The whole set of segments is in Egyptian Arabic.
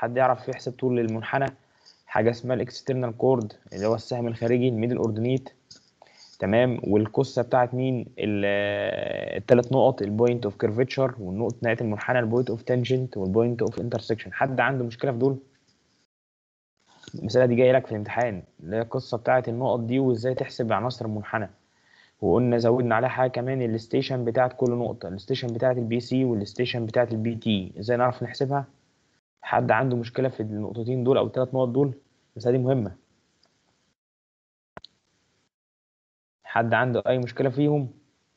حد يعرف يحسب طول المنحنى حاجه اسمها الاكسترنال كورد اللي هو السهم الخارجي الميدل اوردينيت تمام والقصه بتاعت مين الثلاث نقط البوينت اوف كيرفتشر والنقطه نهايه المنحنى البوينت اوف تانجنت والبوينت اوف انترسكشن حد عنده مشكله في دول المساله دي جايه لك في الامتحان اللي هي القصه بتاعت النقط دي وازاي تحسب عناصر المنحنى وقلنا زودنا عليها حاجه كمان الستيشن بتاعت كل نقطه الستيشن بتاعت البي سي والستيشن بتاعت البي تي ازاي نعرف نحسبها حد عنده مشكله في النقطتين دول او الثلاث نقط دول المساله دي مهمه حد عنده اي مشكله فيهم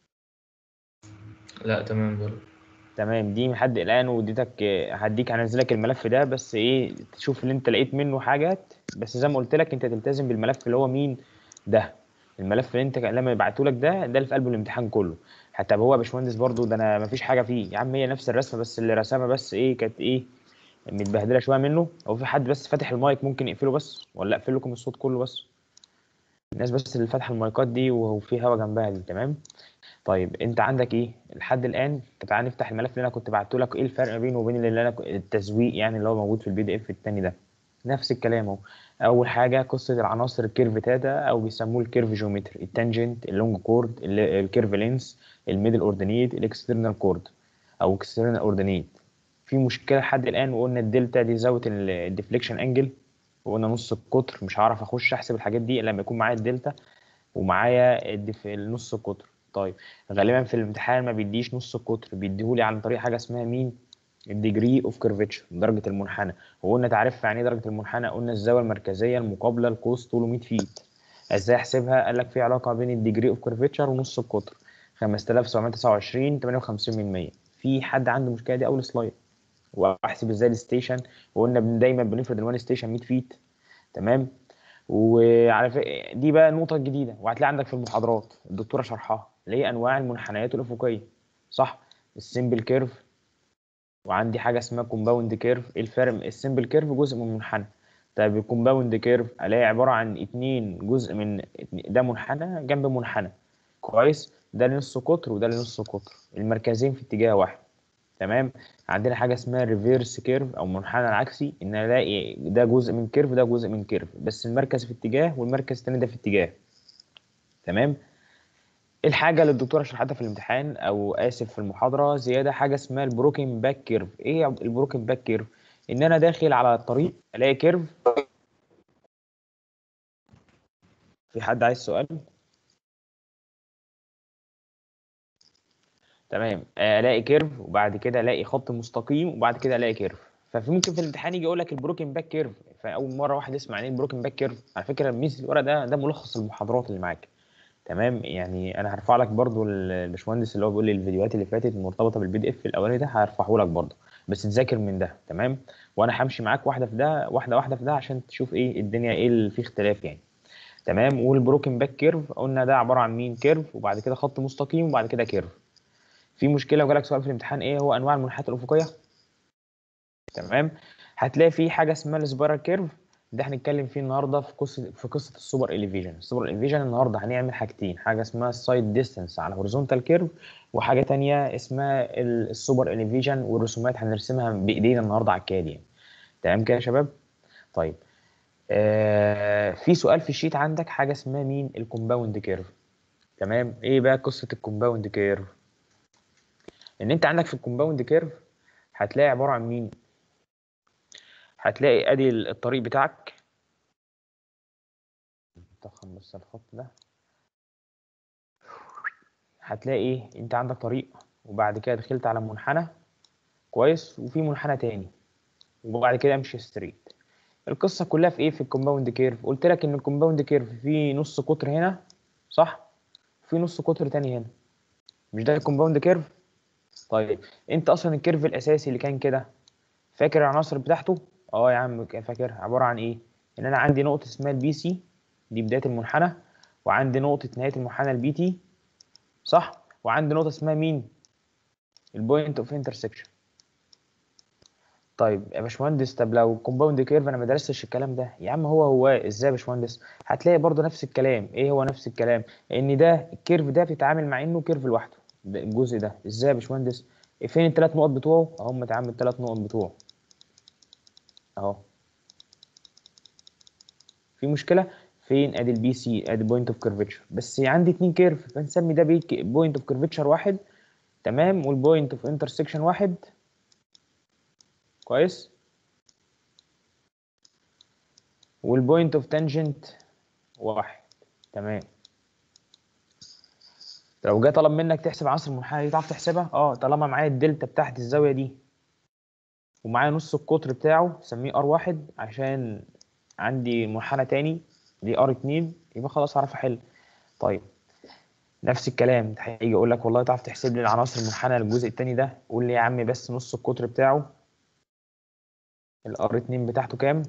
لا تمام برضه تمام دي لحد الان واديتك هديك هنزلك الملف ده بس ايه تشوف اللي انت لقيت منه حاجات بس زي ما قلت لك انت تلتزم بالملف اللي هو مين ده الملف اللي انت لما يبعته لك ده ده اللي في قلب الامتحان كله حتى هو يا باشمهندس برضو ده انا مفيش حاجه فيه يا عم هي نفس الرسمه بس اللي رسمها بس ايه كانت ايه متبهدله شويه منه او في حد بس فاتح المايك ممكن يقفله بس ولا اقفل لكم الصوت كله بس الناس بس اللي فاتحه المايكات دي وفي هوا جنبها دي تمام طيب انت عندك ايه لحد الان تعال نفتح الملف اللي انا كنت بعته لك ايه الفرق ما بينه وبين اللي انا التسويق يعني اللي هو موجود في البي دي اف الثاني ده نفس الكلام اهو اول حاجه قصه العناصر الكيرف تاتا او بيسموه الكيرف جيومتري التانجنت اللونج كورد الكيرف لينس الميدل اوردينيت الاكسترنال كورد او اكسترنال اوردينيت في مشكله لحد الان وقلنا الدلتا دي زاويه الديفليكشن انجل وقلنا نص القطر مش هعرف اخش احسب الحاجات دي الا لما يكون معايا الدلتا ومعايا الدف... النص القطر طيب غالبا في الامتحان ما بيديش نص القطر بيديهولي عن طريق حاجه اسمها مين الديجري اوف كيرفتشر درجه المنحنى وقلنا تعرف يعني ايه درجه المنحنى قلنا الزاويه المركزيه المقابله لقوس طوله 100 فيت ازاي احسبها قال لك في علاقه بين الديجري اوف كيرفتشر ونص القطر 5729 58 من 100 في حد عنده مشكله دي اول سلايد واحسب ازاي الستيشن وقلنا دايما بنفرض الوان ستيشن 100 فيت تمام وعلى فكره دي بقى النقطه الجديده وهتلاقي عندك في المحاضرات الدكتوره شرحها اللي هي انواع المنحنيات الافقيه صح السمبل كيرف وعندي حاجه اسمها كومباوند كيرف ايه الفرق السمبل كيرف جزء من منحنى طيب الكومباوند كيرف الاقي عباره عن اتنين جزء من ده منحنى جنب منحنى كويس ده لنص قطر وده لنص قطر المركزين في اتجاه واحد تمام عندنا حاجه اسمها ريفيرس كيرف او منحنى العكسي ان الاقي ده جزء من كيرف ده جزء من كيرف بس المركز في اتجاه والمركز الثاني ده في اتجاه تمام الحاجه اللي الدكتوره شرحتها في الامتحان او اسف في المحاضره زياده حاجه اسمها البروكن باك كيرف ايه البروكن باك كيرف ان انا داخل على الطريق الاقي كيرف في حد عايز سؤال تمام الاقي كيرف وبعد كده الاقي خط مستقيم وبعد كده الاقي كيرف ففي ممكن في الامتحان يجي يقول لك البروكن باك كيرف فاول مره واحد يسمع عن ايه البروكن باك كيرف على فكره ميز الورق ده ده ملخص المحاضرات اللي معاك تمام يعني انا هرفع لك برضو الباشمهندس اللي هو بيقول لي الفيديوهات اللي فاتت المرتبطه بالبي دي اف الاولاني ده هرفعه لك برضو بس تذاكر من ده تمام وانا همشي معاك واحده في ده واحده واحده في ده عشان تشوف ايه الدنيا ايه اللي فيه اختلاف يعني تمام والبروكن باك كيرف قلنا ده عباره عن مين كيرف وبعد كده خط مستقيم وبعد كده كيرف في مشكله وجالك سؤال في الامتحان ايه هو انواع المنحنيات الافقيه تمام هتلاقي في حاجه اسمها السبايرال كيرف ده هنتكلم فيه النهارده في قصه في قصه السوبر اليفيجن السوبر اليفيجن النهارده هنعمل حاجتين حاجه اسمها السايد ديستانس على هوريزونتال كيرف وحاجه تانية اسمها السوبر اليفيجن والرسومات هنرسمها بايدينا النهارده على الكاد يعني تمام كده يا شباب طيب آه في سؤال في الشيت عندك حاجه اسمها مين الكومباوند كيرف تمام ايه بقى قصه الكومباوند كيرف ان انت عندك في الكومباوند كيرف هتلاقي عباره عن مين هتلاقي ادي الطريق بتاعك طخم بس الخط ده هتلاقي ايه انت عندك طريق وبعد كده دخلت على منحنى كويس وفي منحنى تاني وبعد كده امشي ستريت القصه كلها في ايه في الكومباوند كيرف قلت لك ان الكومباوند كيرف فيه نص قطر هنا صح في نص قطر تاني هنا مش ده الكومباوند كيرف طيب انت اصلا الكيرف الاساسي اللي كان كده فاكر العناصر بتاعته اه يا عم فاكر عباره عن ايه ان انا عندي نقطه اسمها البي سي دي بدايه المنحنى وعندي نقطه نهايه المنحنى البي تي صح وعندي نقطه اسمها مين البوينت اوف انترسكشن طيب يا باشمهندس طب لو كومباوند كيرف انا ما درستش الكلام ده يا عم هو هو ازاي يا باشمهندس هتلاقي برضو نفس الكلام ايه هو نفس الكلام ان ده الكيرف ده بتتعامل مع انه كيرف لوحده ده الجزء ده ازاي يا باشمهندس فين الثلاث نقط بتوعه هم اتعامل الثلاث نقط بتوعه اهو في مشكله فين ادي البي سي ادي بوينت اوف كيرفتشر بس عندي اتنين كيرف فنسمي ده بوينت اوف كيرفتشر واحد تمام والبوينت اوف انترسكشن واحد كويس والبوينت اوف تانجنت واحد تمام لو جه طلب منك تحسب عناصر المنحنى دي تعرف تحسبها اه طالما معايا الدلتا بتاعت الزاويه دي ومعايا نص القطر بتاعه سميه ار واحد عشان عندي منحنى تاني دي ار اتنين يبقى خلاص هعرف احل طيب نفس الكلام هيجي يقول لك والله تعرف تحسب لي العناصر المنحنى للجزء التاني ده قول لي يا عم بس نص القطر بتاعه الار 2 بتاعته كام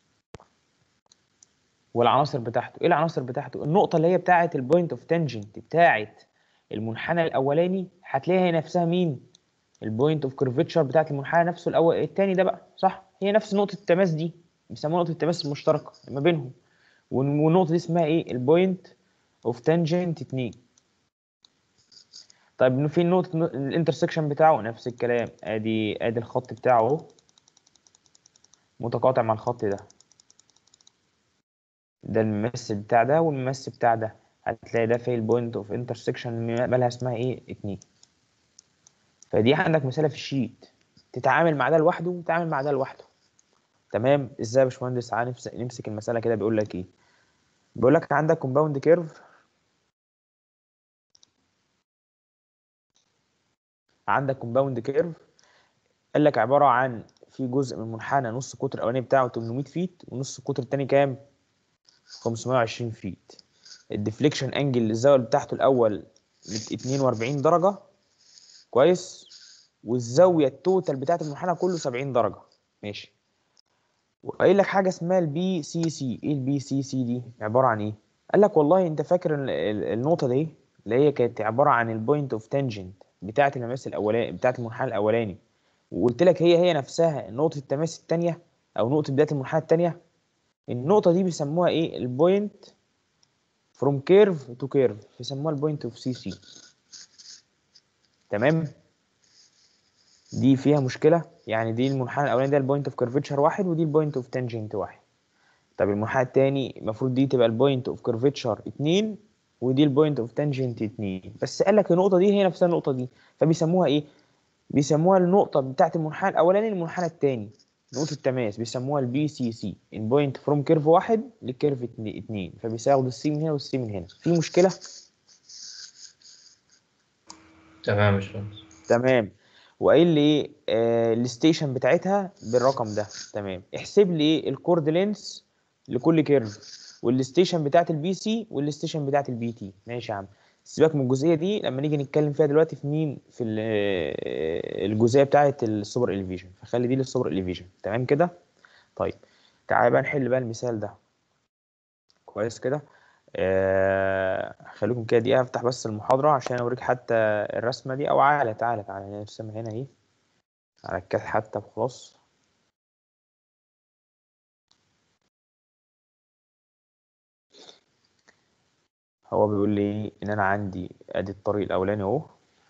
والعناصر بتاعته ايه العناصر بتاعته النقطه اللي هي بتاعه البوينت اوف تانجنت بتاعه المنحنى الاولاني هتلاقيها هي نفسها مين البوينت اوف كيرفتشر بتاعه المنحنى نفسه الاول الثاني ده بقى صح هي نفس نقطه التماس دي بيسموها نقطه التماس المشتركه ما بينهم والنقطه دي اسمها ايه البوينت اوف تانجنت 2 طيب في نقطه الانترسكشن بتاعه نفس الكلام ادي ادي الخط بتاعه اهو متقاطع مع الخط ده ده الممثل بتاع ده والممثل بتاع ده هتلاقي ده في البوينت اوف انترسكشن مالها اسمها ايه اتنين فدي عندك مثال في الشيت تتعامل مع ده لوحده وتتعامل مع ده لوحده تمام ازاي يا باشمهندس تعالى نمسك المساله كده بيقول لك ايه بيقول لك عندك كومباوند كيرف عندك كومباوند كيرف قال لك عباره عن في جزء من منحنى نص القطر الاولاني بتاعه 800 فيت ونص القطر الثاني كام 520 فيت الديفليكشن انجل للزاويه بتاعته الاول 42 درجه كويس والزاويه التوتال بتاعت المنحنى كله 70 درجه ماشي وقايل لك حاجه اسمها البي سي سي ايه البي سي سي دي عباره عن ايه قال لك والله انت فاكر النقطه دي اللي هي كانت عباره عن البوينت اوف تانجنت بتاعه المماس الاولاني بتاعه المنحنى الاولاني وقلت لك هي هي نفسها نقطه التماس الثانيه او نقطه بدايه المنحنى الثانيه النقطه دي بيسموها ايه البوينت فروم كيرف تو كيرف بيسموها البوينت اوف سي سي تمام دي فيها مشكله يعني دي المنحنى الاولاني ده البوينت اوف كيرفتشر واحد ودي البوينت اوف تانجنت واحد طب المنحنى الثاني المفروض دي تبقى البوينت اوف كيرفتشر 2 ودي البوينت اوف تانجنت 2 بس قال لك النقطه دي هي نفسها النقطه دي فبيسموها ايه بيسموها النقطه بتاعه المنحنى الاولاني للمنحنى الثاني نقطه التماس بيسموها البي سي سي البوينت فروم كيرف واحد لكيرف 2 فبيساعد السي من هنا والسي من هنا في مشكله تمام يا باشمهندس تمام وقايل لي ايه آه الستيشن بتاعتها بالرقم ده تمام احسب لي ايه الكورد لينس لكل كيرف والستيشن بتاعت البي سي والستيشن بتاعت البي تي ماشي يا عم سيبك من الجزئيه دي لما نيجي نتكلم فيها دلوقتي في مين في الجزئيه بتاعت السوبر اليفيجن فخلي دي للسوبر اليفيجن تمام كده طيب تعالى بقى نحل بقى المثال ده كويس كده آه خليكم كده دقيقه افتح بس المحاضره عشان اوريك حتى الرسمه دي او تعالى تعالى تعالى نرسمها هنا اهي على الكاد حتى وخلاص هو بيقول لي ان انا عندي ادي الطريق الاولاني اهو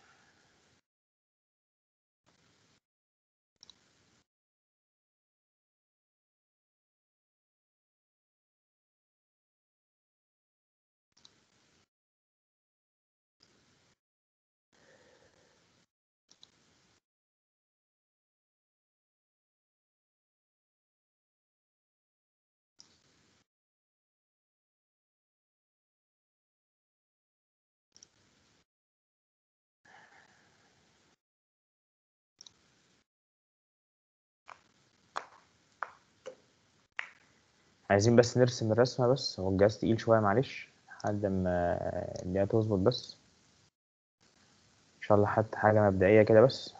عايزين بس نرسم الرسمة بس هو الجهاز تقيل شوية معلش لحد ما الدنيا تظبط بس إن شاء الله حتى حاجة مبدئية كده بس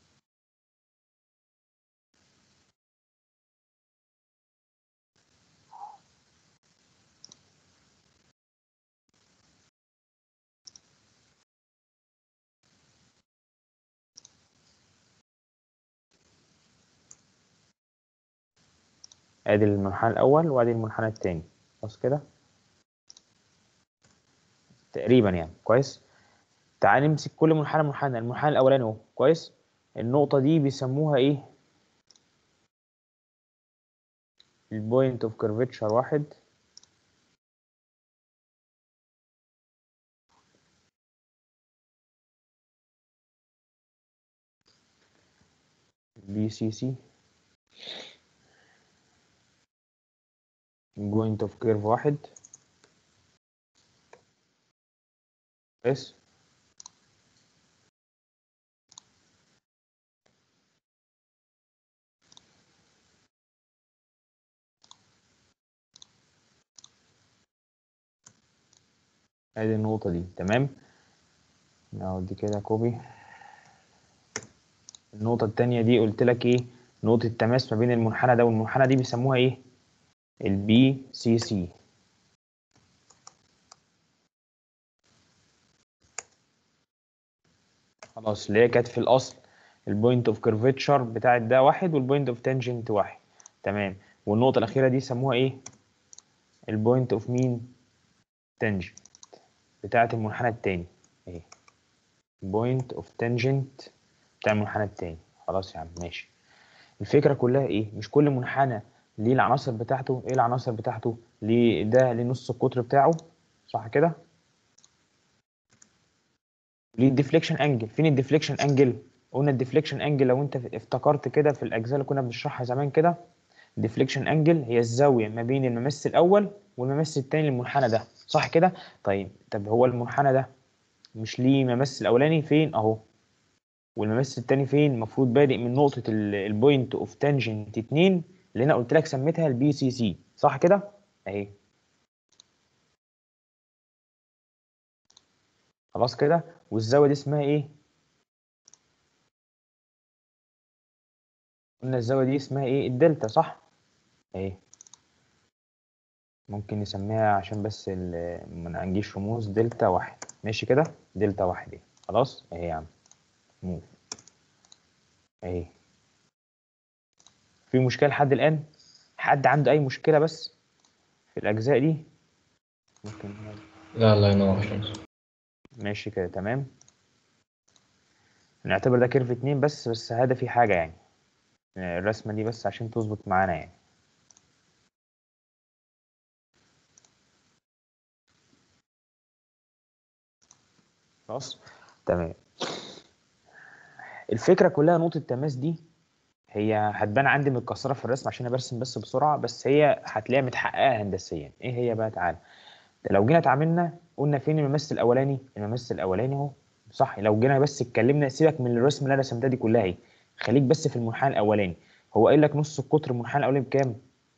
ادي المنحنى الاول وادي المنحنى الثاني خلاص كده تقريبا يعني كويس تعال نمسك كل منحنى منحنى المنحنى الاولاني اهو كويس النقطه دي بيسموها ايه البوينت اوف كيرفتشر واحد بي سي سي بوينت اوف كيرف واحد اس ادي النقطة دي تمام ناخد دي كده كوبي النقطة التانية دي قلت لك ايه نقطة تماس ما بين المنحنى ده والمنحنى دي بيسموها ايه البي سي سي خلاص اللي هي كانت في الاصل البوينت اوف كيرفتشر بتاعت ده واحد والبوينت اوف تانجنت واحد تمام والنقطة الأخيرة دي سموها ايه البوينت اوف مين تانجنت بتاعت المنحنى التاني اهي بوينت اوف تانجنت بتاع المنحنى التاني خلاص يا عم ماشي الفكرة كلها ايه مش كل منحنى ليه العناصر بتاعته ايه العناصر بتاعته ليه ده ليه نص القطر بتاعه صح كده ليه الديفليكشن انجل فين الديفليكشن انجل قلنا الديفليكشن انجل لو انت افتكرت كده في الاجزاء اللي كنا بنشرحها زمان كده الديفليكشن انجل هي الزاويه ما بين الممس الاول والممس الثاني للمنحنى ده صح كده طيب طب هو المنحنى ده مش ليه ممس الاولاني فين اهو والممس الثاني فين المفروض بادئ من نقطه البوينت اوف تانجنت 2 اللي انا قلت لك سميتها البي سي سي صح كده اهي خلاص كده والزاويه دي اسمها ايه قلنا الزاويه دي اسمها ايه الدلتا صح اهي ممكن نسميها عشان بس ما نجيش رموز دلتا واحد ماشي كده دلتا واحد ايه خلاص اهي يا عم موف اهي في مشكله لحد الان حد عنده اي مشكله بس في الاجزاء دي ممكن لا الله ينور يا شمس ماشي كده تمام نعتبر ده كيرف اتنين بس بس هذا في حاجة يعني الرسمة دي بس عشان تظبط معانا يعني خلاص تمام الفكرة كلها نقطة التماس دي هي هتبان عندي متكسرة في الرسم عشان انا برسم بس بسرعة بس هي هتلاقيها متحققة هندسيا ايه هي بقى تعالى لو جينا اتعاملنا قلنا فين الممثل الاولاني الممثل الاولاني اهو صح لو جينا بس اتكلمنا سيبك من الرسم اللي انا رسمتها دي كلها اهي خليك بس في المنحنى الاولاني هو قايل لك نص القطر المنحنى الاولاني بكام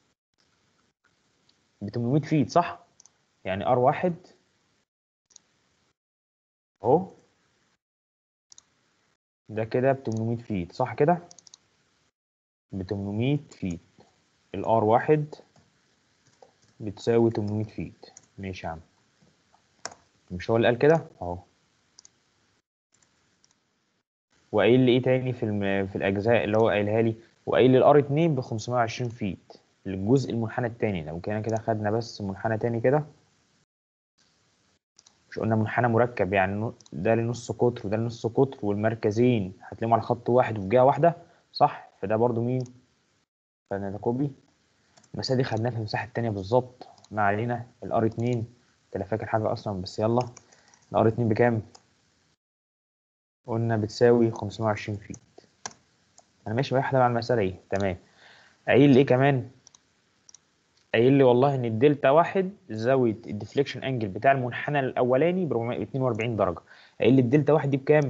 ب 800 فيت صح يعني ار واحد اهو ده كده ب 800 فيت صح كده ب 800 فيت الار واحد بتساوي 800 فيت ماشي يا عم مش هو اللي قال كده اهو وقايل لي ايه تاني في الم... في الاجزاء اللي هو قايلها لي وقايل لي الار 2 ب 520 فيت الجزء المنحنى التاني لو كان كده خدنا بس منحنى تاني كده مش قلنا منحنى مركب يعني ده لنص قطر وده لنص قطر والمركزين هتلاقيهم على خط واحد وفي جهه واحده صح فده برضو مين فانا ده كوبي بس دي خدناها في المساحه التانيه بالظبط ما علينا الار 2 انت لا فاكر حاجه اصلا بس يلا الار 2 بكام قلنا بتساوي 520 فيت انا ماشي واحده مع المساله ايه تمام قايل لي ايه كمان قايل لي والله ان الدلتا واحد زاويه الديفليكشن انجل بتاع المنحنى الاولاني ب 442 درجه قايل لي الدلتا واحد دي بكام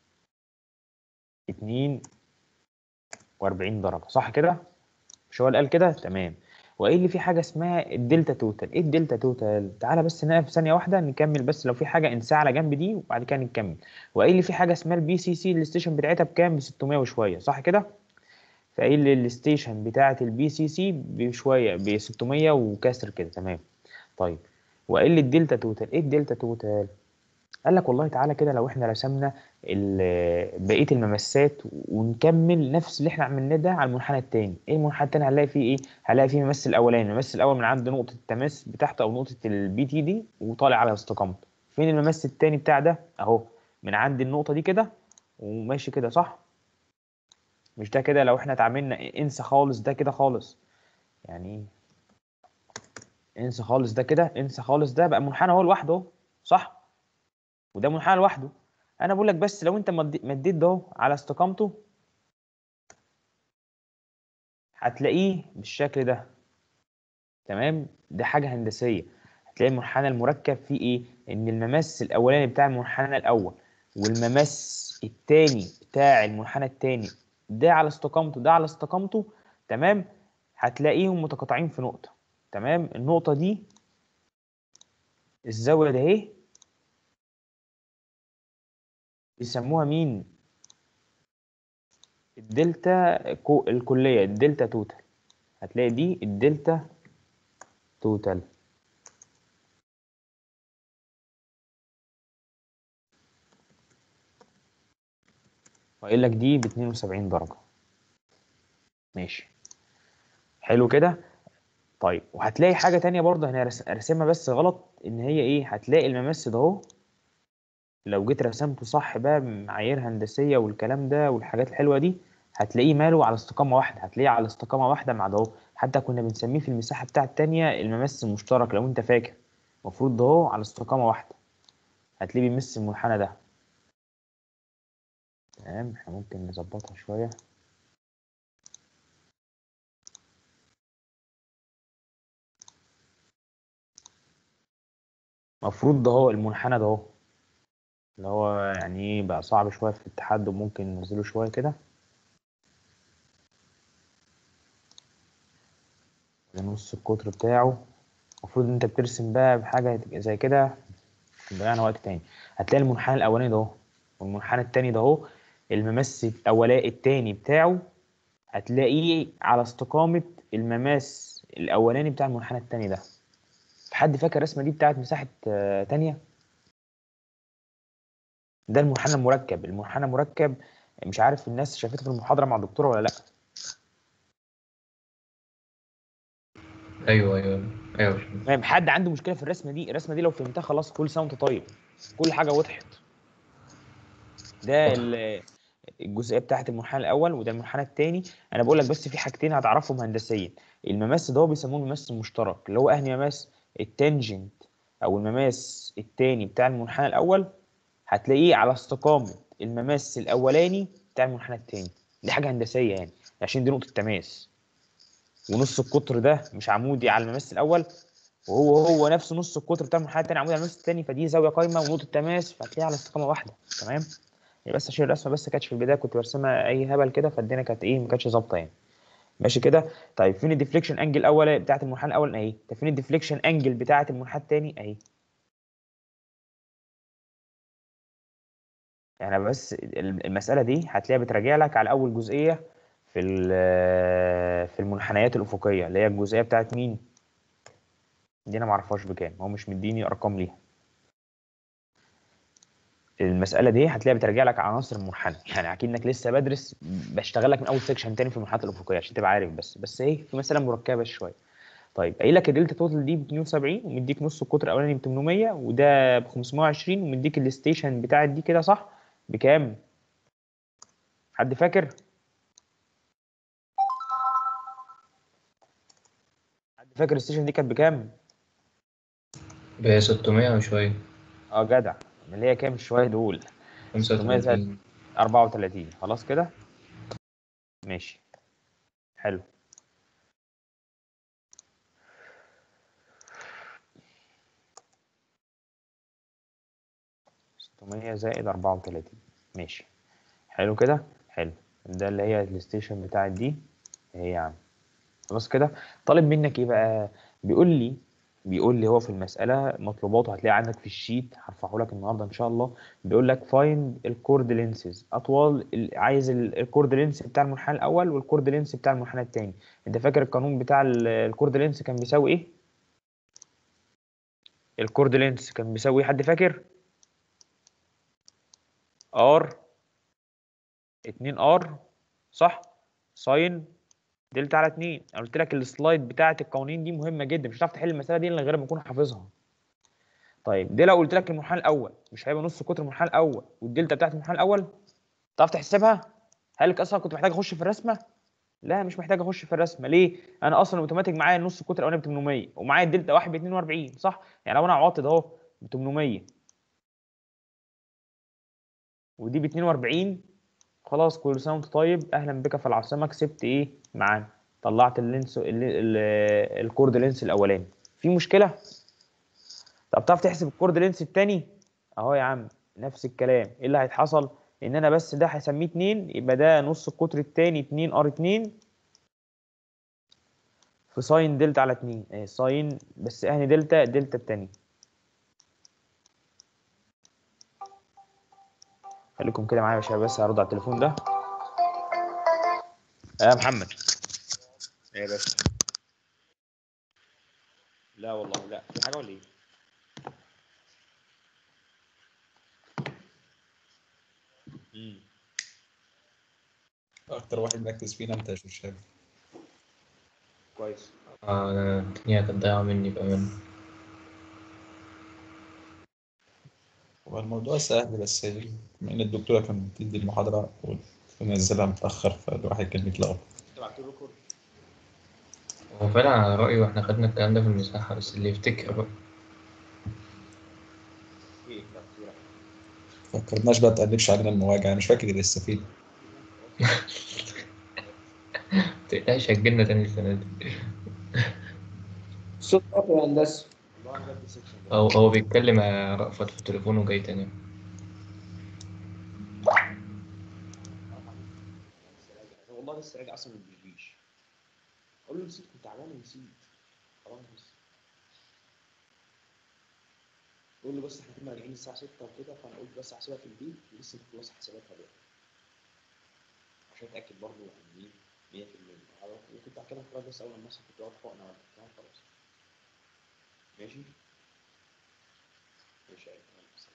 42 درجه صح كده مش هو اللي قال كده تمام وقايل لي في حاجه اسمها الدلتا توتال ايه الدلتا توتال تعالى بس نقف ثانيه واحده نكمل بس لو في حاجه انساه على جنب دي وبعد كده نكمل وقايل لي في حاجه اسمها البي سي سي الستيشن بتاعتها بكام ب 600 وشويه صح كده فقايل لي الستيشن بتاعه البي سي سي بشويه ب 600 وكسر كده تمام طيب وقايل لي الدلتا توتال ايه الدلتا توتال قال لك والله تعالى كده لو احنا رسمنا بقيه الممسات ونكمل نفس اللي احنا عملناه ده على المنحنى التاني ايه المنحنى التاني هنلاقي فيه ايه هنلاقي فيه ممثل الاولاني الممثل الاول من عند نقطه التماس بتاعته او نقطه البي تي دي وطالع على استقامته فين الممثل التاني بتاع ده اهو من عند النقطه دي كده وماشي كده صح مش ده كده لو احنا اتعاملنا انسى خالص ده كده خالص يعني ايه انسى خالص ده كده انسى خالص ده بقى منحنى هو لوحده اهو صح وده منحنى لوحده انا بقول لك بس لو انت مدي- مديت ده اهو على استقامته هتلاقيه بالشكل ده تمام ده حاجه هندسيه هتلاقي المنحنى المركب فيه ايه ان الممس الاولاني بتاع المنحنى الاول والممس التاني بتاع المنحنى التاني ده على استقامته ده على استقامته تمام هتلاقيهم متقاطعين في نقطه تمام النقطه دي الزاويه ده اهي بيسموها مين الدلتا كو الكليه الدلتا توتال هتلاقي دي الدلتا توتال وقايل لك دي ب 72 درجة ماشي حلو كده طيب وهتلاقي حاجة تانية برضه انا رس- راسمها بس غلط ان هي ايه هتلاقي الممس ده اهو لو جيت رسمته صح بقى بمعايير هندسية والكلام ده والحاجات الحلوة دي هتلاقيه ماله على استقامة واحدة هتلاقيه على استقامة واحدة مع ده اهو حتى كنا بنسميه في المساحة بتاعة التانية الممس المشترك لو انت فاكر المفروض ده اهو على استقامة واحدة هتلاقيه بيمس المنحنى ده تمام احنا ممكن نظبطها شوية المفروض ده هو المنحنى ده اهو اللي هو يعني ايه بقى صعب شوية في الاتحاد وممكن ننزله شوية كده ده نص القطر بتاعه المفروض ان انت بترسم بقى بحاجة زي كده ضيعنا وقت تاني هتلاقي المنحنى الاولاني ده اهو والمنحنى التاني ده اهو الممس الاولاني التاني بتاعه هتلاقيه على استقامة المماس الاولاني بتاع المنحنى التاني ده حد فاكر الرسمة دي بتاعت مساحة آه، تانية ده المنحنى المركب المنحنى المركب مش عارف الناس شافتها في المحاضرة مع الدكتورة ولا لا ايوه ايوه ايوه تمام حد عنده مشكلة في الرسمة دي الرسمة دي لو فهمتها خلاص كل سنة وانت طيب كل حاجة وضحت ده ال- الجزئيه بتاعت المنحنى الاول وده المنحنى الثاني انا بقول لك بس في حاجتين هتعرفهم هندسيا المماس ده هو بيسموه المماس المشترك اللي هو اهني مماس التانجنت او المماس الثاني بتاع المنحنى الاول هتلاقيه على استقامه المماس الاولاني بتاع المنحنى الثاني دي حاجه هندسيه يعني عشان دي نقطه تماس ونص القطر ده مش عمودي على المماس الاول وهو هو نفس نص القطر بتاع المنحنى الثاني عمودي على المماس الثاني فدي زاويه قايمه ونقطه تماس فهتلاقيها على استقامه واحده تمام هي بس عشان الرسمه بس كانتش في البدايه كنت برسمها اي هبل كده فالدنيا كانت ايه ما كانتش ظابطه يعني ماشي كده طيب فين الديفليكشن انجل الاول بتاعت المنحنى الاول اهي طب فين الديفليكشن انجل بتاعت المنحنى الثاني اهي يعني بس ال- المساله دي هتلاقيها بتراجع لك على اول جزئيه في ال- في المنحنيات الافقيه اللي هي الجزئيه بتاعت مين دي انا ما اعرفهاش بكام هو مش مديني ارقام ليها المساله دي هتلاقيها بترجع لك عناصر المنحنى يعني اكنك لسه بدرس بشتغل لك من اول سيكشن تاني في المنحنيات الافقيه عشان تبقى عارف بس بس ايه في مساله مركبه شويه طيب قايل لك الدلتا توتال دي ب 72 ومديك نص القطر الاولاني ب 800 وده ب 520 ومديك الستيشن بتاعت دي كده صح بكام حد فاكر حد فاكر الستيشن دي كانت بكام ب 600 وشوية اه جدع اللي هي كام شويه دول 35 34 خلاص كده ماشي حلو ستمية زائد أربعة وتلاتين ماشي حلو كده حلو ده اللي هي الستيشن بتاعت دي اهي يا عم خلاص كده طالب منك ايه بقى بيقول لي بيقول لي هو في المسألة مطلوباته هتلاقي عندك في الشيت هرفعه لك النهارده إن شاء الله بيقول لك فايند الكورد لينسز أطول ال- عايز ال- الكورد لينس بتاع المنحنى الأول والكورد لينس بتاع المنحنى التاني أنت فاكر القانون بتاع ال- الكورد لينس كان بيساوي إيه؟ الكورد لينس كان بيساوي إيه حد فاكر؟ ار 2 ار صح؟ ساين دلتا على 2 انا قلت لك السلايد بتاعه القوانين دي مهمه جدا مش هتعرف تحل المساله دي الا غير ما تكون حافظها طيب دي لو قلت لك المنحنى الاول مش هيبقى نص قطر المنحنى الاول والدلتا بتاعت المنحنى الاول تعرف تحسبها هل لك اصلا كنت محتاج اخش في الرسمه لا مش محتاج اخش في الرسمه ليه انا اصلا اوتوماتيك معايا النص القطر الاولاني ب 800 ومعايا الدلتا واحد ب 42 صح يعني لو انا عواطد اهو ب 800 ودي ب 42 خلاص كل سنه وانت طيب اهلا بك في العاصمه كسبت ايه معانا طلعت اللينس ال- ال- الكورد لينس الاولاني في مشكله طب تعرف تحسب الكورد لينس التاني اهو يا عم نفس الكلام ايه اللي هيتحصل ان انا بس ده هسميه 2 يبقى ده نص القطر التاني 2 ار 2 في ساين دلتا على 2 اهي ساين بس اهني دلتا دلتا التاني خليكم كده معايا يا شباب بس هرد على التليفون ده يا محمد ايه يا باشا لا والله لا في حاجه ولا ايه امم اكتر واحد مركز فينا انت يا شرشاب كويس آه، أنا الدنيا كانت ضايعة مني بأمانة هو الموضوع سهل بس بما ان الدكتوره كانت بتدي المحاضره ونزلها متاخر فالواحد كان بيتلخبط تبعت له ريكورد هو فعلا على رأيي واحنا خدنا الكلام ده في المساحة بس اللي يفتكر بقى ايه لا كتير فكرناش بقى تقلبش علينا المواجع انا مش فاكر اللي استفيد متقلقش هتجيلنا تاني السنة دي صوت قطع يا هندسة والله انا بدي سيكشن هو هو بيتكلم مع رأفت في التليفون وجاي تاني والله لسه راجع اصلا من الجيش اقول له نسيت كنت تعبان ونسيت خلاص بس يقول لي بص احنا كنا راجعين الساعه 6 وكده فانا قلت بس هحسبها في البيت ولسه مخلص حساباتها بقى عشان اتاكد برضه يعني ايه 100% وكنت هتكلم خلاص بس اول ما اصحى كنت واقف فوق انا بتاع خلاص ماشي ماشي يا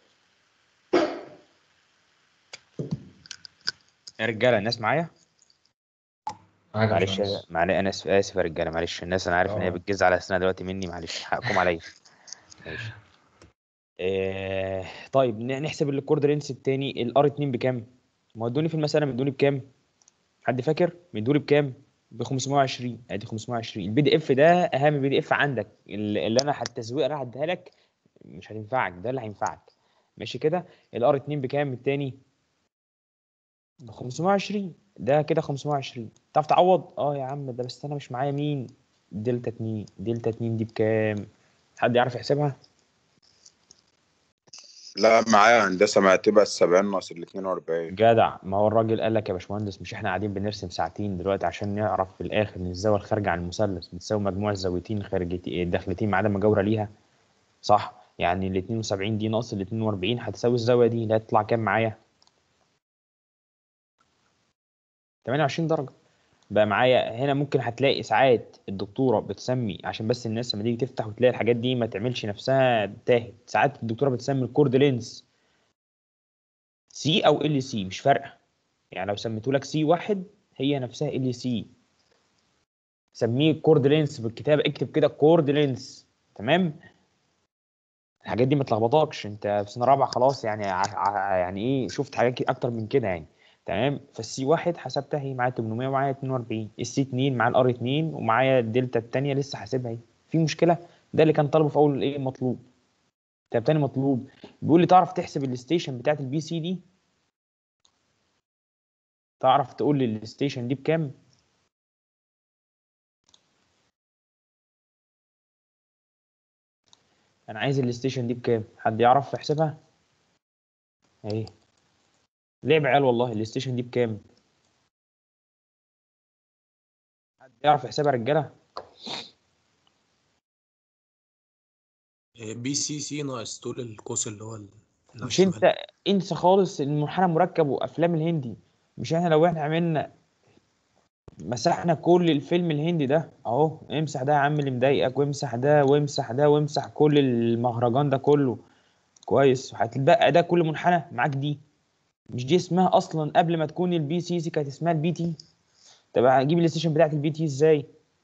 يا رجاله الناس معايا معاك يا معلش باشمهندس. معلش انا اسف اسف يا رجاله معلش الناس انا عارف ان هي اه. بتجز على اسنانها دلوقتي مني معلش حقكم عليا ماشي آه طيب ن- نحسب الكورد رينس التاني الار 2 بكام؟ ما هو ادوني في المساله مدوني بكام؟ حد فاكر؟ مدوني بكام؟ ب 520 ادي 520 البي دي اف ده اهم بي دي اف عندك اللي اللي انا التسويق انا هديها لك مش هتنفعك ده اللي هينفعك ماشي كده الار 2 بكام التاني؟ ب 520 ده كده 520 تعرف تعوض اه يا عم ده بس انا مش معايا مين دلتا 2 دلتا 2 دي بكام حد يعرف يحسبها لا معايا هندسة ما هتبقى السبعين ناقص ال 42 جدع ما هو الراجل قال لك يا باشمهندس مش احنا قاعدين بنرسم ساعتين دلوقتي عشان نعرف في الاخر ان الزاويه الخارجه عن المثلث بتساوي مجموع الزاويتين خارجتين الداخلتين ما عدا مجاوره ليها صح يعني ال 72 دي ناقص ال 42 هتساوي الزاويه دي اللي هتطلع كام معايا 28 درجه بقى معايا هنا ممكن هتلاقي ساعات الدكتوره بتسمي عشان بس الناس لما تيجي تفتح وتلاقي الحاجات دي ما تعملش نفسها تاهت ساعات الدكتوره بتسمي الكورد لينس سي او ال سي مش فارقه يعني لو سميته لك سي واحد هي نفسها ال سي سميه كورد لينس بالكتابه اكتب كده كورد لينس تمام الحاجات دي ما تلخبطكش انت في سنه رابعه خلاص يعني ع... ع... يعني ايه شفت حاجات كي- اكتر من كده يعني تمام فالسي واحد حسبتها هي معايا 800 ومعايا 42 السي 2 معايا الار 2 ومعايا الدلتا الثانيه لسه حاسبها اهي في مشكله ده اللي كان طالبه في اول ايه مطلوب طب تاني مطلوب بيقول لي تعرف تحسب الستيشن بتاعت البي سي دي تعرف تقول لي الستيشن دي بكام انا عايز الستيشن دي بكام حد يعرف يحسبها اهي لعب عيال والله الستيشن دي بكام حد يعرف يحسبها يا رجاله بي سي سي ناقص طول القوس اللي هو ال- اللي مش على الشمال. انت انسى خالص المنحنى مركب وافلام الهندي مش احنا لو احنا عملنا مسحنا كل الفيلم الهندي ده اهو امسح ده يا عم اللي مضايقك وامسح ده وامسح ده وامسح كل المهرجان ده كله كويس هتتبقى ده كل منحنى معاك دي مش دي اسمها اصلا قبل ما تكون البي سي سي كانت اسمها البي تي طب هجيب الستيشن بتاعت البي تي ازاي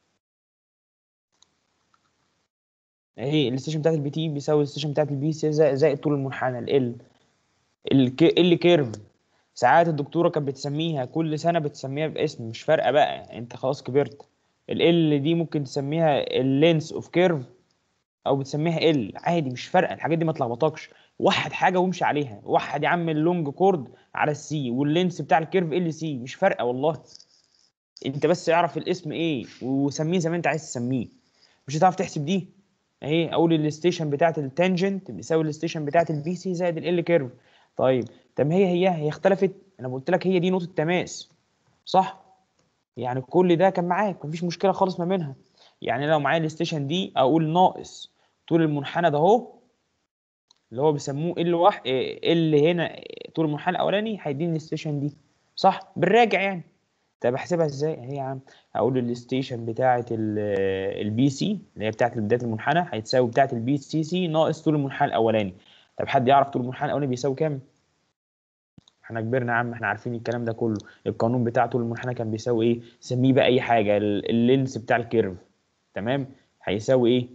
اهي الستيشن بتاعت البي تي بيساوي الستيشن بتاعت البي سي زائد زائد طول المنحنى ال ال ال كيرف ساعات الدكتوره كانت بتسميها كل سنه بتسميها باسم مش فارقه بقى انت خلاص كبرت ال دي ممكن تسميها اللينس اوف كيرف او بتسميها ال عادي مش فارقه الحاجات دي ما تلخبطكش وحد حاجه وامشي عليها وحد يا عم اللونج كورد على السي واللينس بتاع الكيرف ال سي مش فارقه والله انت بس اعرف الاسم ايه وسميه زي ما انت عايز تسميه مش هتعرف تحسب دي اهي اقول الستيشن بتاعت التانجنت بيساوي الستيشن بتاعت البي سي زائد ال كيرف طيب طب هي هي هي اختلفت انا قلت لك هي دي نقطه تماس صح يعني كل ده كان معاك مفيش مشكله خالص ما بينها يعني لو معايا الستيشن دي اقول ناقص طول المنحنى ده اهو اللي هو بيسموه ال واحد ال هنا طول المنحنى الاولاني هيديني الستيشن دي صح بالراجع يعني طب احسبها ازاي اهي يا عم هقول الستيشن بتاعه البي سي اللي هي بتاعه بدايه المنحنى هتساوي بتاعه البي سي سي ناقص طول المنحنى الاولاني طب حد يعرف طول المنحنى الاولاني بيساوي كام احنا كبرنا يا عم احنا عارفين الكلام ده كله القانون بتاع طول المنحنى كان بيساوي ايه سميه بقى اي حاجه ال- اللينس بتاع الكيرف تمام هيساوي ايه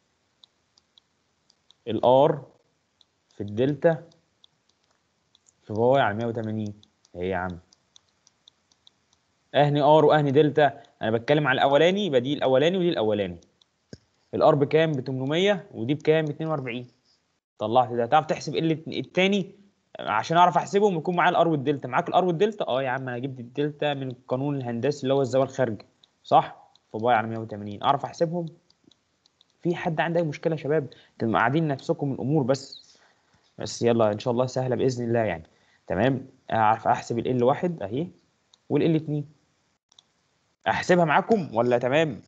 الار في الدلتا في باي على 180 ايه يا عم اهني ار واهني دلتا انا بتكلم على الاولاني يبقى دي الاولاني ودي الاولاني الار بكام ب 800 ودي بكام ب 42 طلعت ده تعرف تحسب ال التاني عشان اعرف احسبهم يكون معايا الار والدلتا معاك الار والدلتا اه يا عم انا جبت الدلتا من القانون الهندسي اللي هو الزاويه الخارجه صح في باي على 180 اعرف احسبهم في حد عنده اي مشكله يا شباب انتوا قاعدين نفسكم من الامور بس بس يلا ان شاء الله سهله باذن الله يعني تمام اعرف احسب ال واحد اهي والال 2 احسبها معاكم ولا تمام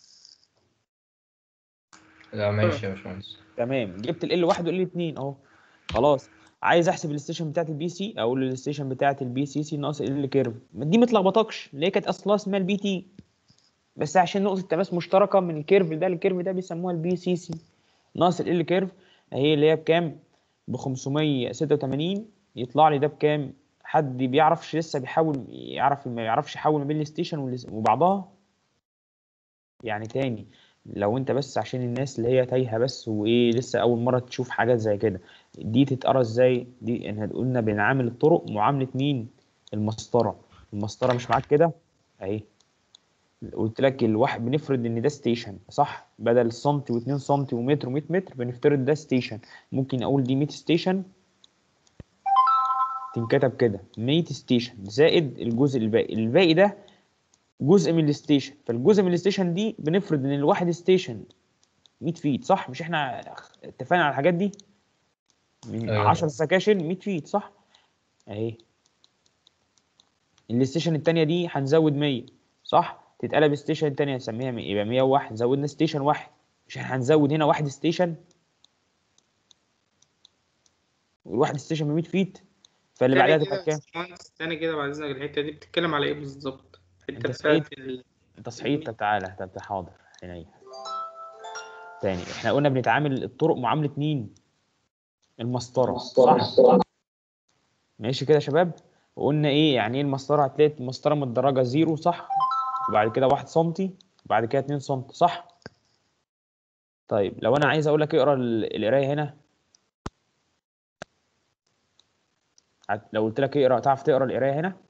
لا ماشي يا باشمهندس تمام جبت ال واحد وال 2 اهو خلاص عايز احسب الستيشن بتاعت البي سي اقول الستيشن بتاعت البي سي سي ناقص ال كيرف دي ما تلخبطكش اللي هي كانت اصلها اسمها البي تي بس عشان نقطه تماس مشتركه من الكيرف ده للكيرف ده بيسموها البي سي سي ناقص ال كيرف اهي اللي هي بكام ب 586 يطلع لي ده بكام حد بيعرفش لسه بيحاول يعرف ما يعرفش يحول ما بين الستيشن والس- وبعضها يعني تاني لو انت بس عشان الناس اللي هي تايهه بس وايه لسه اول مره تشوف حاجات زي كده دي تتقرا ازاي دي احنا قلنا بنعامل الطرق معامله مين المسطره المسطره مش معاك كده اهي قلت لك الواحد بنفرض ان ده ستيشن صح بدل سنتي و2 سنتي ومتر و100 متر بنفترض ده ستيشن ممكن اقول دي 100 ستيشن تنكتب كده 100 ستيشن زائد الجزء الباقي الباقي ده جزء من الستيشن فالجزء من الستيشن دي بنفرض ان الواحد ستيشن 100 فيت صح مش احنا اتفقنا على الحاجات دي من أيوة. 10 سكاشن 100 فيت صح اهي الستيشن التانية دي هنزود 100 صح تتقلب ستيشن التانية نسميها 100 يبقى 101 زودنا ستيشن واحد مش احنا هنزود هنا واحد ستيشن والواحد ستيشن ب 100 فيت فاللي بعدها تاني تبقى كده كام؟ باشمهندس، تاني كده بعد اذنك الحته دي بتتكلم على ايه بالظبط؟ انت الحته صحيت؟ بتاعت ال- انت صحيت طب تعالى طب حاضر عينيا تاني احنا قلنا بنتعامل الطرق معاملة مين؟ المسطرة صح؟ ماشي كده يا شباب؟ وقلنا ايه يعني ايه المسطرة؟ هتلاقي المسطرة متدرجة زيرو صح؟ وبعد كده واحد سنتي وبعد كده اتنين سنتي صح؟ طيب لو انا عايز اقول لك اقرا ال- القراية هنا هت- لو قلت لك اقرا تعرف تقرا القراية هنا؟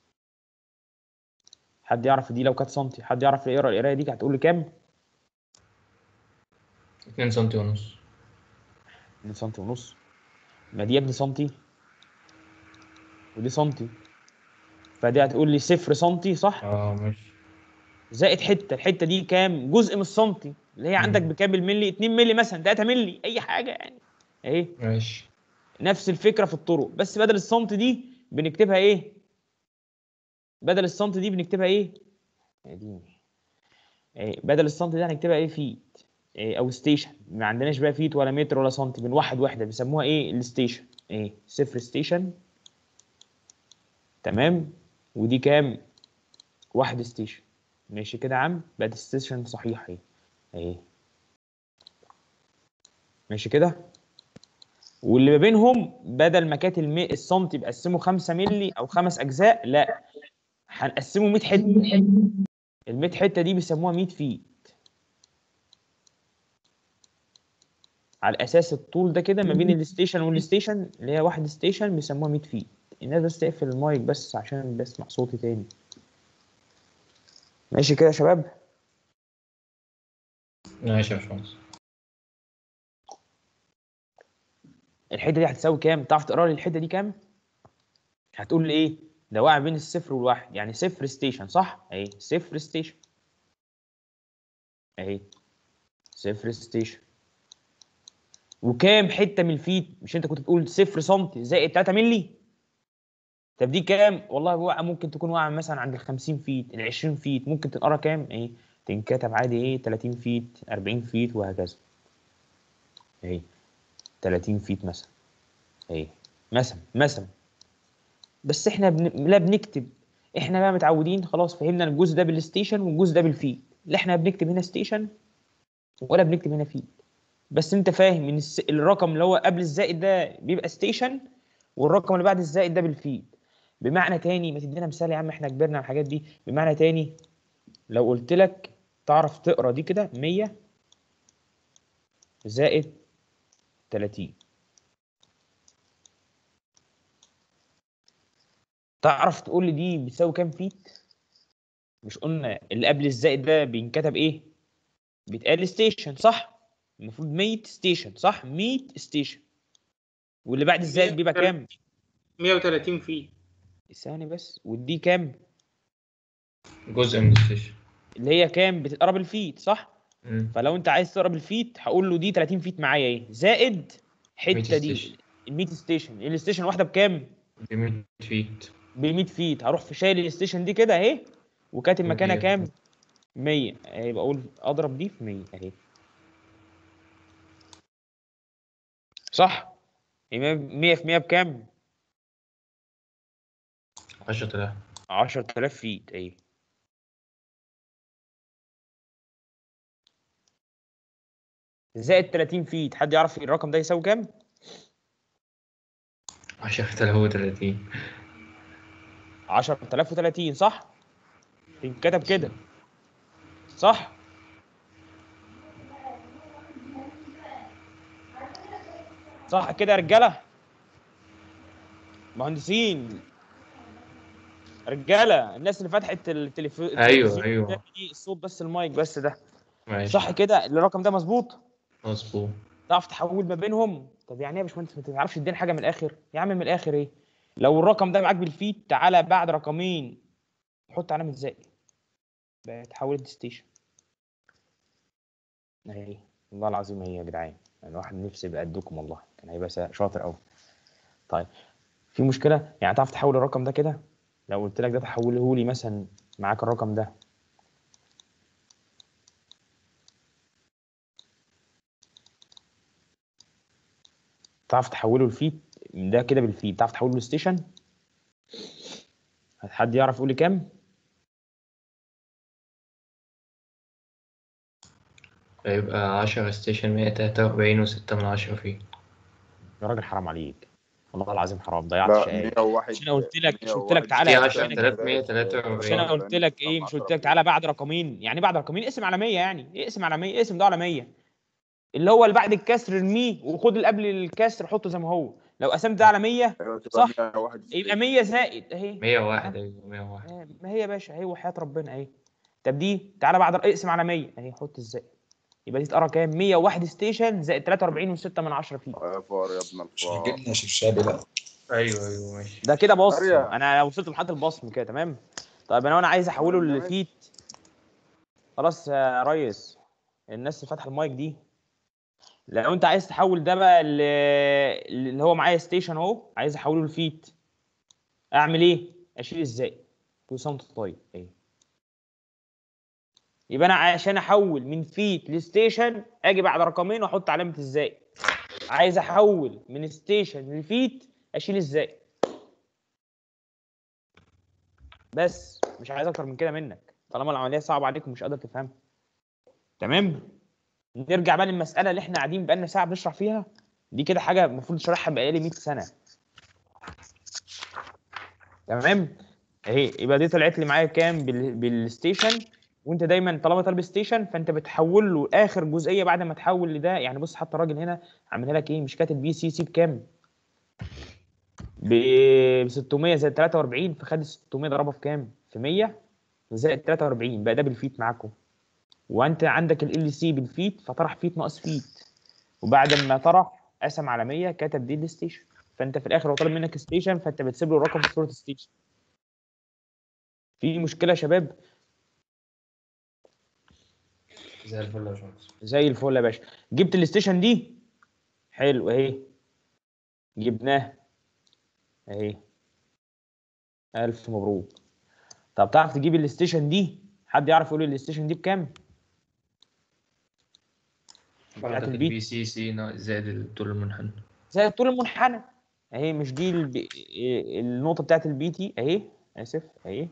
حد يعرف دي لو كانت سنتي حد يعرف يقرا القراية دي هتقول لي كام؟ 2 سنتي ونص 2 سنتي ونص ما دي يا ابني سنتي ودي سنتي فدي هتقول لي صفر سنتي صح اه ماشي زائد حته الحته دي كام جزء من السنتي اللي هي عندك مم. بكام الملي 2 ملي مثلا 3 ملي اي حاجه يعني اهي ماشي نفس الفكره في الطرق بس بدل السنتي دي بنكتبها ايه بدل السنتي دي بنكتبها ايه اديني إيه بدل السنتي دي هنكتبها ايه فيت إيه او ستيشن ما عندناش بقى فيت ولا متر ولا سنتي بنوحد وحده بيسموها ايه الستيشن ايه صفر ستيشن تمام ودي كام واحد ستيشن ماشي كده يا عم بقت الستيشن صحيح اهي اهي ماشي كده واللي ما بينهم بدل ما كانت المي... السنتي بقسمه 5 مللي او خمس اجزاء لا هنقسمه 100 حته ال 100 حته دي بيسموها 100 فيت على اساس الطول ده كده ما بين الستيشن والستيشن اللي هي واحد ستيشن بيسموها 100 فيت الناس بس تقفل المايك بس عشان بسمع صوتي تاني ماشي كده يا شباب ماشي يا باشمهندس الحته دي هتساوي كام تعرف تقرا لي الحته دي كام هتقول لي ايه ده واقع بين الصفر والواحد يعني صفر ستيشن صح اهي صفر ستيشن اهي صفر ستيشن وكام حته من الفيت مش انت كنت بتقول صفر سم زائد 3 مللي طب دي كام والله واقعه ممكن تكون واقعه مثلا عند ال 50 فيت ال 20 فيت ممكن تنقرا كام ايه تنكتب عادي ايه 30 فيت 40 فيت وهكذا اهي 30 فيت مثلا اهي مثلا مثلا بس احنا بن... لا بنكتب احنا بقى متعودين خلاص فهمنا إن الجزء ده بالستيشن والجزء ده بالفيت لا احنا بنكتب هنا ستيشن ولا بنكتب هنا فيت بس انت فاهم ان الس... الرقم اللي هو قبل الزائد ده بيبقى ستيشن والرقم اللي بعد الزائد ده بالفيت بمعنى تاني ما تدينا مثال يا عم احنا كبرنا على الحاجات دي بمعنى تاني لو قلت لك تعرف تقرا دي كده 100 زائد 30 تعرف تقول لي دي بتساوي كام فيت مش قلنا اللي قبل الزائد ده بينكتب ايه بيتقال ستيشن صح المفروض 100 ستيشن صح 100 ستيشن واللي بعد الزائد بيبقى كام 130 فيه ثاني بس ودي كام جزء من الستيشن اللي هي كام بتتقرب الفيت صح مم. فلو انت عايز تقرب الفيت هقول له دي 30 فيت معايا ايه زائد 100 حته دي ستيشن. ال 100 ستيشن الستيشن واحده بكام ب 100 فيت ب 100 فيت هروح في شايل الستيشن دي كده اهي وكاتب مكانها ومية. كام 100 اهي بقول اضرب دي في 100 اهي صح 100 في 100 بكام 10000 10000 فيت اهي زائد 30 فيت حد يعرف الرقم ده يساوي كام 10030 10030 صح تنكتب كده صح صح كده يا رجاله مهندسين رجاله الناس اللي فتحت التليفون أيوة، أيوة. الصوت بس المايك بس ده ماشي صح كده الرقم ده مظبوط مظبوط تعرف تحول ما بينهم طب يعني ايه يا باشمهندس ما تعرفش تديني حاجه من الاخر يا عم من الاخر ايه لو الرقم ده معاك بالفيت تعالى بعد رقمين حط علامه زائد بقت حولت ستيشن اهي والله العظيم هي يا جدعان يعني الواحد نفسي يبقى قدكم والله كان هيبقى سا- شاطر قوي طيب في مشكله يعني تعرف تحول الرقم ده كده لو قلت لك ده تحوله لي مثلا معاك الرقم ده تعرف تحوله لفيت ده كده بالفيت تعرف تحوله لستيشن حد يعرف يقول لي كام هيبقى 10 ستيشن 143 و6 من 10 فيه يا راجل حرام عليك والله العظيم حرام ضيعت لا شقاية 101 مش انا قلت لك مش قلت 101 لك تعالى في يا 10143 مش انا قلت لك ايه مش قلت لك تعالى بعد رقمين يعني بعد رقمين اقسم على 100 يعني اقسم على 100 اقسم ده على 100 اللي هو اللي بعد الكسر ارميه وخد اللي قبل الكسر حطه زي ما هو لو قسمت ده على 100 صح. يبقى 100 زائد اهي 101 ايوه 101 آه، ما هي يا باشا اهي وحياة ربنا اهي طب دي تعالى بعد اقسم على 100 اهي حط ازاي يبقى دي تقرا كام 101 ستيشن زائد 43 و6 من 10 فيه يا فار يا ابن مش الفار هيجيلنا شبشابي لا ايوه ايوه ماشي ده كده بصم قرية. انا وصلت لمرحله البصم كده تمام طيب انا وانا عايز احوله تمام. لفيت خلاص يا ريس الناس اللي فاتحه المايك دي لو انت عايز تحول ده بقى ل- اللي هو معايا ستيشن اهو عايز احوله لفيت اعمل ايه اشيل ازاي كل سنه وانت طيب ايه يبقى انا عشان احول من فيت لستيشن اجي بعد رقمين واحط علامه ازاي عايز احول من ستيشن لفيت اشيل ازاي بس مش عايز اكتر من كده منك طالما العمليه صعبه عليك ومش قادر تفهمها تمام نرجع بقى للمساله اللي احنا قاعدين بقالنا ساعه بنشرح فيها دي كده حاجه المفروض اشرحها بقالي 100 سنه تمام اهي يبقى دي طلعت لي معايا كام بال... بالستيشن وانت دايما طالما طالب ستيشن فانت بتحول له اخر جزئيه بعد ما تحول لده يعني بص حتى الراجل هنا عاملها لك ايه مش كاتب بي سي سي بكام ب 600 زائد 43 فخد 600 ضربها في كام؟ في 100 زائد 43 بقى ده بالفيت معاكم وانت عندك ال سي بالفيت فطرح فيت ناقص فيت وبعد ما طرح قسم على 100 كتب دي الستيشن فانت في الاخر هو طالب منك ستيشن فانت بتسيب له الرقم في صوره ستيشن في مشكله يا شباب زي الفل يا باشمهندس زي الفل يا باشا جبت الستيشن دي حلو اهي جبناه اهي الف مبروك طب تعرف تجيب الستيشن دي حد يعرف يقول لي الستيشن دي بكام بتاعت حركة البيت. البي سي سي ناقص زائد الطول المنحنى زي الطول المنحنى اهي مش دي الب... النقطه بتاعت البي تي اهي اسف اهي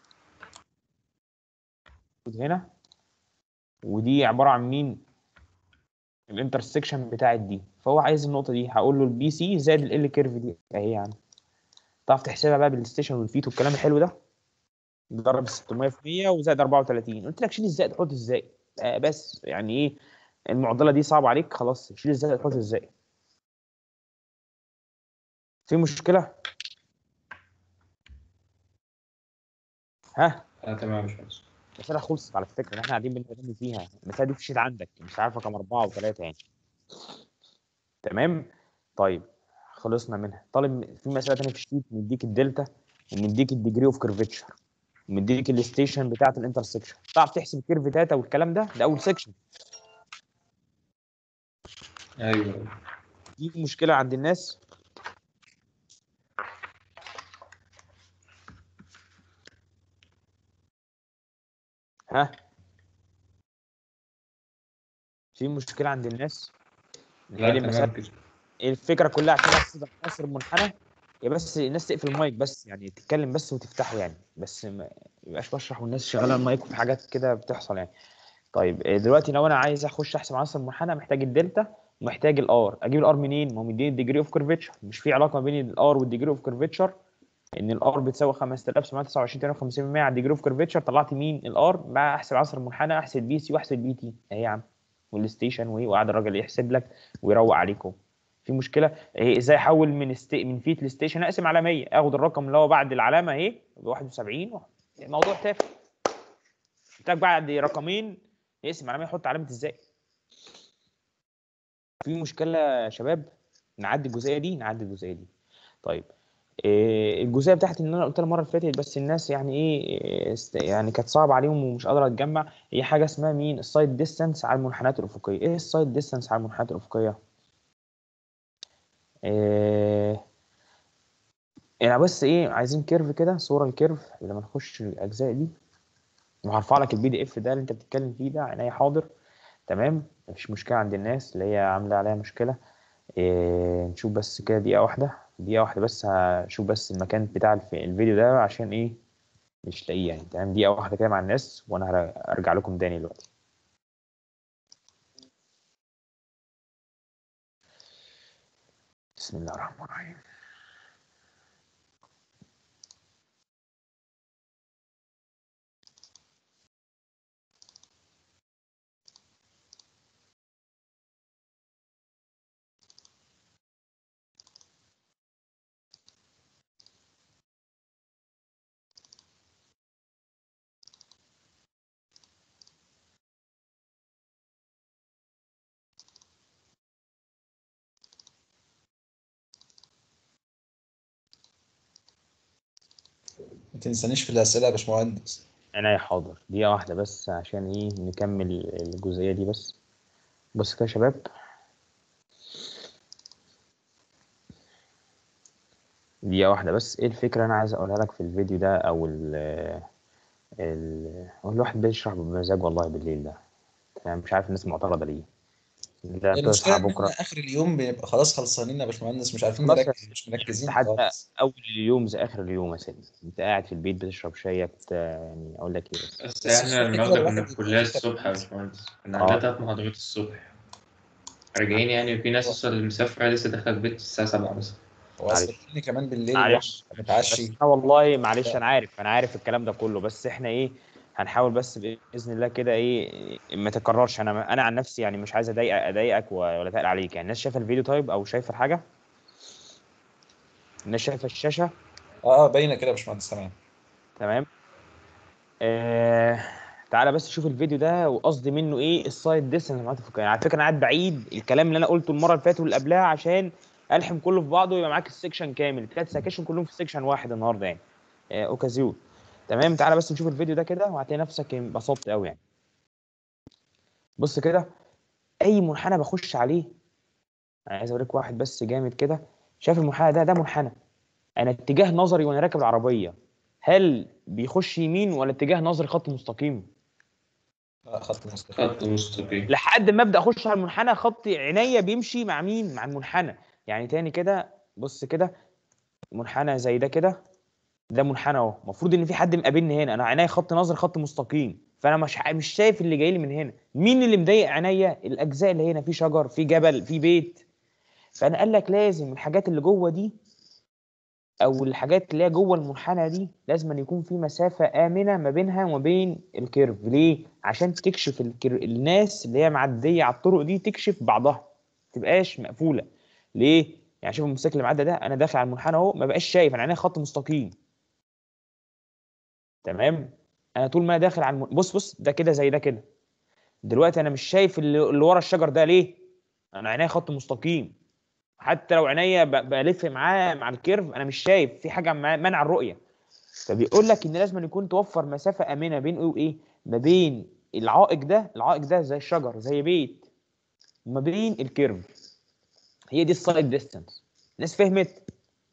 موجود هنا ودي عباره عن مين الانترسكشن بتاعت دي فهو عايز النقطه دي هقول له البي سي زائد ال كيرف دي اهي يعني تعرف تحسبها بقى بالستيشن والفيت والكلام الحلو ده ضرب 600 في 100 وزائد 34 قلت لك شيل الزائد حط الزائد آه بس يعني ايه المعضله دي صعبه عليك خلاص شيل الزائد حط الزائد في مشكله ها اه تمام يا باشمهندس المسألة خلصت على فكرة احنا قاعدين بنتكلم فيها المسألة دي في الشيت عندك مش عارفة كام أربعة وثلاثة يعني تمام طيب خلصنا منها طالب في مسألة تانية في الشيت مديك الدلتا ومديك الديجري اوف كيرفتشر ومديك الستيشن بتاعة الانترسكشن تعرف تحسب الكيرف داتا والكلام ده ده أول سكشن ايوه دي مشكلة عند الناس ها في مشكلة عند الناس لا نحل المسألة تمام كده الفكره كلها عشان احسب عناصر المنحنى يا بس الناس تقفل المايك بس يعني تتكلم بس وتفتحه يعني بس ما يبقاش بشرح والناس شغاله المايك وفي حاجات كده بتحصل يعني طيب آه، دلوقتي لو انا عايز اخش احسب عناصر المنحنى محتاج الدلتا ومحتاج الار اجيب الار منين ما هو مديني الديجري اوف كيرفتشر مش في علاقه ما بين الار والديجري اوف كيرفتشر ان الار بتساوي 5729 52% على الديجري اوف كيرفتشر طلعت مين الار بقى احسب عناصر المنحنى احسب بي سي واحسب بي تي اهي يا عم والستيشن وايه وقعد الراجل يحسب لك ويروق عليكم في مشكله إيه ازاي احول من است... من فيت لستيشن اقسم على 100 اخد الرقم اللي هو بعد العلامه اهي ب 71 الموضوع تافه محتاج بعد رقمين يقسم على 100 يحط علامه ازاي في مشكله يا شباب نعدي الجزئيه دي نعدي الجزئيه دي طيب إيه الجزئيه بتاعت ان انا قلتها المره اللي فاتت بس الناس يعني ايه است- يعني كانت صعبه عليهم ومش قادره تجمع هي حاجه اسمها مين السايد ديستانس على المنحنيات الافقيه ايه السايد ديستانس على المنحنيات الافقيه إيه يعني بس ايه عايزين كيرف كده صوره الكيرف لما نخش الاجزاء دي وهرفع لك البي دي اف ده اللي انت بتتكلم فيه ده عينيا حاضر تمام مفيش مشكله عند الناس اللي هي عامله عليها مشكله إيه نشوف بس كده دقيقه واحده دقيقه واحده بس هشوف بس المكان بتاع الف- الفيديو ده عشان ايه مش لاقيه يعني تمام دقيقه واحده كده مع الناس وانا هر- هرجع لكم تاني دلوقتي بسم الله الرحمن الرحيم ما تنسانيش في الأسئلة يا باشمهندس عينيا حاضر دقيقة واحدة بس عشان ايه نكمل الجزئية دي بس بص كده يا شباب دقيقة واحدة بس ايه الفكرة اللي انا عايز اقولها لك في الفيديو ده او ال ال هو الواحد بيشرح بمزاج والله بالليل ده انا مش عارف الناس معترضة ليه ده المشكلة تصحى إن بكرة إحنا آخر اليوم بنبقى خلاص خلصانين يا باشمهندس مش عارفين خلاص يا نركز مش مركزين حتى خالص اول اليوم زي اخر اليوم يا سيدي انت قاعد في البيت بتشرب شايك بت- يعني اقول لك ايه بس بس بس احنا الصبح كده النهارده الواحد كنا في بيبقى الكلية فيه الصبح يا تركيز. باشمهندس كنا اه عندنا تلات محاضرات الصبح راجعين يعني وفي ناس اصلا مسافرة لسه داخلة البيت الساعة سبعة مثلا وأصل معلش التاني كمان بالليل الواحد معلش بيبقى بس متعشي احنا والله معلش انا عارف انا عارف الكلام ده كله بس احنا ايه هنحاول بس باذن الله كده ايه ما تكررش انا انا عن نفسي يعني مش عايز اضايق اضايقك و- ولا تقل عليك يعني الناس شايفه الفيديو طيب او شايفه الحاجه الناس شايفه الشاشه اه اه باينه كده يا باشمهندس تمام تمام آه... تعالى بس شوف الفيديو ده وقصدي منه ايه السايد ديستنس اللي معاك على فكره انا قاعد بعيد الكلام اللي انا قلته المره اللي فاتت واللي قبلها عشان الحم كله في بعضه ويبقى معاك السكشن كامل الثلاث سكشن كلهم في سكشن واحد النهارده يعني آه اوكازيون تمام تعالى بس نشوف الفيديو ده كده وهتلاقي نفسك انبسطت قوي يعني بص كده اي منحنى بخش عليه انا عايز اوريك واحد بس جامد كده شايف المنحنى ده ده منحنى انا اتجاه نظري وانا راكب العربيه هل بيخش يمين ولا اتجاه نظري خط مستقيم آه خط مستقيم خط مستقيم لحد ما ابدا اخش على المنحنى خط عينيا بيمشي مع مين مع المنحنى يعني تاني كده بص كده منحنى زي ده كده ده منحنى اهو المفروض ان في حد مقابلني هنا انا عينيا خط نظر خط مستقيم فانا مش ع- مش شايف اللي جاي لي من هنا مين اللي مضايق عينيا الاجزاء اللي هنا في شجر في جبل في بيت فانا قال لك لازم الحاجات اللي جوه دي او الحاجات اللي هي جوه المنحنى دي لازم أن يكون في مسافه امنه ما بينها وما بين الكيرف ليه عشان تكشف الكير... الناس اللي هي معديه على الطرق دي تكشف بعضها ما تبقاش مقفوله ليه يعني شوف الموتوسيكل اللي معدي ده انا داخل على المنحنى اهو ما بقاش شايف انا عينيا خط مستقيم تمام انا طول ما انا داخل على الم... بص بص ده كده زي ده كده دلوقتي انا مش شايف اللي, اللي ورا الشجر ده ليه انا عينيا خط مستقيم حتى لو عينيا ب- بلف معاه مع الكيرف انا مش شايف في حاجه مع- منع الرؤيه فبيقول لك ان لازم يكون توفر مسافه امنه بين ايه وايه ما بين العائق ده العائق ده زي الشجر زي بيت وما بين الكيرف هي دي السايد ديستانس الناس فهمت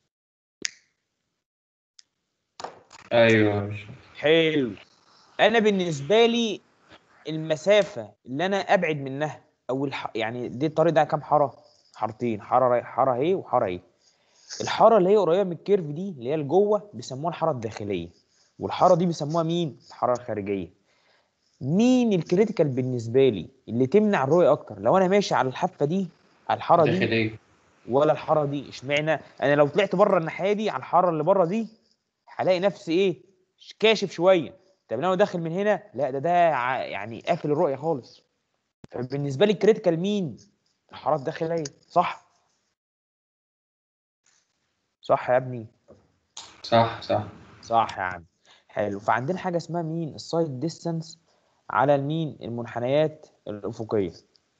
ايوه مش حلو انا بالنسبه لي المسافه اللي انا ابعد منها او الح... يعني دي الطريق ده كام حاره حارتين حاره رايح حاره اهي وحاره اهي الحاره اللي هي قريبه من الكيرف دي اللي هي لجوه بيسموها الحاره الداخليه والحاره دي بيسموها مين الحاره الخارجيه مين الكريتيكال بالنسبه لي اللي تمنع الرؤيه اكتر لو انا ماشي على الحافه دي على الحاره دي داخلية ولا الحاره دي اشمعنى انا لو طلعت بره الناحيه دي على الحاره اللي بره دي هلاقي نفسي ايه كاشف شويه طب لو انا داخل من هنا لا ده ده ع- يعني قافل الرؤيه خالص فبالنسبه لي الكريتيكال مين الحاره الداخليه صح صح يا ابني صح صح صح يا عم حلو فعندنا حاجه اسمها مين السايد ديستانس على المين المنحنيات الافقيه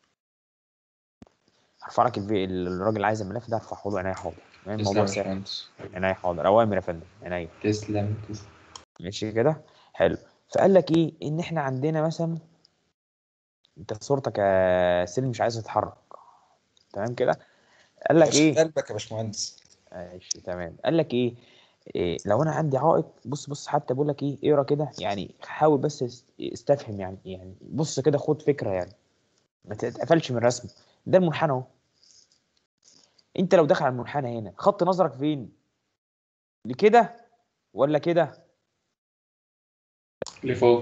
هرفع لك الفي... الراجل اللي عايز الملف ده هرفعه له عينيا حاضر تمام تسلم الموضوع يا سهل باشمهندس عينيا حاضر اوامر يا فندم عينيا تسلم تسلم ماشي كده حلو فقال لك ايه ان احنا عندنا مثلا انت صورتك يا سلم مش عايز تتحرك تمام كده قال لك ايه قلبك يا باشمهندس ماشي تمام قال لك ايه, إيه لو انا عندي عائق بص بص حتى بقول لك ايه اقرا كده يعني حاول بس است- استفهم يعني يعني بص كده خد فكره يعني ما تتقفلش من الرسم ده المنحنى اهو انت لو داخل على المنحنى هنا خط نظرك فين لكده ولا كده لفوق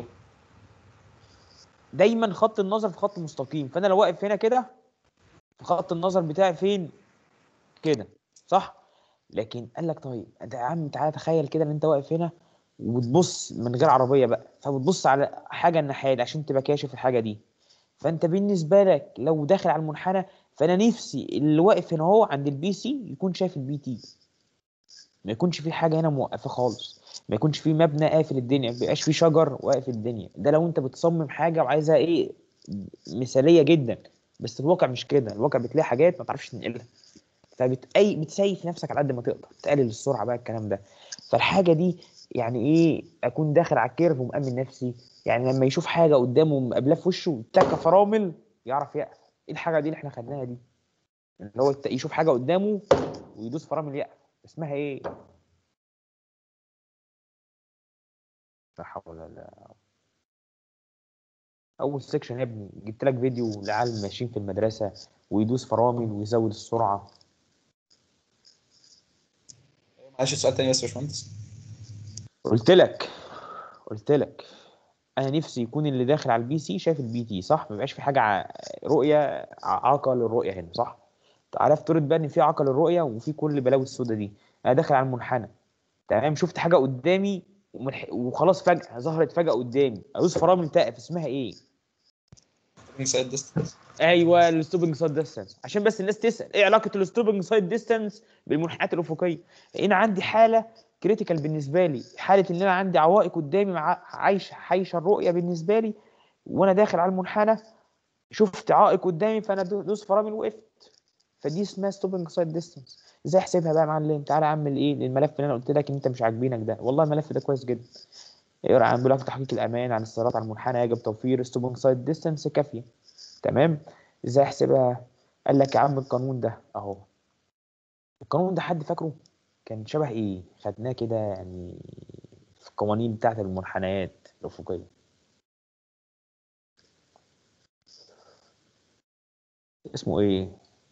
دايما خط النظر في خط مستقيم فانا لو واقف هنا كده خط النظر بتاعي فين كده صح لكن قال لك طيب انت يا عم تعالى تخيل كده ان انت واقف هنا وبتبص من غير عربيه بقى فبتبص على حاجه الناحيه دي عشان تبقى كاشف الحاجه دي فانت بالنسبه لك لو داخل على المنحنى فانا نفسي اللي واقف هنا هو عند البي سي يكون شايف البي تي ما يكونش في حاجه هنا موقفه خالص ما يكونش في مبنى قافل الدنيا ما يبقاش في شجر واقف الدنيا ده لو انت بتصمم حاجه وعايزها ايه مثاليه جدا بس الواقع مش كده الواقع بتلاقي حاجات ما تعرفش تنقلها فبتأي بتسيف نفسك على قد ما تقدر تقلل السرعه بقى الكلام ده فالحاجه دي يعني ايه اكون داخل على الكيرف ومأمن نفسي يعني لما يشوف حاجه قدامه مقابلاه في وشه تكه فرامل يعرف يقف ايه الحاجه دي اللي احنا خدناها دي اللي هو الت- يشوف حاجه قدامه ويدوس فرامل يقف اسمها ايه لا حول ولا اول سيكشن يا ابني جبت لك فيديو لعيال ماشيين في المدرسه ويدوس فرامل ويزود السرعه معلش سؤال تاني بس يا باشمهندس قلت لك قلت لك انا نفسي يكون اللي داخل على البي سي شايف البي تي صح ما يبقاش في حاجه ع- رؤيه ع- عاقه للرؤيه هنا صح تعالى افترض بقى ان في عاقه للرؤيه وفي كل البلاوي السوداء دي انا داخل على المنحنى تمام شفت حاجه قدامي وملح- وخلاص فجاه ظهرت فجاه قدامي ادوس فرامل تقف اسمها ايه انسايد ديستنس ايوه الستوبنج سايد ديستانس عشان بس الناس تسال ايه علاقه الستوبنج سايد ديستانس بالمنحنيات الافقيه هنا عندي حاله كريتيكال بالنسبه لي حاله ان انا عندي عوائق قدامي مع عايشه عايشه الرؤيه بالنسبه لي وانا داخل على المنحنى شفت عائق قدامي فانا دو- دوس فرامل وقفت فدي اسمها ستوبنج سايد ديستانس ازاي احسبها بقى يا معلم تعالى اعمل ايه الملف اللي انا قلت لك انت مش عاجبينك ده والله الملف ده كويس جدا يقرا عن بيقول لك تحقيق الامان عن السيارات على المنحنى يجب توفير ستوبنج سايد ديستانس كافيه تمام ازاي احسبها قال لك يا عم القانون ده اهو القانون ده حد فاكره كان شبه ايه خدناه كده يعني في القوانين بتاعت المنحنيات الافقيه اسمه ايه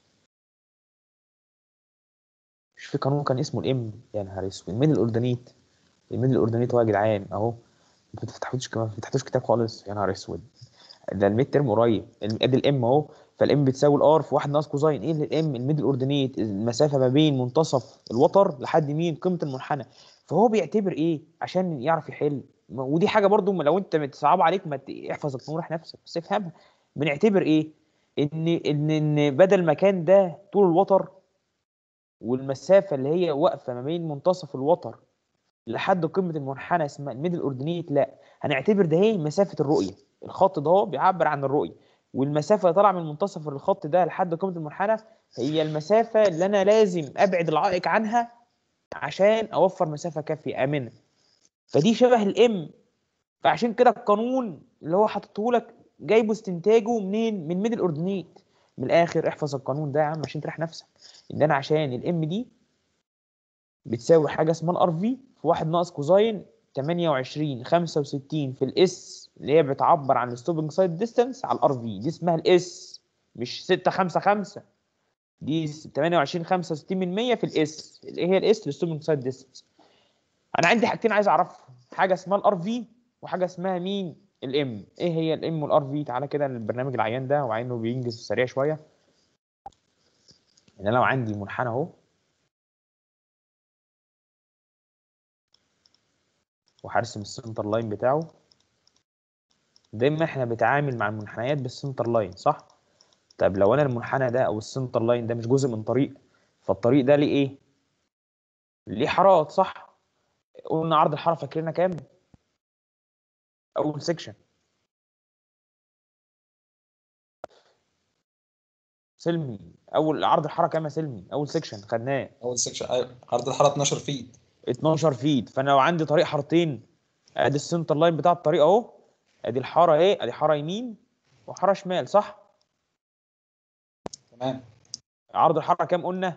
مش في قانون كان اسمه الام يا نهار اسود الميد الاردنيت الميد الاردنيت هو يا جدعان اهو انتوا ما فتحتوش كمان ما فتحتوش كتاب خالص يا نهار اسود ده الميد ترم قريب الم- ادي الام اهو فالام بتساوي الار في واحد ناقص كوزاين ايه الام الميد الاردنيت المسافه ما بين منتصف الوتر لحد مين قيمه المنحنى فهو بيعتبر ايه عشان يعرف يحل ما- ودي حاجه برضو ما- لو انت صعب عليك ما ت- احفظ القانون راح نفسك بس افهمها بنعتبر ايه ان ان ان بدل ما كان ده طول الوتر والمسافه اللي هي واقفه ما بين منتصف الوتر لحد قمه المنحنى اسمها الميدل اوردينيت لا هنعتبر ده هي مسافه الرؤيه الخط ده هو بيعبر عن الرؤيه والمسافه اللي طالعه من منتصف الخط ده لحد قمه المنحنى هي المسافه اللي انا لازم ابعد العائق عنها عشان اوفر مسافه كافيه امنه فدي شبه الام فعشان كده القانون اللي هو حاططه لك جايبه استنتاجه منين من ميدل اوردينيت من الاخر احفظ القانون ده يا عم عشان تريح نفسك ان انا عشان الام دي بتساوي حاجه اسمها الار في في واحد ناقص كوزاين 28 65 في الاس اللي هي بتعبر عن الستوبنج سايد ديستانس على الار في دي اسمها الاس مش 6 5 5 دي 28 65 من 100 في الاس اللي هي الاس الستوبنج سايد ديستانس انا عندي حاجتين عايز اعرفهم حاجه اسمها الار في وحاجه اسمها مين الام ايه هي الام والار في تعالى كده البرنامج العيان ده وعينه بينجز سريع شويه ان انا لو عندي منحنى اهو وهرسم السنتر لاين بتاعه دايما احنا بنتعامل مع المنحنيات بالسنتر لاين صح طب لو انا المنحنى ده او السنتر لاين ده مش جزء من طريق فالطريق ده ليه ايه ليه حارات صح قلنا عرض الحاره فاكرينها كام اول سيكشن سلمي اول عرض الحاره كام يا سلمي اول سيكشن خدناه اول سكشن عرض الحاره 12 فيت 12 فيت فانا لو عندي طريق حارتين ادي السنتر لاين بتاع الطريق اهو ادي الحاره ايه ادي حاره يمين وحاره شمال صح تمام عرض الحاره كام قلنا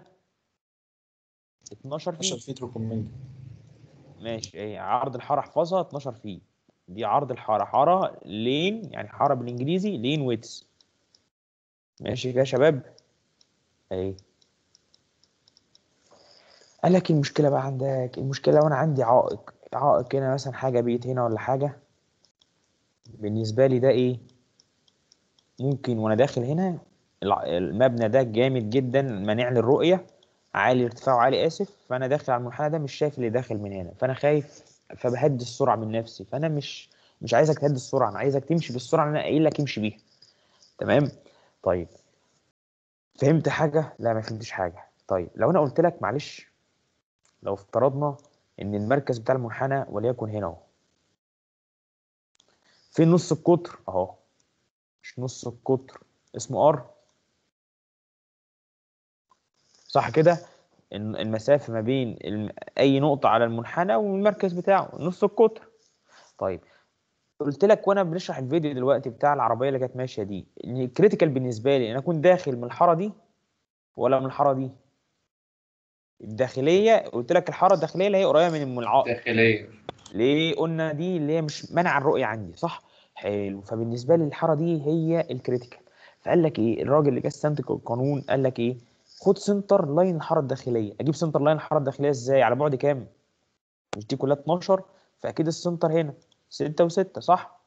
12 12 فيت فيت ريكومند ماشي ايه عرض الحاره احفظها 12 فيت دي عرض الحاره حاره لين يعني حاره بالانجليزي لين ويتس ماشي كده يا شباب اهي قال لك المشكله بقى عندك المشكله لو انا عندي عائق عائق هنا مثلا حاجه بيت هنا ولا حاجه بالنسبه لي ده ايه ممكن وانا داخل هنا الع- المبنى ده جامد جدا مانع للرؤيه عالي ارتفاعه عالي اسف فانا داخل على المنحنى ده مش شايف اللي داخل من هنا فانا خايف فبهدي السرعه من نفسي فانا مش مش عايزك تهدي السرعه انا عايزك تمشي بالسرعه اللي انا قايل لك امشي بيها تمام طيب فهمت حاجه لا ما فهمتش حاجه طيب لو انا قلت لك معلش لو افترضنا ان المركز بتاع المنحنى وليكن هنا اهو فين نص القطر اهو مش نص القطر اسمه ار صح كده الن- المسافه ما بين الم- اي نقطه على المنحنى والمركز بتاعه نص القطر طيب قلت لك وانا بنشرح الفيديو دلوقتي بتاع العربيه اللي كانت ماشيه دي ان الكريتيكال بالنسبه لي ان اكون داخل من الحاره دي ولا من الحاره دي الداخليه قلت لك الحاره الداخليه اللي هي قريبه من العائق داخلية ليه قلنا دي اللي هي مش منع الرؤيه عندي صح حلو فبالنسبه لي الحاره دي هي الكريتيكال فقال لك ايه الراجل اللي جه استنتج القانون قال لك ايه خد سنتر لاين الحاره الداخليه اجيب سنتر لاين الحاره الداخليه ازاي على بعد كام مش دي كلها 12 فاكيد السنتر هنا 6 و6 صح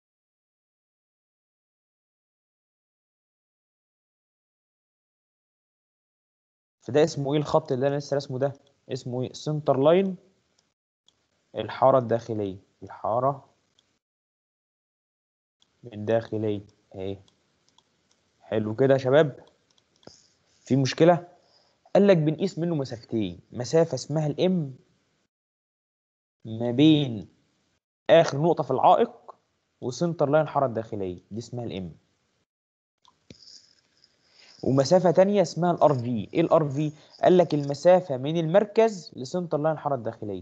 فده اسمه ايه الخط اللي انا لسه رسمه ده اسمه ايه سنتر لاين الحارة الداخلية الحارة الداخلية اهي حلو كده يا شباب في مشكله قال لك بنقيس منه مسافتين مسافه اسمها الام ما بين اخر نقطه في العائق وسنتر لاين الحاره الداخليه دي اسمها الام ومسافه تانية اسمها الار في ايه الار في قال لك المسافه من المركز لسنتر لاين الحاره الداخليه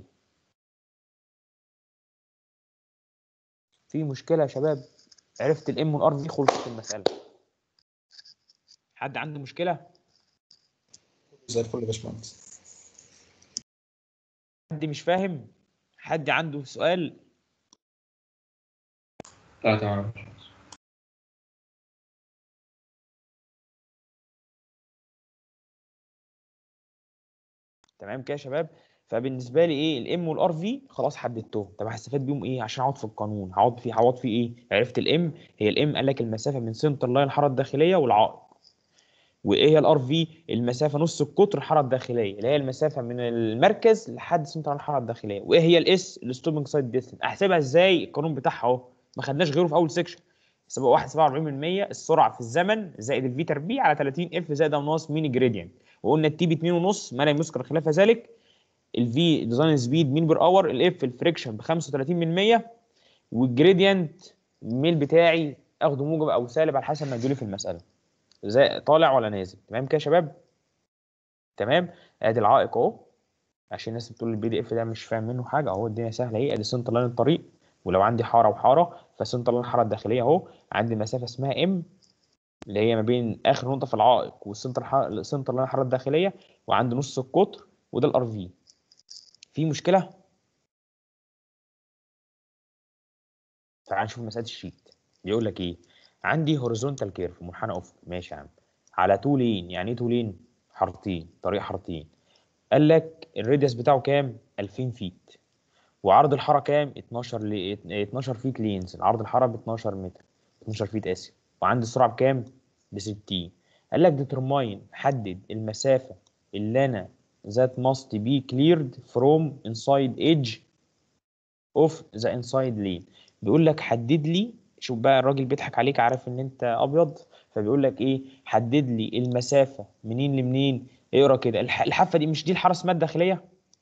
في مشكله يا شباب عرفت الام والار في خلصت المساله حد عنده مشكله زي الفل يا باشمهندس حد مش فاهم حد عنده سؤال لا تمام تمام كده يا شباب فبالنسبه لي ايه الام والار في خلاص حددتهم طب هستفاد بيهم ايه عشان اقعد في القانون هقعد في هقعد في ايه عرفت الام هي الام قال لك المسافه من سنتر لاين الحاره الداخليه والعائق وايه هي الار في المسافه نص القطر الحاره الداخليه اللي هي المسافه من المركز لحد سنتر لاين الحاره الداخليه وايه هي الاس الستوبنج سايد ديستنس احسبها ازاي القانون بتاعها اهو ما خدناش غيره في اول سيكشن 1 47% السرعه في الزمن زائد الفي تربيع على 30 اف زائد او ناقص مين جريدينت وقلنا التي ب 2.5 ما لا يذكر خلاف ذلك الفي ديزاين سبيد مين بير اور الاف الفريكشن ب 35% والجريدينت الميل بتاعي اخده موجب او سالب على حسب ما ادولي في المساله زي طالع ولا نازل تمام كده يا شباب تمام ادي العائق اهو عشان الناس بتقول البي دي اف ده مش فاهم منه حاجه اهو الدنيا سهله اهي ادي سنتر لاين الطريق ولو عندي حاره وحاره فسنتر لاين الحاره الداخليه اهو عندي مسافه اسمها ام اللي هي ما بين اخر نقطه في العائق والسنتر ح... سنتر لاين الحاره الداخليه وعند نص القطر وده الار في في مشكله تعال نشوف مساله الشيت بيقول لك ايه عندي هوريزونتال كيرف منحنى افق ماشي يا عم على تو لين يعني ايه تو لين حارتين طريق حارتين قال لك الراديوس بتاعه كام 2000 فيت وعرض الحاره كام 12 ل 12 فيت لينز عرض الحاره ب 12 متر 12 فيت اسف وعندي السرعه بكام ب 60 قال لك ديترماين حدد المسافه اللي انا that must be cleared from inside edge of the inside lane بيقول لك حدد لي شوف بقى الراجل بيضحك عليك عارف ان انت ابيض فبيقول لك ايه حدد لي المسافه منين لمنين اقرا كده الح- الحافه دي مش دي الحاره اسمها الداخليه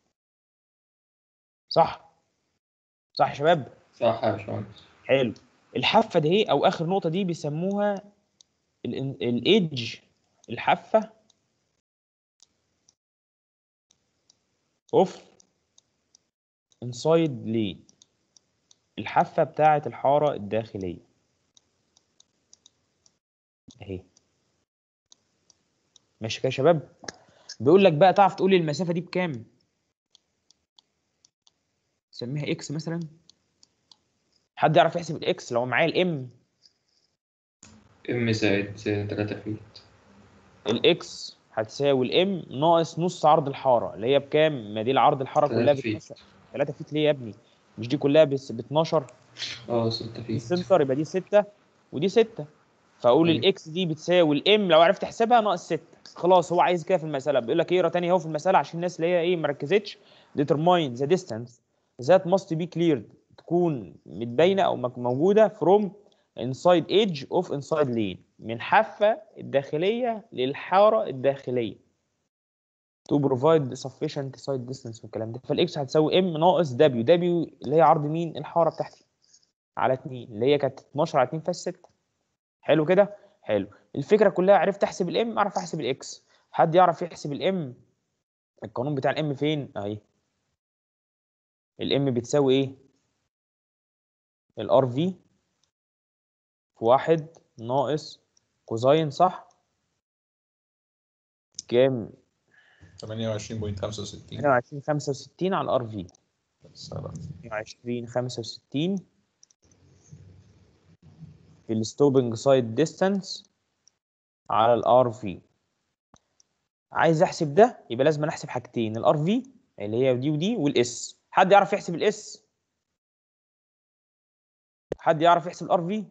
صح صح يا شباب صح يا باشمهندس حلو الحافه دي ايه او اخر نقطه دي بيسموها الايدج الحافه اوف انسايد لين الحافه بتاعه الحاره الداخليه اهي ماشي كده يا شباب بيقول لك بقى تعرف تقول لي المسافه دي بكام سميها اكس مثلا حد يعرف يحسب الاكس لو معايا الام ام زائد 3 فيت الاكس هتساوي الام ناقص نص عرض الحاره اللي هي بكام ما دي العرض الحاره تلاتة كلها ب فيت. 12 3 فيت ليه يا ابني مش دي كلها بس ب 12 اه 6 دي فيت السنتر يبقى دي 6 ودي 6 فاقول أيوة. الاكس دي بتساوي الام لو عرفت احسبها ناقص 6 خلاص هو عايز كده في المساله بيقول لك اقرا تاني اهو في المساله عشان الناس اللي هي ايه ما ركزتش determine the distance that must be cleared تكون متباينه او مك- موجوده from inside edge of inside lane من حافه الداخليه للحاره الداخليه to provide sufficient side distance والكلام ده فالاكس هتساوي ام ناقص دبليو دبليو اللي هي عرض مين الحاره بتاعتي على 2 اللي هي كانت 12 على 2 فاس 6 حلو كده حلو الفكره كلها عرفت احسب الام اعرف احسب الاكس حد يعرف يحسب الام القانون بتاع الام فين اهي الام بتساوي ايه الار في في واحد ناقص كوزاين صح كام 28.65 28 65 على الار في 28 65 في الستوبنج سايد ديستانس على الار في عايز احسب ده يبقى لازم احسب حاجتين الار في اللي هي دي ودي والاس حد يعرف يحسب الاس حد يعرف يحسب الار في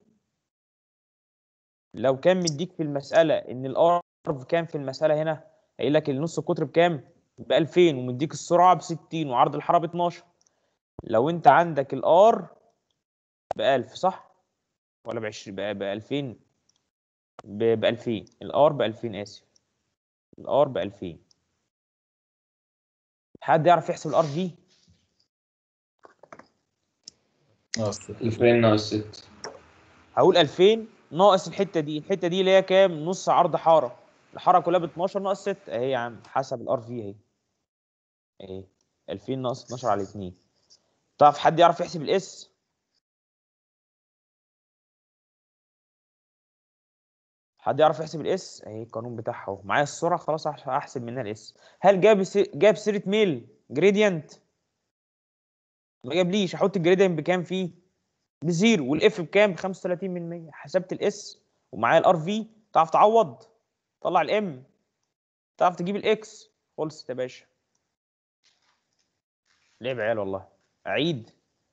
لو كان مديك في المساله ان الار كام في المساله هنا قايل لك النص القطر بكام ب 2000 ومديك السرعه ب 60 وعرض الحاره ب 12 لو انت عندك الار ب 1000 صح ولا ب 20 ب 2000 ب 2000 الار ب 2000 اسف الار ب 2000 حد يعرف يحسب الار في اه ست. 2000 ناقص 6 هقول 2000 ناقص الحته دي الحته دي اللي هي كام نص عرض حاره الحاره كلها ب 12 ناقص 6 اهي يا عم حسب الار في اهي اهي 2000 ناقص 12 على 2 تعرف حد يعرف يحسب الاس حد يعرف يحسب الاس اهي القانون بتاعها اهو معايا السرعه خلاص هح- هحسب منها الاس هل جاب س... جاب سيره ميل جريدينت ما جابليش احط الجريدينت بكام فيه بزيرو والاف بكام ب 35 من 100 حسبت الاس ومعايا الار في تعرف تعوض طلع الام تعرف تجيب الاكس خلصت يا باشا لعب عيال والله اعيد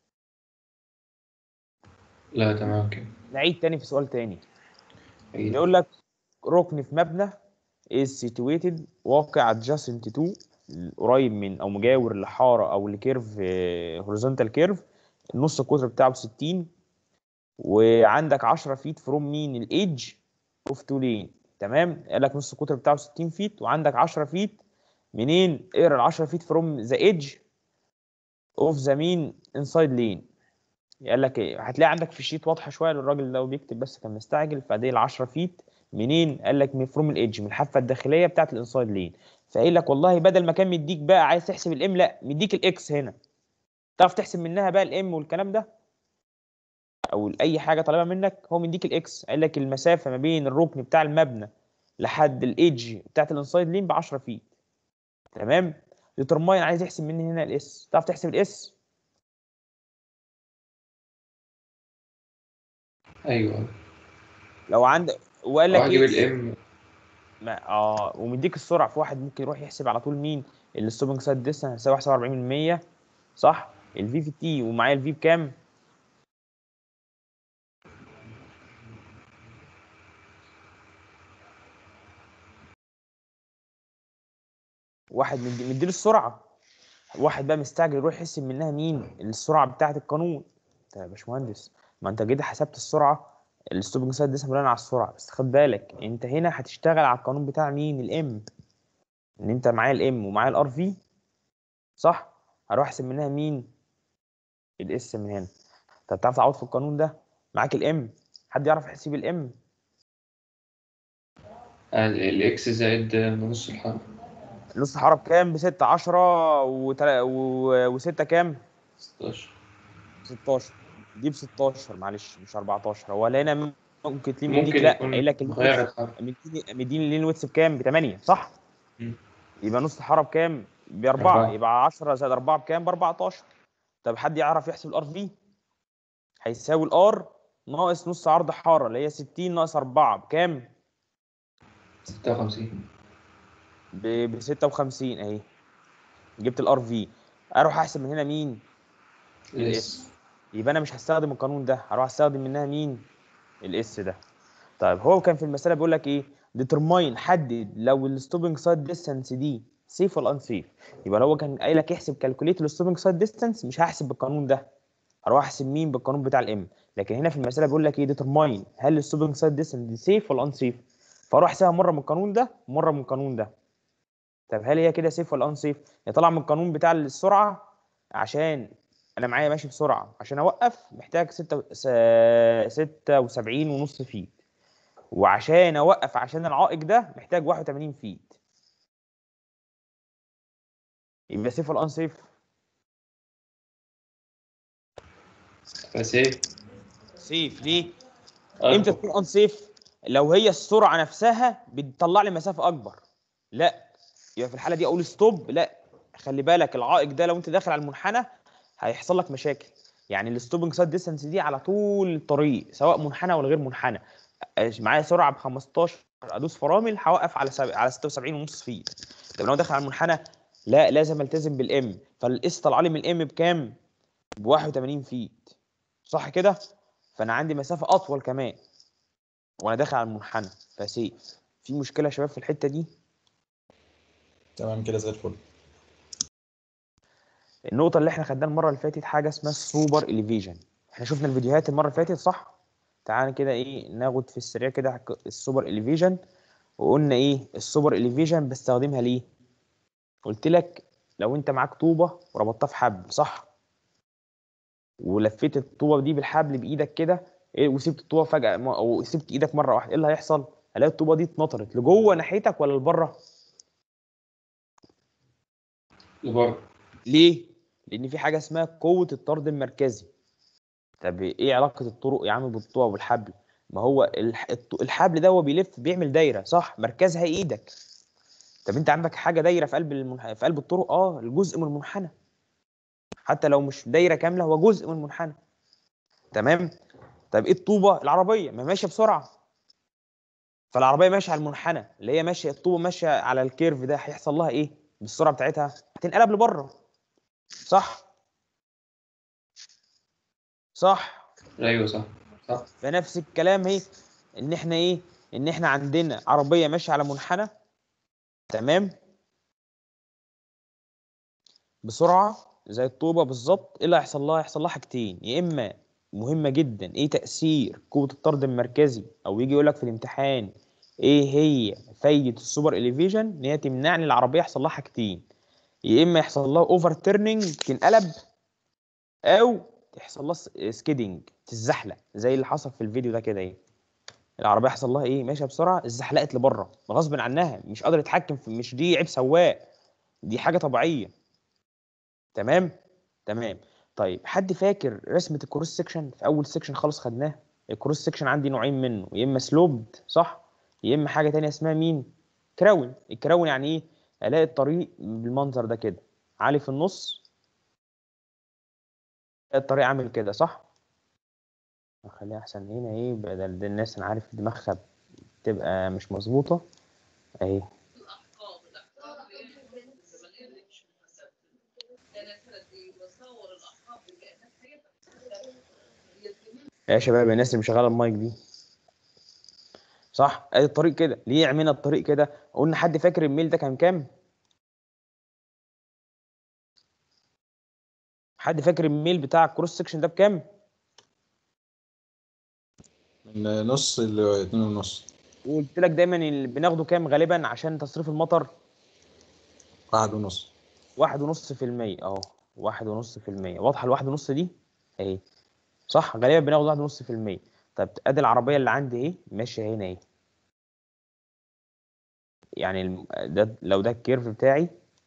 لا تمام كده نعيد تاني في سؤال تاني عيد. بيقول لك ركن في مبنى is situated واقع adjacent to قريب من او مجاور لحاره او لكيرف هوريزونتال كيرف النص القطر بتاعه ب 60 وعندك 10 فيت فروم مين الايدج اوف تو لين تمام قال لك نص القطر بتاعه 60 فيت وعندك 10 فيت منين اقرا ال 10 فيت فروم ذا ايدج اوف ذا مين انسايد لين قال لك ايه هتلاقي عندك في الشيت واضحه شويه للراجل ده وبيكتب بس كان مستعجل فدي ال 10 فيت منين قال لك من فروم الايدج من الحافه الداخليه بتاعت الانسايد لين فقايل لك والله بدل ما كان مديك بقى عايز تحسب الام لا مديك الاكس هنا تعرف تحسب منها بقى الام والكلام ده او اي حاجه طالبها منك هو مديك الاكس قال لك المسافه ما بين الركن بتاع المبنى لحد الايدج بتاعت الانسايد لين ب 10 فيت تمام ديترماين عايز يحسب مني هنا الاس تعرف تحسب الاس ايوه لو عندك وقال لك واجيب ايه الام ما اه ومديك السرعه في واحد ممكن يروح يحسب على طول مين الستوبنج سايد ديستنس هيساوي 47% صح الفي في تي ومعايا الفي بكام واحد مدي- مديله السرعه واحد بقى مستعجل يروح يحسب منها مين السرعه بتاعه القانون انت يا باشمهندس ما انت كده حسبت السرعه الستوبنج سايد ديستنس بناء على السرعه بس خد بالك انت هنا هتشتغل على القانون بتاع مين الام ان انت معايا الام ومعايا الار في صح هروح احسب منها مين الاس من هنا طب تعرف تعوض في القانون ده معاك الام حد يعرف يحسب الام الاكس زائد نص الحرف نص حرف كام ب 6 10 و6 كام 16 16 دي ب 16 معلش مش 14 هو هنا ممكن تلاقيه مديك ممكن لا يكون قايل لك مغير الويتس- الحرف مديني مديني اللين ويتس بكام ب 8 صح مم. يبقى نص حرف كام ب 4 أربعة. يبقى 10 زائد 4 بكام ب 14 طب حد يعرف يحسب الار في هيساوي الار ناقص نص عرض حاره اللي هي 60 ناقص 4 بكام 56 ب 56 اهي جبت الار في اروح احسب من هنا مين الاس يبقى انا مش هستخدم القانون ده هروح استخدم منها مين الاس ده طيب هو كان في المساله بيقول لك ايه ديترماين حدد لو الستوبنج سايد ديستانس دي سيف ولا انسيف يبقى لو هو كان قايل لك احسب كالكوليت الستوبنج سايد ديستانس مش هحسب بالقانون ده هروح احسب مين بالقانون بتاع الام لكن هنا في المساله بيقول لك ايه ديترماين هل الستوبنج سايد ديستانس دي سيف ولا انسيف فاروح احسبها مره من القانون ده ومره من القانون ده طب هل هي كده سيف ولا انسيف يطلع من القانون بتاع السرعه عشان انا معايا ماشي بسرعه عشان اوقف محتاج 6 76 ونص فيت وعشان اوقف عشان العائق ده محتاج 81 فيت يبقى سيف ولا انسيف فسيف سيف ليه امتى تكون انسيف لو هي السرعه نفسها بتطلع لي مسافه اكبر لا يبقى في الحاله دي اقول ستوب لا خلي بالك العائق ده لو انت داخل على المنحنى هيحصل لك مشاكل يعني الستوبنج سايد ديستانس دي على طول الطريق سواء منحنى ولا غير منحنى أش- معايا سرعه ب 15 ادوس فرامل هوقف على سب... على 76 ونص فيت طب لو داخل على المنحنى لا لازم التزم بالام فالاس طلع لي من الام بكام؟ ب 81 فيت صح كده؟ فانا عندي مسافه اطول كمان وانا داخل على المنحنى فسيف في مشكله يا شباب في الحته دي تمام كده زي الفل النقطه اللي احنا خدناها المره اللي فاتت حاجه اسمها السوبر اليفيجن احنا شفنا الفيديوهات المره اللي فاتت صح تعالى كده ايه ناخد في السريع كده حك- السوبر اليفيجن وقلنا ايه السوبر اليفيجن بستخدمها ليه قلت لك لو انت معاك طوبه وربطتها في حبل صح ولفيت الطوبه دي بالحبل بايدك كده إيه وسبت الطوبه فجاه م- او سبت ايدك مره واحده ايه اللي هيحصل هلاقي الطوبه دي اتنطرت لجوه ناحيتك ولا لبره وبرضه ليه لان في حاجه اسمها قوه الطرد المركزي طب ايه علاقه الطرق يا عم بالطوبه والحبل ما هو الح- الط- الحبل ده هو بيلف بيعمل دايره صح مركزها ايدك طب انت عندك حاجه دايره في قلب المنح... في قلب الطرق اه الجزء من المنحنى حتى لو مش دايره كامله هو جزء من المنحنى تمام طب ايه الطوبه العربيه ما ماشيه بسرعه فالعربيه ماشيه على المنحنى اللي هي ماشيه الطوبه ماشيه على الكيرف ده هيحصل لها ايه بالسرعه بتاعتها هتنقلب لبره صح صح ايوه صح صح فنفس الكلام اهي ان احنا ايه ان احنا عندنا عربيه ماشيه على منحنى تمام بسرعه زي الطوبه بالظبط ايه اللي هيحصل لها هيحصل لها حاجتين يا اما مهمه جدا ايه تاثير قوه الطرد المركزي او يجي يقول لك في الامتحان ايه هي فايده السوبر اليفيجن ان هي تمنعني العربيه يحصل لها حاجتين يا اما يحصل لها اوفر تيرنينج تنقلب او تحصل لها سكيدنج تتزحلق زي اللي حصل في الفيديو ده كده ايه العربيه حصل لها ايه ماشيه بسرعه اتزحلقت لبره غصب عنها مش قادره تتحكم في مش دي عيب سواق دي حاجه طبيعيه تمام تمام طيب حد فاكر رسمه الكروس سكشن في اول سكشن خالص خدناه الكروس سكشن عندي نوعين منه يا اما سلوبد صح يا اما حاجه تانية اسمها مين كراون الكراون يعني ايه الاقي الطريق بالمنظر ده كده عالي في النص الطريق عامل كده صح نخليها احسن هنا ايه بدل ده الناس انا عارف دماغها بتبقى مش مظبوطه اهي يا شباب الناس اللي مشغله المايك دي صح ادي الطريق كده ليه عملنا الطريق كده قلنا حد فاكر الميل ده كان كام حد فاكر الميل بتاع الكروس سكشن ده بكام من نص لاتنين ونص وقلت لك دايما اللي بناخده كام غالبا عشان تصريف المطر واحد ونص واحد ونص في المية اهو واحد ونص في المية واضحة الواحد ونص دي اهي صح غالبا بناخد واحد ونص في المية طب ادي العربية اللي عندي اهي ماشية هنا اهي يعني الم- ده لو ده الكيرف بتاعي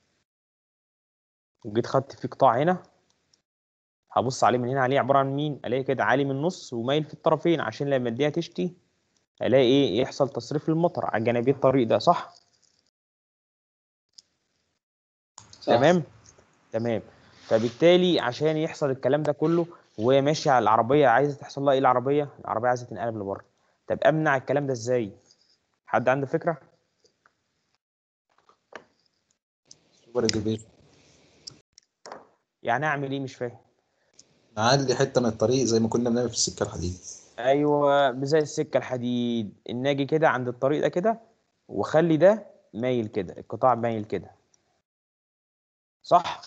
وجيت خدت فيه قطاع هنا هبص عليه من هنا عليه عبارة عن مين الاقي كده عالي من النص ومايل في الطرفين عشان لما الدنيا تشتي الاقي ايه يحصل تصريف للمطر على جانبي الطريق ده صح صح تمام تمام فبالتالي عشان يحصل الكلام ده كله وهي ماشيه على العربيه عايزه تحصل لها ايه العربيه العربيه عايزه تنقلب لبره طب امنع الكلام ده ازاي حد عنده فكره سوبر ديفيجن يعني اعمل ايه مش فاهم نعلي حته من الطريق زي ما كنا بنعمل في السكه الحديد ايوه زي السكه الحديد ان اجي كده عند الطريق ده كده وخلي ده مايل كده القطاع مايل كده صح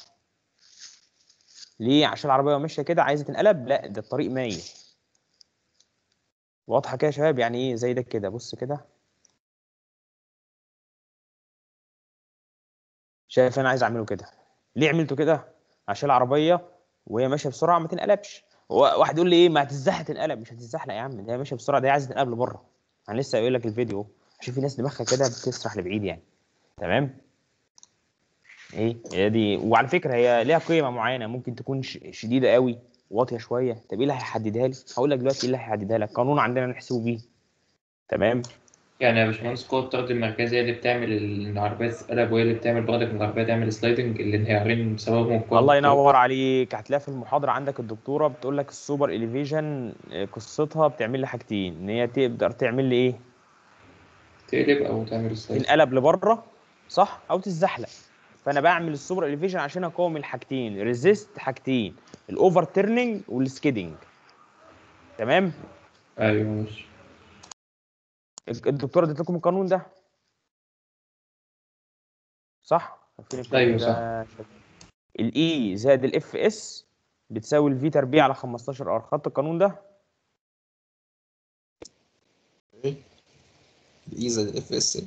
ليه عشان العربيه ماشيه كده عايزه تنقلب لا ده الطريق مايل واضحه كده يا شباب يعني ايه زي ده كده بص كده شايف انا عايز اعمله كده ليه عملته كده عشان العربيه وهي ماشيه بسرعه ما تنقلبش هو واحد يقول لي ايه ما هتزحلق تنقلب مش هتزحلق يا عم ده هي ماشيه بسرعه ده هي عايزه تنقلب لبره انا لسه قايل لك الفيديو أهو. عشان في ناس دماغها كده بتسرح لبعيد يعني تمام ايه هي دي وعلى فكره هي ليها قيمه معينه ممكن تكون ش- شديده قوي واطيه شويه طب ايه اللي هيحددها لي هقول لك دلوقتي ايه اللي هيحددها لك قانون عندنا نحسبه بيه تمام يعني يا باشمهندس قوة الطرد المركزي هي اللي بتعمل ال- العربية تتقلب وهي اللي بتعمل برضك إن العربية تعمل سلايدنج الانهيارين بسببهم قوة الله الطرد. ينور عليك هتلاقي في المحاضره عندك الدكتوره بتقول لك السوبر اليفيجن قصتها بتعمل لي حاجتين ان هي تقدر تعمل لي ايه تقلب أو تعمل سلايدنج تنقلب لبره صح او تتزحلق فانا بعمل السوبر اليفيجن عشان اقاوم الحاجتين ريزيست حاجتين الاوفر تيرنينج والسكيدنج تمام أيوه ماشي الدكتوره ادت لكم القانون ده صح فين القانون أيوة ده؟ الاي زائد الاف اس بتساوي الفي تربيع على 15 ار خدت القانون ده ايه الاي زائد الاف اس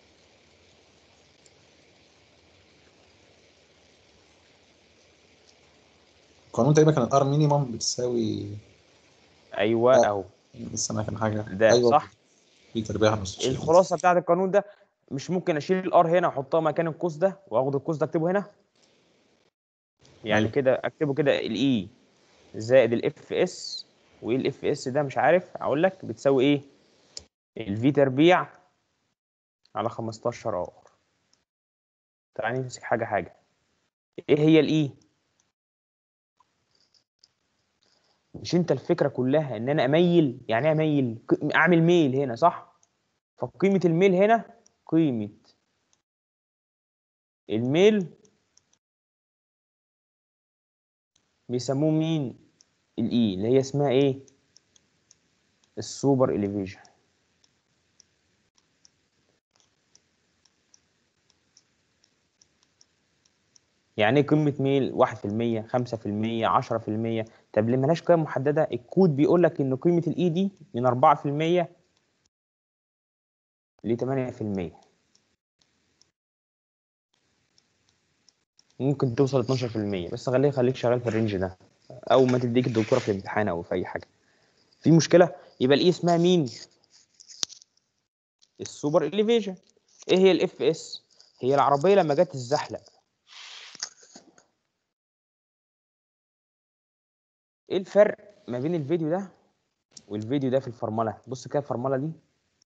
القانون تقريبا كان الار مينيمم بتساوي ايوه آه. اهو بس انا كان حاجه ده ايوه صح في تربيع نص الخلاصه بتاعت القانون ده مش ممكن اشيل الار هنا واحطها مكان القوس ده واخد القوس ده اكتبه هنا يعني أيوة. كده اكتبه كده الاي زائد الاف اس وايه الاف اس ده مش عارف اقول لك بتساوي ايه الفي تربيع على 15 ار تعالى نمسك حاجه حاجه ايه هي الاي مش انت الفكره كلها ان انا اميل يعني ايه اميل ق- اعمل ميل هنا صح فقيمه الميل هنا قيمه الميل بيسموه مين الاي اللي هي اسمها ايه السوبر اليفيشن يعني ايه قيمة ميل 1% 5% 10% طب ليه ملهاش قيم محددة الكود بيقول لك ان قيمة الاي دي من 4% ل 8% ممكن توصل 12% بس خليه خليك شغال في الرينج ده او ما تديك الدكتوره في الامتحان او في اي حاجه في مشكله يبقى الاي اسمها مين السوبر اليفيشن ايه هي الاف اس هي العربيه لما جت تتزحلق ايه الفرق ما بين الفيديو ده والفيديو ده في الفرمله بص كده الفرمله دي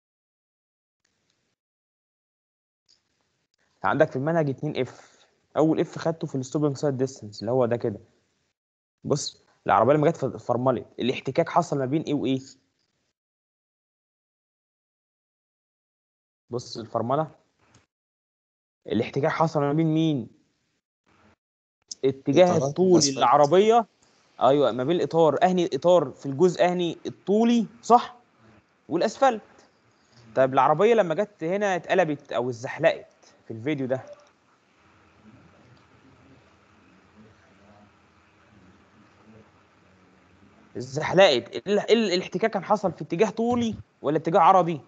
عندك في المنهج 2 اف اول اف خدته في الستوبنج سايد ديستانس اللي هو ده كده بص العربيه لما جت في فرمله الاحتكاك حصل ما بين ايه وايه بص الفرمله الاحتكاك حصل ما بين مين اتجاه إطارات الطولي والأسفلت. للعربيه ايوه ما بين الاطار اهني الاطار في الجزء اهني الطولي صح والاسفلت طيب العربيه لما جت هنا اتقلبت او اتزحلقت في الفيديو ده اتزحلقت ال- ال- الاحتكاك كان حصل في اتجاه طولي ولا اتجاه عرضي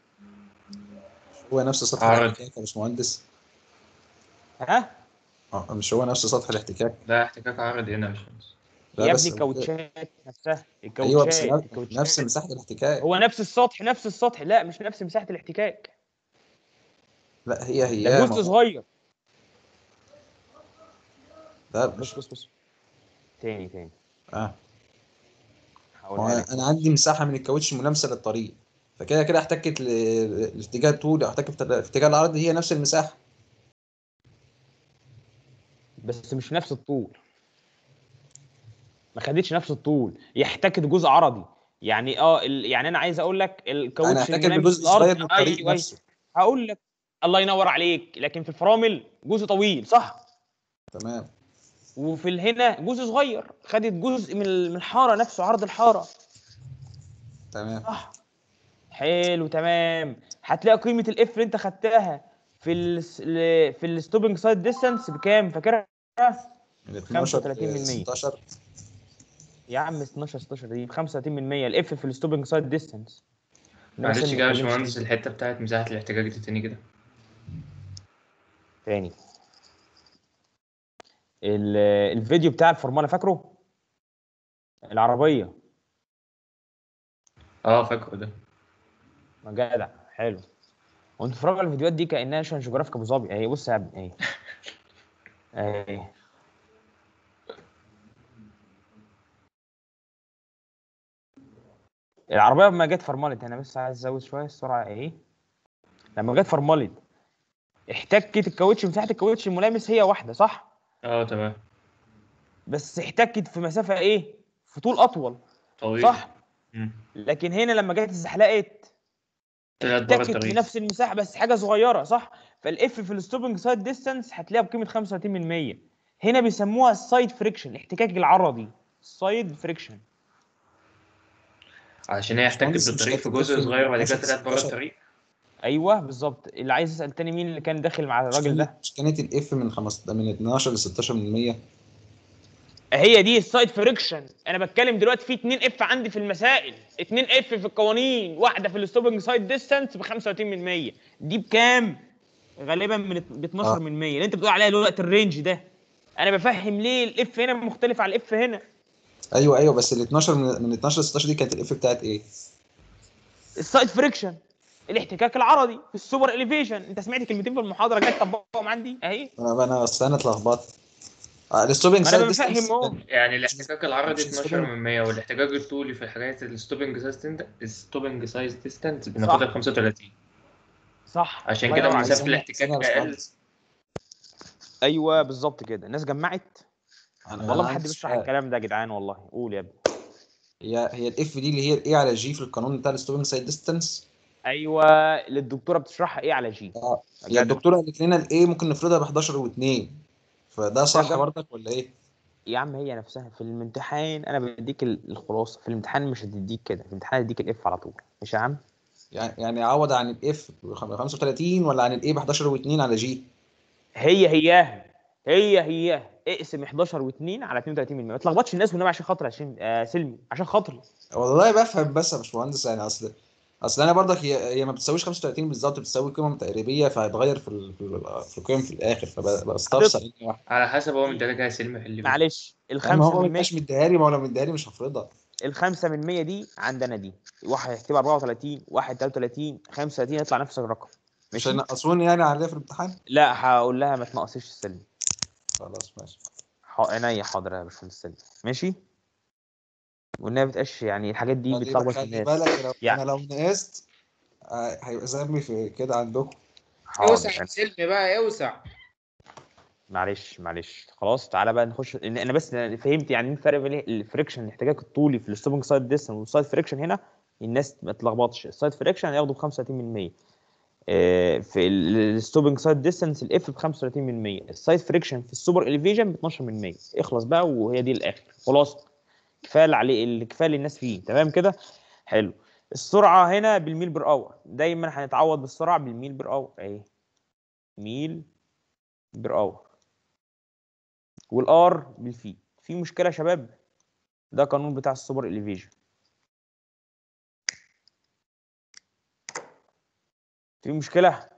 هو نفس سطح عرض. الاحتكاك يا باشمهندس ها اه مش هو نفس سطح الاحتكاك ده احتكاك عرضي هنا يا باشمهندس لا يا بس ابني الكاوتشات نفسها ايوه بس الكاوتشات نفس الكاوتشات مساحه الاحتكاك هو نفس السطح نفس السطح لا مش نفس مساحه الاحتكاك لا هي هي ده ما جزء هو- صغير ده بص مش بص بص تاني تاني اه ما هو هقولها لك انا عندي مساحه من الكاوتش ملامسه للطريق فكده كده احتكت ل- الاتجاه الطولي او احتكت في الاتجاه العرضي هي نفس المساحه بس مش نفس الطول ما خدتش نفس الطول يحتكت جزء عرضي يعني اه ال... يعني انا عايز اقول لك انا الكاوتش احتكت الملامس بجزء للأرض- صغير من الطريق أيوة، أيوة. نفسه هقول لك الله ينور عليك لكن في الفرامل جزء طويل صح تمام وفي الهنا جزء صغير خدت جزء من ال- من الحاره نفسه عرض الحاره تمام صح حلو تمام هتلاقي قيمه الاف اللي انت خدتها في ال في الستوبنج سايد ديستانس بكام فاكرها من 12 35 من ل 100. 16 يا عم 12 16 دي ب 35 من 100 الاف في الستوبنج سايد ديستانس معلش كده يا باشمهندس الحته بتاعت مساحه الاحتكاك دي تاني كده تاني ال- الفيديو بتاع الفورمولا فاكره العربيه اه فاكره ده ما جدع حلو وانت تتفرج على الفيديوهات دي كانها ناشونال جيوغرافيك ابو ظبي اهي بص يا ابني اهي اهي العربيه لما جت فرملت انا بس عايز ازود شويه السرعه اهي لما جت فرملت احتكت الكاوتش مساحه الكاوتش الملامس هي واحده صح اه تمام بس احتكت في مسافه ايه في طول اطول طويل صح مم. لكن هنا لما جت اتزحلقت طلعت بره احتكت في الطريق نفس المساحه بس حاجه صغيره صح فالاف في الستوبنج سايد ديستانس هتلاقيها بقيمه 35% هنا بيسموها السايد فريكشن الاحتكاك العرضي السايد فريكشن عشان هي احتكت باشمهندس مش بالطريق في هتفرق جزء صغير وبعد كده 12 طلعت بره 16. الطريق ايوه بالظبط اللي عايز يسال تاني مين اللي كان داخل مع الراجل ده مش كانت الاف من 5 من 12 ل 16 من 100 هي دي السايد فريكشن انا بتكلم دلوقتي في 2 اف عندي في المسائل 2 اف في القوانين واحده في الستوبنج سايد ديستانس ب 35% دي بكام غالبا من ب 12 آه. من 100 اللي انت بتقول عليها دلوقتي الرينج ده انا بفهم ليه الاف هنا مختلف عن الاف هنا ايوه ايوه بس ال 12 من من 12 ل 16 دي كانت الاف بتاعت ايه؟ السايد فريكشن الاحتكاك العرضي في السوبر اليفيشن انت سمعت كلمتين في المحاضره جاي تطبقهم عندي اهي انا انا اصل انا اتلخبطت آه، الستوبنج ما سايد انا بفهم ديستانس اهو يعني الاحتكاك العرضي مش 12 الستوبنج. من 100 والاحتكاك الطولي في الحاجات الستوبنج سايز الستوبنج سايز ديستانس بناخدها ب 35 صح عشان الله كده ينور عليك. مسافه ثانية- الاحتكاك ثانية يا اقل باشمهندس. ايوه بالظبط كده الناس جمعت أنا- والله أنا ما حد عندي بيشرح سؤال. الكلام ده يا جدعان والله قول يا ابني هي هي الاف دي اللي هي الاي على جي في القانون بتاع الستوبنج سايد ديستانس ايوه اللي الدكتوره بتشرحها ايه على جي اه هي بجد؟ الدكتوره قالت لنا الاي ممكن نفرضها ب 11 و2 فده صح جمع. برضك ولا ايه؟ يا عم هي نفسها في الامتحان انا بديك ال- الخلاصه في الامتحان مش هتديك كده في الامتحان هديك الاف على طول ماشي يا عم يعني يعني عوض عن الاف ب 35 ولا عن الاي ب 11 و2 على جي؟ هي هياها هي هياها اقسم 11 و2 على 32 ما تلخبطش الناس والنبي عشان خاطر عشان آه سلمي عشان خاطري والله بفهم بس يا باشمهندس يعني اصل اصل انا برضك هي هي ما بتساويش 35 بالظبط بتساوي قيمه تقريبيه فهيتغير في ال- في ال- في القيم في الاخر فبستفسر اني واحد على حسب هو مدرجها يا سلمي حل بيه. معلش يعني الخمسة هو ما من 100 يبقاش مديها لي ما هو لو مديها لي مش هفرضها الخمسة من 100 دي عندنا دي واحد هيكتبها 34 واحد 33 35 يطلع نفس الرقم مش ماشي هينقصوني يعني عليها في الامتحان لا هقول لها ما تنقصيش السلم خلاص ماشي ح- عينيا حاضر يا باشمهندس سلم ماشي والنبي بتقش يعني الحاجات دي خلي بتلخبط خلي الناس بالك لو يعني. انا لو نقصت آه، هيبقى ذنبي في كده عندكم اوسع حاضر يا سلمي بقى اوسع معلش معلش خلاص تعالى بقى نخش إن انا بس فهمت يعني ايه الفرق بين الفريكشن الاحتكاك الطولي في الستوبنج سايد ديستنس والسايد فريكشن هنا الناس ما تلخبطش السايد فريكشن هياخده ب 35% آه، في الستوبنج سايد ديستنس الاف ب 35% السايد فريكشن في السوبر اليفيجن ب 12% اخلص بقى وهي دي الاخر خلاص كفايه اللي عليه اللي كفايه اللي الناس فيه تمام كده حلو السرعه هنا بالميل بر اور دايما هنتعوض بالسرعه بالميل بر اور اهي ميل بر اور والار بالفي في مشكله يا شباب ده قانون بتاع السوبر اليفيجن في مشكله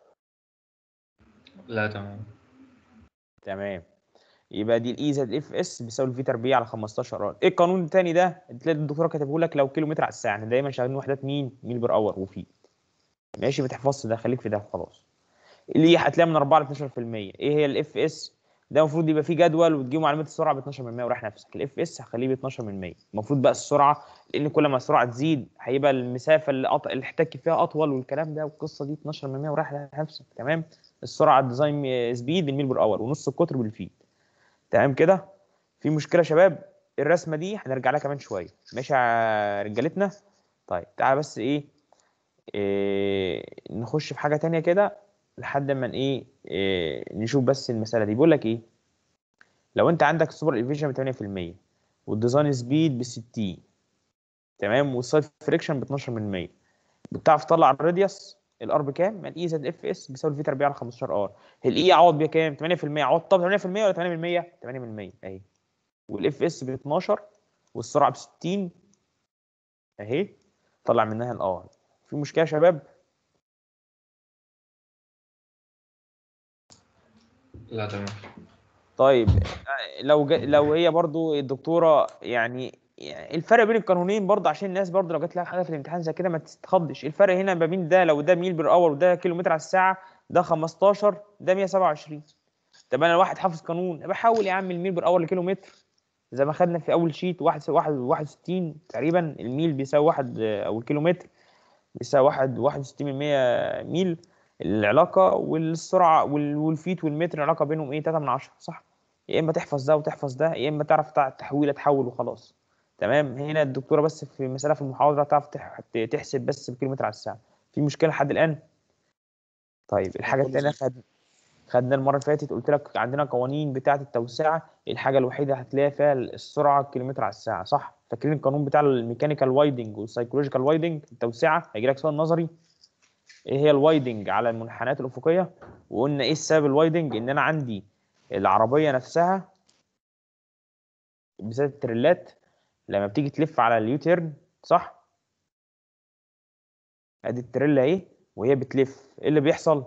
لا تمام تمام يبقى دي الاي زائد اف اس بيساوي الفي تربيع على 15 ار ايه القانون الثاني ده تلاقي الدكتوره كاتبه لك لو كيلو متر على الساعه احنا دايما شغالين وحدات مين ميل بر اور وفي ماشي ما تحفظش ده خليك في ده خلاص اللي هتلاقيها من 4 ل 12% ايه هي الاف اس ده المفروض يبقى فيه جدول وتجيب معلومات السرعه ب 12% وريح نفسك الاف اس هخليه ب 12% المفروض بقى السرعه لان كل ما السرعه تزيد هيبقى المسافه اللي, أط... اللي احتك فيها اطول والكلام ده والقصه دي 12% وريح نفسك تمام السرعه الديزاين سبيد الميل بر اور ونص القطر بالفيت تمام كده في مشكله يا شباب الرسمه دي هنرجع لها كمان شويه ماشي يا رجالتنا طيب تعالى بس ايه, إيه نخش في حاجه تانية كده لحد ما ايه, إيه نشوف بس المساله دي بيقول لك ايه لو انت عندك السوبر الفيجن ب 8% والديزاين سبيد ب 60 تمام والسايد فريكشن ب 12% بتعرف تطلع الراديوس الار بكام؟ ما الاي زائد اف اس بيساوي الفي تربيع على 15 ار الاي عوض بيها كام؟ 8% عوض طب 8% ولا 8%؟ 8% اهي والاف اس ب 12 والسرعه ب 60 اهي طلع منها الار في مشكله يا شباب؟ لا تمام طيب لو جا لو هي برضو الدكتوره يعني يعني الفرق بين القانونين برضه عشان الناس برضه لو جات لها حاجه في الامتحان زي كده ما تتخضش الفرق هنا ما بين ده لو ده ميل بر اور وده كيلو متر على الساعه ده 15 ده 127 طب انا الواحد حافظ قانون بحول يا عم الميل بر اور لكيلو متر زي ما خدنا في اول شيت واحد واحد 61 تقريبا الميل بيساوي واحد او الكيلو متر بيساوي واحد 61 من 100 ميل العلاقه والسرعه وال- والفيت والمتر العلاقه بينهم ايه 3 من 10 صح يا اما تحفظ ده وتحفظ ده يا اما تعرف تع- تحويله تحول وخلاص تمام هنا الدكتوره بس في مساله في المحاضره تعرف تح- تحسب بس بكيلومتر على الساعه في مشكله لحد الان طيب الحاجه كله الثانيه زي- خد خدنا المره اللي فاتت قلت لك عندنا قوانين بتاعه التوسعه الحاجه الوحيده هتلاقي فيها السرعه كيلومتر على الساعه صح فاكرين القانون بتاع الميكانيكال وايدنج والسايكولوجيكال وايدنج التوسعه هيجي لك سؤال نظري ايه هي الوايدنج على المنحنيات الافقيه وقلنا ايه السبب الوايدنج ان انا عندي العربيه نفسها بالذات التريلات لما بتيجي تلف على اليوتيرن صح ادي التريلا اهي وهي بتلف ايه اللي بيحصل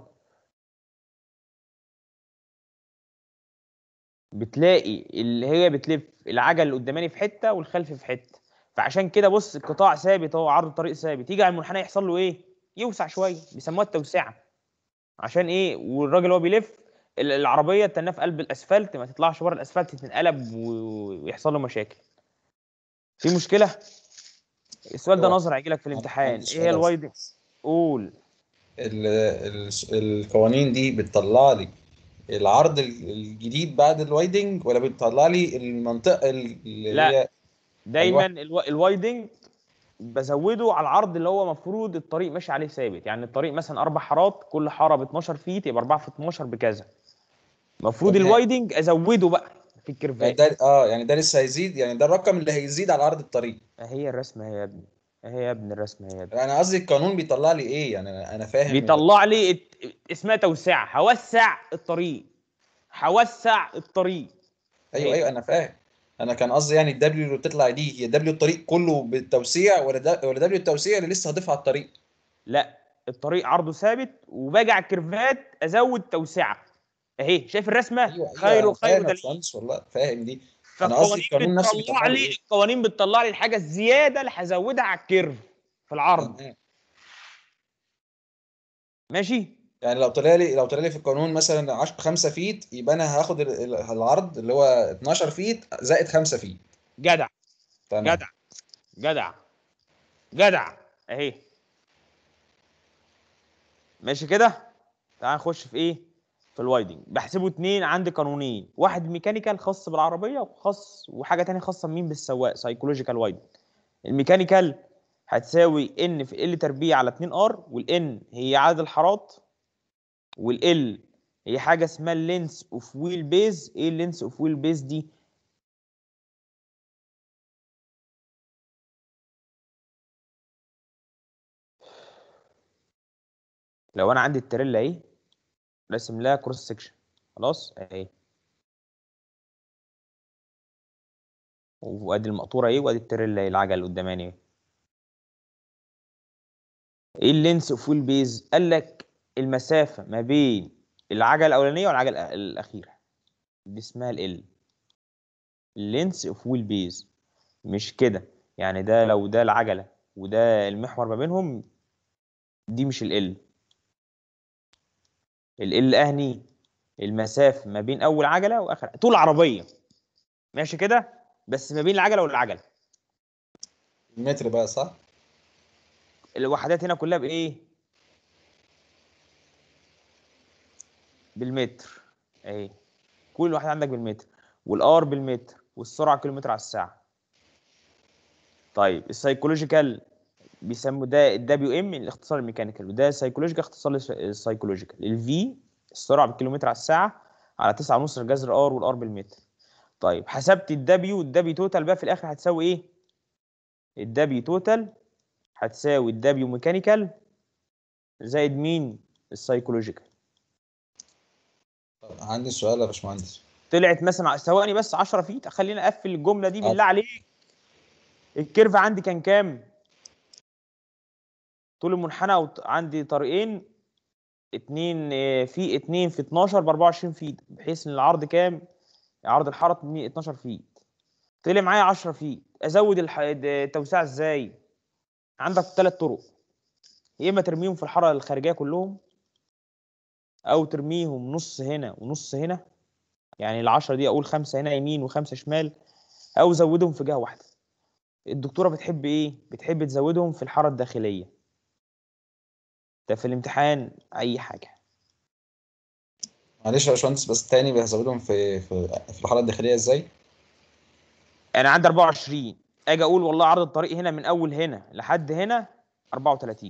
بتلاقي اللي هي بتلف العجل القداماني في حته والخلفي في حته فعشان كده بص القطاع ثابت اهو عرض الطريق ثابت يجي على المنحنى يحصل له ايه يوسع شويه بيسموها التوسعه عشان ايه والراجل وهو بيلف ال- العربيه تناه في قلب الاسفلت ما تطلعش بره الاسفلت تتنقلب و- ويحصل له مشاكل في مشكله السؤال ده هو- نظري هيجي لك في الامتحان عندي ايه هي سؤال الوايدنج قول ال- ال- القوانين دي بتطلع لي العرض ال- الجديد بعد الوايدنج ولا بتطلع لي المنطقه ال- اللي لا. هي دايما الو... الوايدنج بزوده على العرض اللي هو مفروض الطريق ماشي عليه ثابت يعني الطريق مثلا اربع حارات كل حاره ب 12 فيت يبقى 4 في 12 بكذا المفروض طب هي- الوايدنج ازوده بقى في يعني الكيرفات ده اه يعني ده لسه هيزيد يعني ده الرقم اللي هيزيد على عرض الطريق هي الرسمه هي يا ابني هي يا ابني الرسمه هي يا ابني انا قصدي القانون بيطلع لي ايه يعني انا أنا فاهم بيطلع لي ات... اسمها توسعه هوسع الطريق هوسع الطريق ايوه ايوه انا فاهم انا كان قصدي يعني الدبليو اللي بتطلع دي هي دبليو الطريق كله بالتوسيع ولا ده ولا دبليو التوسيع اللي لسه هضيفها على الطريق لا الطريق عرضه ثابت وباجي على الكيرفات ازود توسعه اهي شايف الرسمه ايوه خير أنا خير فاهم يا دليل باشمهندس والله فاهم دي أنا قصدي فالقوانين القانون نفسه بتطلع بيطلع لي لي إيه؟ القوانين بتطلع لي الحاجه الزياده اللي هزودها على الكيرف في العرض تمام. ماشي يعني لو طلع لي لو طلع لي في القانون مثلا 10 5 فيت يبقى انا هاخد ال- ال- العرض اللي هو 12 فيت زائد 5 فيت جدع تمام جدع جدع جدع اهي ماشي كده تعال نخش في ايه في الوايدنج بحسبه اتنين عندي قانونين واحد ميكانيكال خاص بالعربيه وخاص وحاجه تانية خاصه بمين بالسواق سايكولوجيكال وايدنج الميكانيكال هتساوي ان في ال تربيع على 2 ار والان هي عدد الحارات والال هي حاجه اسمها اللينس اوف ويل بيز ايه اللينس اوف ويل بيز دي لو انا عندي التريلا اهي راسم لها كروس سكشن خلاص اهي وادي المقطوره اهي وادي التريلا اهي العجل قداماني اهي ايه اللينس اوف ويل بيز قال لك المسافه ما بين العجله الاولانيه والعجله الأ- الاخيره دي اسمها ال اللينس اوف ويل بيز مش كده يعني ده لو ده العجله وده المحور ما بينهم دي مش ال ال اهني المسافه ما بين اول عجله واخر طول عربيه ماشي كده بس ما بين العجله والعجله المتر بقى صح الوحدات هنا كلها بايه بالمتر اهي كل واحد عندك بالمتر والار بالمتر والسرعه كيلومتر على الساعه طيب السايكولوجيكال بيسموا ده الدبليو ام الاختصار الميكانيكال وده سايكولوجيكال اختصار للس- السايكولوجيكال الفي السرعه بالكيلومتر على الساعه على 9.5 الجذر ار والار بالمتر طيب حسبت الدبليو الدبليو توتال بقى في الاخر هتساوي ايه الدبليو توتال هتساوي الدبليو ميكانيكال زائد مين السايكولوجيكال طب عندي سؤال يا باشمهندس طلعت مثلا ثواني بس 10 فيت خلينا اقفل الجمله دي آه. بالله عليك الكيرف عندي كان كام طول المنحنى وط- عندي طريقين اتنين آه، في اتنين في 12 ب 24 فيت بحيث ان العرض كام عرض الحاره 2 12 فيت طلع معايا 10 فيت ازود الح- د- التوسعه ازاي عندك ثلاث طرق يا اما ترميهم في الحاره الخارجيه كلهم او ترميهم نص هنا ونص هنا يعني العشرة دي اقول خمسة هنا يمين وخمسة شمال او زودهم في جهة واحدة الدكتورة بتحب ايه بتحب تزودهم في الحارة الداخلية ده في الامتحان اي حاجة معلش يا باشمهندس بس تاني بهزودهم في في في الحاره الداخليه ازاي انا عندي 24 اجي اقول والله عرض الطريق هنا من اول هنا لحد هنا 34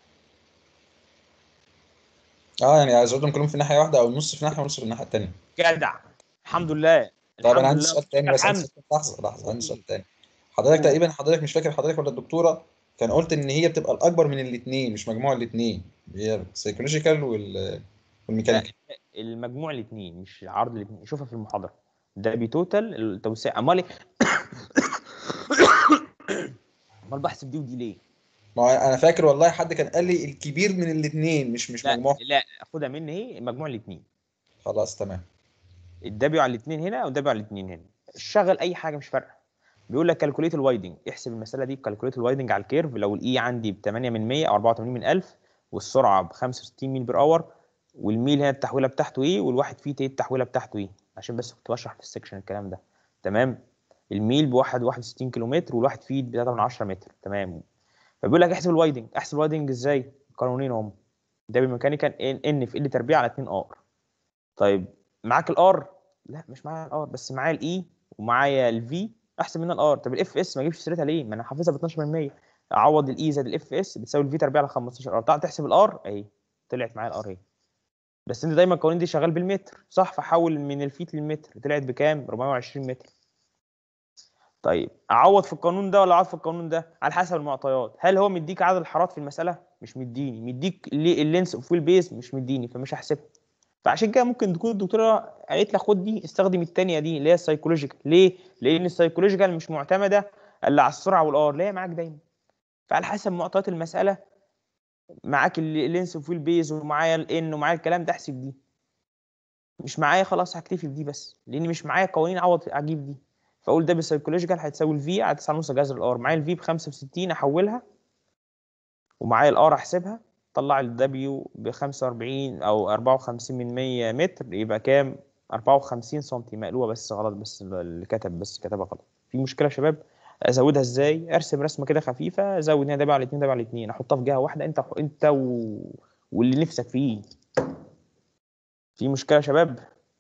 اه يعني هزودهم كلهم في ناحيه واحده او نص في ناحيه ونص في الناحيه التانيه جدع الحمد لله طب انا الحمد عندي لله. سؤال تاني بس عندي الحمد. سؤال- لحظه لحظه عندي سؤال تاني حضرتك قول. تقريبا حضرتك مش فاكر حضرتك ولا الدكتوره كان قلت ان هي بتبقى الاكبر من الاثنين مش مجموع الاثنين هي السايكولوجيكال وال والميكانيكال المجموع الاثنين مش عرض الاثنين شوفها في المحاضرة ده بتوتال التوسيع امال إيه؟ امال بحسب دي ودي ليه؟ ما هو انا فاكر والله حد كان قال لي الكبير من الاثنين مش مش لا مجموع لا خدها مني اهي مجموع الاثنين خلاص تمام الدبليو على الاثنين هنا والدبليو على الاثنين هنا شغل اي حاجه مش فارقه بيقول لك كالكوليت الوايدنج احسب المساله دي بكالكوليت الوايدنج على الكيرف لو الاي عندي ب 8 من 100 او 84 من 1000 والسرعه ب 65 ميل بير اور والميل هنا التحويله بتاعته ايه والواحد فيه ايه التحويله بتاعته ايه عشان بس كنت بشرح في السكشن الكلام ده تمام الميل بواحد 61 كيلو متر والواحد فيه ب 3 من 10 متر تمام فبيقول لك احسب الوايدنج احسب الوايدنج ازاي قانونين هم ده بالميكانيكال ان ان في ال تربيع على 2 ار طيب معاك الار لا مش معايا الار بس معايا الاي ومعايا الفي احسن من الار طب الاف اس ما اجيبش سيرتها ليه ما انا حافظها ب 12% اعوض الاي زائد الاف اس بتساوي الفي تربيع على 15 ار تعال تحسب الار اهي طلعت معايا الار اهي بس انت دايما القوانين دي شغال بالمتر صح فحول من الفيت للمتر طلعت بكام 420 متر طيب اعوض في القانون ده ولا اعوض في القانون ده على حسب المعطيات هل هو مديك عدد الحارات في المساله مش مديني مديك اللينس اوف ويل بيز مش مديني فمش هحسبها فعشان كده ممكن تكون الدكتوره قالت لك خد دي استخدم الثانيه دي اللي هي السايكولوجيكال ليه لان السايكولوجيكال مش معتمده الا على السرعه والار اللي هي معاك دايما فعلى حسب معطيات المساله معاك اللينس اوف ويل بيز ومعايا الان ومعايا الكلام ده احسب دي مش معايا خلاص هكتفي بدي بس لان مش معايا قوانين اعوض اجيب دي فاقول ده بالسايكولوجيكال هتساوي الفي على 9 ونص جذر الار معايا الفي ب 65 احولها ومعايا الار احسبها طلع الدبليو ب 45 او 54 من 100 متر يبقى كام 54 سم مقلوبه بس غلط بس اللي كتب بس كتبها غلط في مشكله يا شباب ازودها ازاي ارسم رسمه كده خفيفه ازود هنا دبليو على 2 دبليو على 2 احطها في جهه واحده انت انت و... واللي نفسك فيه في مشكله يا شباب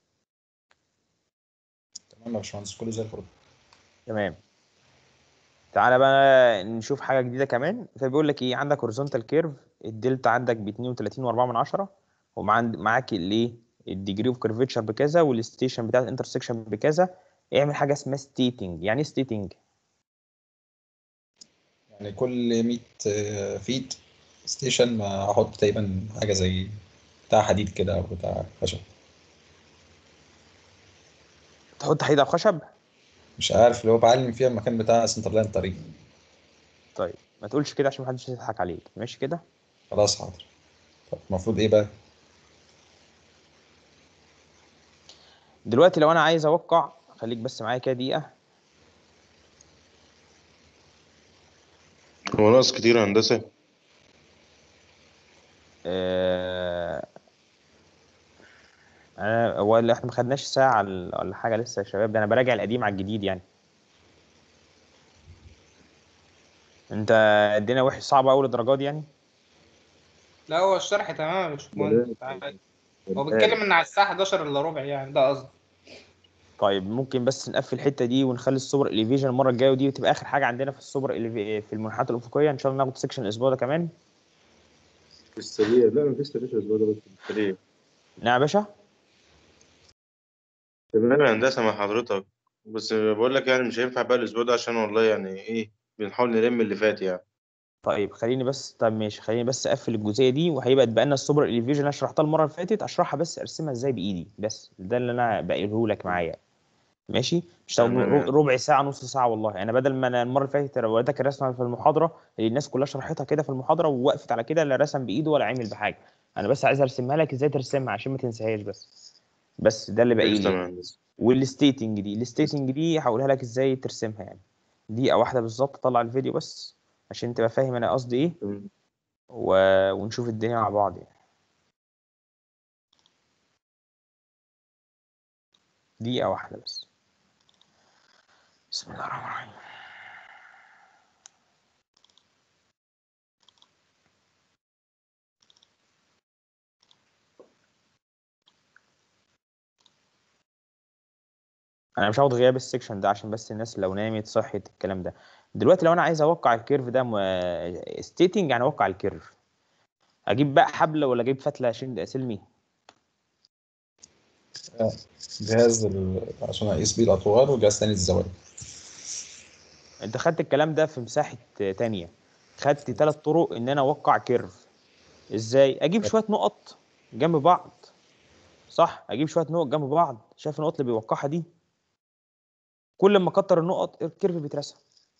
تمام يا باشمهندس كله زي الفل تمام تعالى بقى نشوف حاجه جديده كمان فبيقول لك ايه عندك هوريزونتال كيرف الدلتا عندك ب 32 و4 من 10 ومعاك الايه الديجري اوف كيرفيتشر بكذا والستيشن بتاع الانترسكشن بكذا اعمل حاجه اسمها ستيتنج يعني ايه ستيتنج يعني كل 100 فيت ستيشن ما احط تقريبا حاجه زي بتاع حديد كده او بتاع خشب تحط حديد او خشب مش عارف اللي هو بعلم فيها المكان بتاع سنتر لاين طريق طيب ما تقولش كده عشان محدش يضحك عليك ماشي كده خلاص حاضر طب المفروض ايه بقى دلوقتي لو انا عايز اوقع خليك بس معايا كده دقيقه هو ناقص كتير يا هندسة آه، انا هو اللي احنا ما خدناش ساعه ال- ولا حاجه لسه يا شباب ده انا براجع القديم على الجديد يعني انت الدنيا وحش صعبه اول الدرجات دي يعني لا هو الشرح تمام يا باشمهندس عادي. هو بيتكلم ان على الساعه 11 الا ربع يعني ده قصدي طيب ممكن بس نقفل الحته دي ونخلي السوبر اليفيجن المره الجايه ودي تبقى اخر حاجه عندنا في السوبر إليفي- في المنحات الافقيه ان شاء الله ناخد سيكشن الاسبوع ده كمان في السريع لا مفيش تاريخ الأسبوع ده بس في السريع نعم يا باشا تمام يا هندسة مع حضرتك بس بقول لك يعني مش هينفع بقى الأسبوع ده عشان والله يعني إيه بنحاول نلم اللي فات يعني طيب خليني بس طب ماشي خليني بس اقفل الجزئيه دي وهيبقى اتبقى لنا السوبر اليفيجن اللي انا شرحتها المره اللي فاتت اشرحها بس ارسمها ازاي بايدي بس ده اللي انا بقيله لك معايا ماشي مش هتاخد تمام. ربع ربع ساعه نص ساعه والله انا بدل ما انا المره اللي فاتت وريتك الرسمه في المحاضره اللي الناس كلها شرحتها كده في المحاضره ووقفت على كده لا رسم بايده ولا عمل بحاجه انا بس عايز ارسمها لك ازاي ترسمها عشان ما تنساهاش بس بس ده اللي باقي قشطة لي يا هندسة والستيتنج دي الستيتنج دي هقولها لك ازاي ترسمها يعني دقيقه واحده بالظبط طلع الفيديو بس عشان تبقى فاهم انا قصدي ايه تمام. و... ونشوف الدنيا مع بعض يعني دقيقة واحدة بس بسم الله الرحمن الرحيم انا مش هاخد غياب السكشن ده عشان بس الناس لو نامت صحت الكلام ده دلوقتي لو انا عايز اوقع الكيرف ده ستيتنج يعني اوقع الكيرف اجيب بقى حبل ولا اجيب فتله عشان سلمي جهاز ال- عشان اقيس بيه الاطوال وجهاز تاني الزوايا انت خدت الكلام ده في مساحه تانية خدت ثلاث طرق ان انا اوقع كيرف ازاي اجيب شويه نقط جنب بعض صح اجيب شويه نقط جنب بعض شايف النقط اللي بيوقعها دي كل ما اكتر النقط الكيرف بيترسم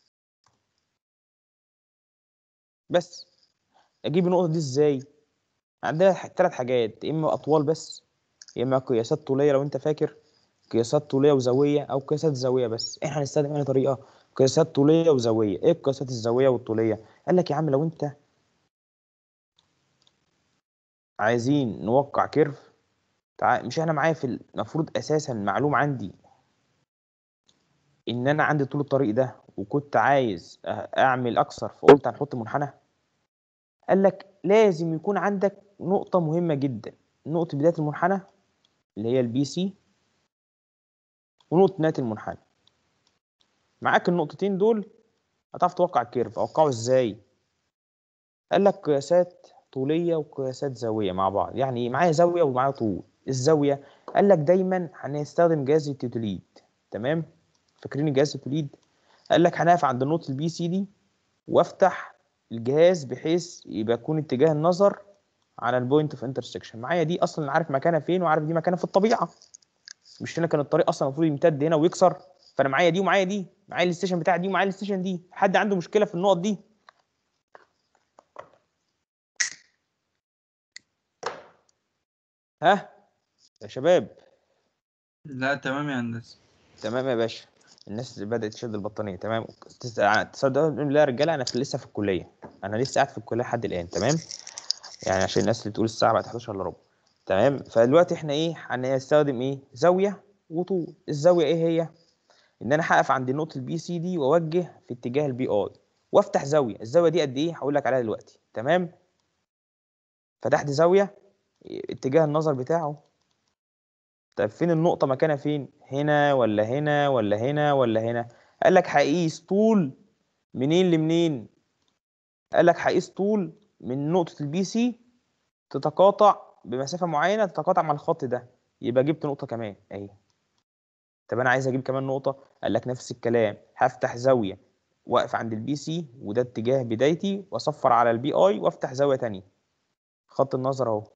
بس اجيب النقطه دي ازاي عندنا ثلاث حاجات يا اما اطوال بس يا اما قياسات طوليه لو انت فاكر قياسات طوليه وزاويه او قياسات زاويه بس احنا هنستخدم يعني طريقه قياسات طوليه وزاويه ايه القياسات الزاويه والطوليه قال لك يا عم لو انت عايزين نوقع كيرف تع... مش احنا معايا في المفروض اساسا معلوم عندي ان انا عندي طول الطريق ده وكنت عايز أ- اعمل اكثر فقلت هنحط منحنى قال لك لازم يكون عندك نقطة مهمة جدا نقطة بداية المنحنى اللي هي البي سي ونقطة نهاية المنحنى معاك النقطتين دول هتعرف توقع الكيرف اوقعه ازاي قال لك قياسات طولية وقياسات زاوية مع بعض يعني ايه معايا زاوية ومعايا طول الزاوية قال لك دايما هنستخدم جهاز التيتوليد تمام فاكرين جهاز التيتوليد قال لك هنقف عند النقطة البي سي دي وافتح الجهاز بحيث يبقى يكون اتجاه النظر على البوينت اوف انترسكشن معايا دي اصلا عارف مكانها فين وعارف دي مكانها في الطبيعه مش هنا كان الطريق اصلا المفروض يمتد هنا ويكسر فانا معايا دي ومعايا دي معايا الستيشن بتاع دي ومعايا الستيشن دي حد عنده مشكله في النقط دي ها يا شباب لا تمام يا هندسة تمام يا باشا الناس بدأت تشد البطانية تمام تس- تصدقوا لا يا رجالة أنا في لسه في الكلية أنا لسه قاعد في الكلية لحد الآن تمام يعني عشان الناس اللي بتقول الساعة بقت 11 الا ربع تمام فدلوقتي احنا ايه هنستخدم ايه زاوية وطول الزاوية ايه هي ان انا هقف عند نقطة البي سي دي واوجه في اتجاه البي اي وافتح زاوية الزاوية دي قد ايه هقول لك عليها دلوقتي تمام فتحت زاوية اتجاه النظر بتاعه طب فين النقطة مكانها فين هنا ولا هنا ولا هنا ولا هنا قال لك هقيس طول منين لمنين قال لك هقيس طول من نقطة البي سي تتقاطع بمسافة معينة تتقاطع مع الخط ده يبقى جبت نقطة كمان اهي طب انا عايز اجيب كمان نقطة قال لك نفس الكلام هفتح زاوية واقف عند البي سي وده اتجاه بدايتي واصفر على البي اي وافتح زاوية تانية خط النظر اهو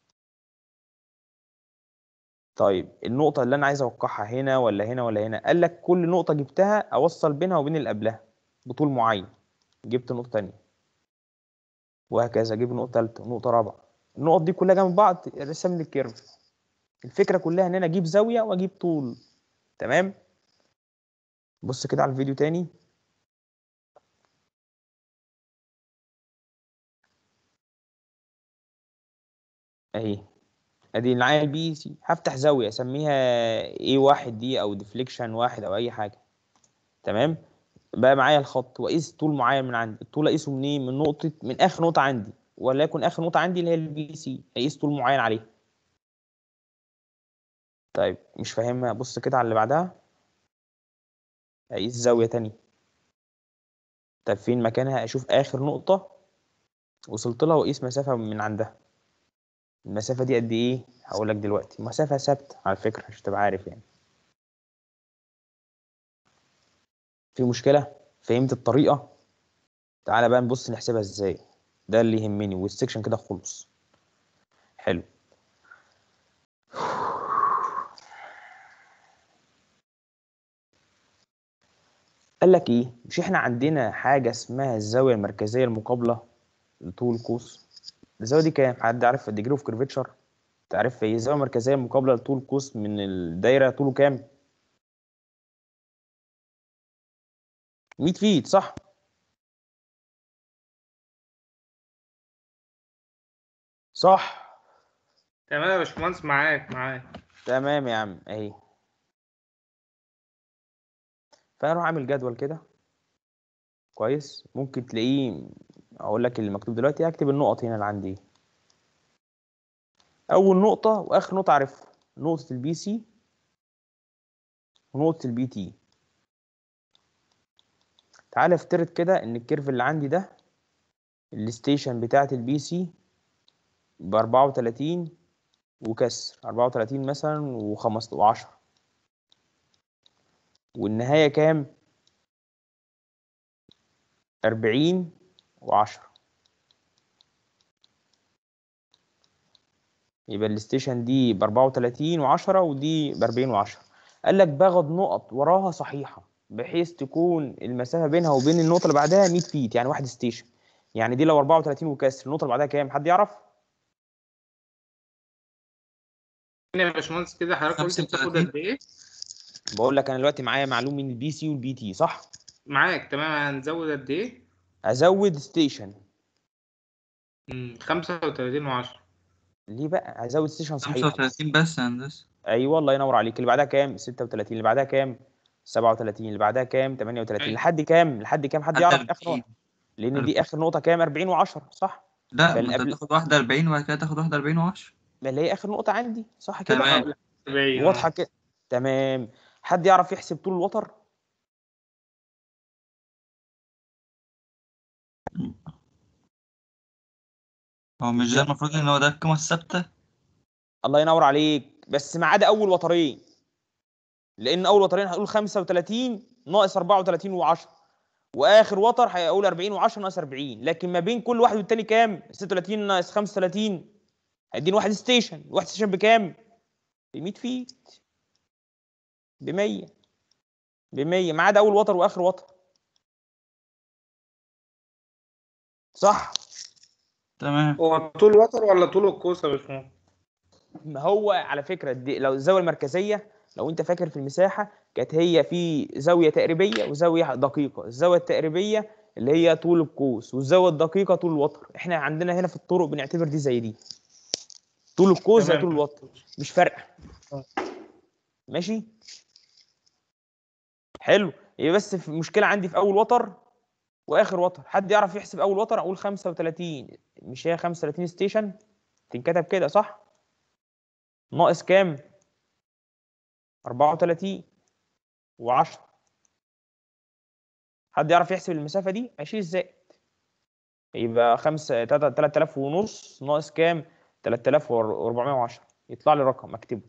طيب النقطة اللي أنا عايز أوقعها هنا ولا هنا ولا هنا قال لك كل نقطة جبتها أوصل بينها وبين اللي قبلها بطول معين جبت نقطة تانية وهكذا أجيب نقطة تالتة ونقطة رابعة النقط دي كلها جنب بعض رسم لي الكيرف الفكرة كلها إن أنا أجيب زاوية وأجيب طول تمام بص كده على الفيديو تاني أهي ادي اللي معايا البي سي هفتح زاويه اسميها ايه واحد دي او ديفليكشن واحد او اي حاجه تمام بقى معايا الخط واقيس طول معين من عندي الطول اقيسه منين من نقطه من اخر نقطه عندي وليكن اخر نقطه عندي اللي هي البي سي اقيس طول معين عليه طيب مش فاهمها بص كده على اللي بعدها اقيس زاويه تانية طب فين مكانها اشوف اخر نقطه وصلت لها واقيس مسافه من عندها المسافة دي قد إيه؟ هقول لك دلوقتي مسافة ثابتة على فكرة عشان تبقى عارف يعني في مشكلة؟ فهمت الطريقة؟ تعالى بقى نبص نحسبها إزاي ده اللي يهمني والسكشن كده خلص حلو قال لك إيه؟ مش إحنا عندنا حاجة اسمها الزاوية المركزية المقابلة لطول قوس الزاوية دي كام؟ حد عارف الديجري اوف كيرفيتشر؟ تعرف ايه الزاوية المركزية المقابلة لطول قوس من الدايرة طوله كام؟ 100 فيت صح؟ صح تمام يا باشمهندس معاك معاك تمام يا عم اهي فانا اروح اعمل جدول كده كويس ممكن تلاقيه اقول لك اللي مكتوب دلوقتي هكتب النقط هنا اللي عندي اول نقطة واخر نقطة عارفها نقطة البي سي ونقطة البي تي تعالى افترض كده ان الكيرف اللي عندي ده الستيشن بتاعة البي سي بأربعة وتلاتين وكسر أربعة وتلاتين مثلا وخمسة وعشرة والنهاية كام؟ أربعين وعشرة يبقى الستيشن دي بأربعة وتلاتين وعشرة ودي بأربعين وعشرة قال لك باخد نقط وراها صحيحه بحيث تكون المسافه بينها وبين النقطه اللي بعدها 100 فيت يعني واحد ستيشن يعني دي لو 34 وكسر النقطه اللي بعدها كام حد يعرف يا باشمهندس كده حضرتك قلت بتاخد 35. قد ايه؟ بقول لك انا دلوقتي معايا معلوم من البي سي والبي تي صح معاك تمام هنزود قد ايه؟ ازود ستيشن مم، 35 و10 ليه بقى ازود ستيشن صحيح 35 بس يا هندسة ايوه الله ينور عليك اللي بعدها كام 36 اللي بعدها كام 37 اللي بعدها كام 38 أيوة. لحد كام لحد كام حد حد يعرف 40. اخر نقطه لان دي اخر نقطه كام 40 و10 صح لا ما فاللي انت قبل- بتاخد واحدة 40 وبعد كده تاخد واحدة 40 و10 ما اللي هي اخر نقطه عندي صح كده تمام. 40 واضحه كده تمام حد يعرف يحسب طول الوتر هو مش ده المفروض ان هو ده القيمة الثابتة الله ينور عليك بس ما عدا اول وترين لان اول وترين هقول 35 ناقص 34 و10 واخر وتر هيقول 40 و10 ناقص 40 لكن ما بين كل واحد والتاني كام 36 ناقص 35 هيديني واحد ستيشن واحد ستيشن بكام ب 100 فيت ب 100 ب 100 ما عدا اول وتر واخر وتر صح تمام هو طول وتر ولا طول القوس يا باشمهندس؟ ما هو على فكره دي لو الزاويه المركزيه لو انت فاكر في المساحه كانت هي في زاويه تقريبيه وزاويه دقيقه الزاويه التقريبيه اللي هي طول القوس والزاويه الدقيقه طول الوتر احنا عندنا هنا في الطرق بنعتبر دي زي دي طول القوس زي تمام. طول الوتر مش فارقه ماشي حلو هي بس في مشكله عندي في اول وتر واخر وتر حد يعرف يحسب اول وتر اقول 35 مش هي 35 ستيشن تنكتب كده صح ناقص كام 34 و10 حد يعرف يحسب المسافه دي 20 زائد يبقى 5 3000 ونص ناقص كام 3410 يطلع لي رقم اكتبه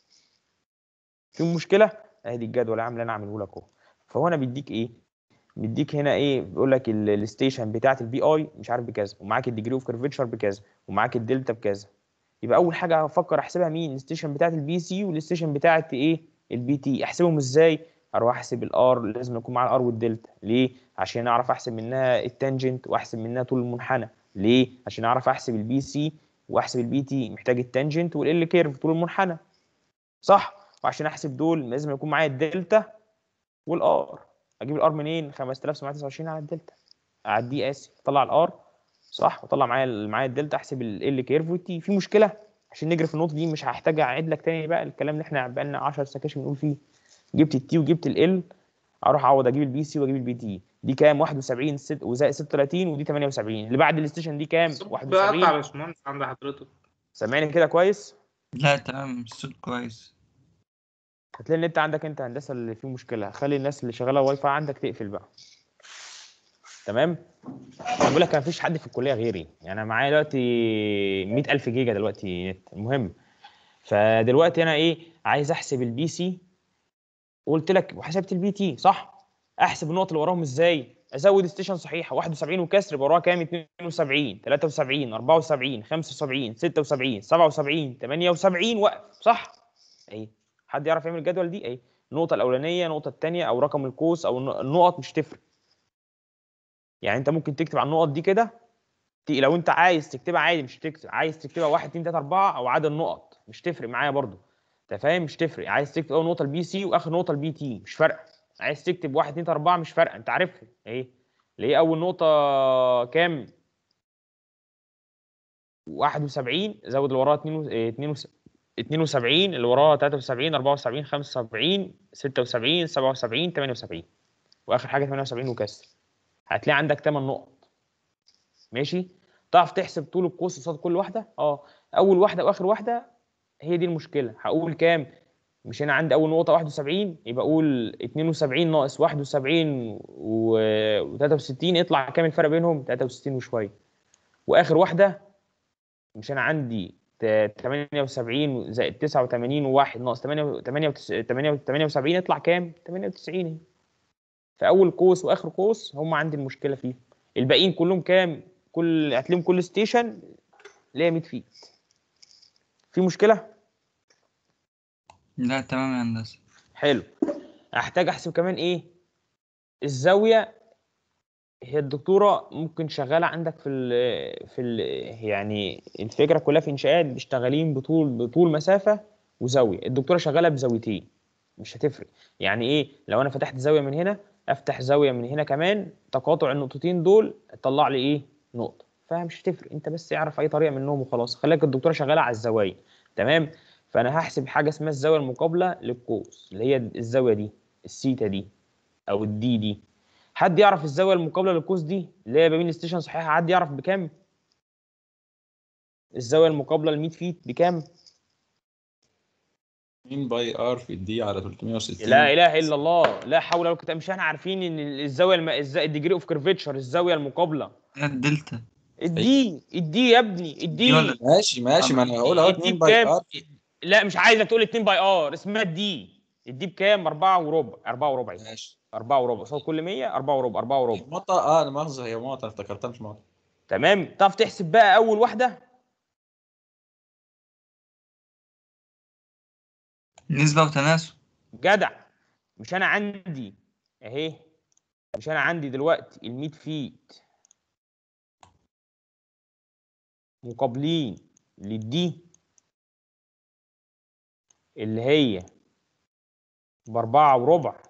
في مشكله ادي الجدول يا عم اللي انا عامله لك اهو فهو انا بيديك ايه بيديك هنا ايه بيقول لك ال- الستيشن بتاعه البي اي مش عارف بكذا ومعاك الديجري اوف كيرفيتشر بكذا ومعاك الدلتا بكذا يبقى اول حاجه هفكر احسبها مين الستيشن بتاعه البي سي والستيشن بتاعه ايه البي تي احسبهم ازاي اروح احسب الار لازم يكون معايا الار والدلتا ليه عشان اعرف احسب منها التانجنت واحسب منها طول المنحنى ليه عشان اعرف احسب البي سي واحسب البي تي محتاج التانجنت والال كيرف طول المنحنى صح وعشان احسب دول لازم يكون معايا الدلتا والار اجيب الار منين 5729 على الدلتا اعديه اسف اطلع الار صح واطلع معايا معايا الدلتا احسب ال كيرف والتي في مشكله عشان نجري في النقطه دي مش هحتاج اعيد لك تاني بقى الكلام اللي احنا بقى لنا 10 سكاشن بنقول فيه جبت التي وجبت ال اروح اعوض اجيب البي سي واجيب البي تي دي كام 71 ست وزائد 36 ودي 78 اللي بعد الاستيشن دي كام بيقطع يا 71 باشمهندس عند حضرتك سامعني كده كويس لا تمام الصوت كويس هتلاقي النت عندك انت هندسه اللي فيه مشكله خلي الناس اللي شغاله واي فاي عندك تقفل بقى تمام انا بقول لك ما فيش حد في الكليه غيري يعني انا معايا دلوقتي 100000 جيجا دلوقتي نت المهم فدلوقتي انا ايه عايز احسب البي سي قلت لك وحسبت البي تي صح احسب النقط اللي وراهم ازاي ازود ستيشن صحيحه 71 وكسر يبقى وراها كام 72 73 74 75 76 77 78 وقف صح اهي حد يعرف يعمل الجدول دي اهي النقطه الاولانيه النقطه الثانيه او رقم القوس او الن- النقط مش تفرق يعني انت ممكن تكتب على النقط دي كده ت- لو انت عايز تكتبها عادي مش تكتب عايز تكتبها 1 2 3 4 او عدد النقط مش تفرق معايا برضو انت فاهم مش تفرق عايز تكتب اول نقطه البي سي واخر نقطه البي تي مش فارقه عايز تكتب 1 2 3 4 مش فارقه انت عارفهم اهي اللي هي اول نقطه كام 71 زود اللي وراها 2 72 اللي وراها 73 74 75 76 77 78 واخر حاجه 78 وكسر هتلاقي عندك 8 نقط ماشي تعرف تحسب طول القوس قصاد كل واحده اه اول واحده واخر واحده هي دي المشكله هقول كام مش انا عندي اول نقطه 71 يبقى اقول 72 ناقص 71 و 63 يطلع كام الفرق بينهم 63 وشويه واخر واحده مش انا عندي ت- 78 زائد 89 وواحد ناقص 8 78 يطلع كام 98 اهي. فاول قوس واخر قوس هم عندي المشكله فيهم الباقيين كلهم كام كل هتلاقيهم كل ستيشن ليها 100 فيت في مشكله لا تمام يا هندسة حلو احتاج احسب كمان ايه الزاويه هي الدكتوره ممكن شغاله عندك في ال في ال يعني الفكره كلها في انشاءات بيشتغلين بطول بطول مسافه وزاويه الدكتوره شغاله بزاويتين مش هتفرق يعني ايه لو انا فتحت زاويه من هنا افتح زاويه من هنا كمان تقاطع النقطتين دول طلع لي ايه نقطه فمش هتفرق انت بس اعرف اي طريقه منهم وخلاص خليك الدكتوره شغاله على الزوايا تمام فانا هحسب حاجه اسمها الزاويه المقابله للقوس اللي هي الزاويه دي السيتا دي او الدي دي حد يعرف الزاويه المقابله للقوس دي اللي هي بين ستيشن صحيحه حد يعرف بكام الزاويه المقابله ل 100 فيت بكام 2 باي ار في الدي على 360 لا اله الا الله لا حول ولا قوه مش احنا عارفين ان الزاويه الم... الز... الديجري اوف كيرفيتشر الزاويه المقابله الدلتا الدي الدي يا ابني الدي ولا- ماشي ماشي ما انا هقول اهو الدي 2 باي بكام ار لا مش عايزك تقول 2 باي ار اسمها الدي الدي بكام 4 وربع 4 وربع ماشي 4 وربع قصاد كل 100 4 وربع 4 وربع مقطع اه انا مؤاخذه هي مقطع أنا افتكرتها مش مقطع تمام تعرف تحسب بقى اول واحده نسبة وتناسب جدع مش انا عندي اهي مش انا عندي دلوقتي ال 100 فيت مقابلين للدي اللي هي بأربعة وربع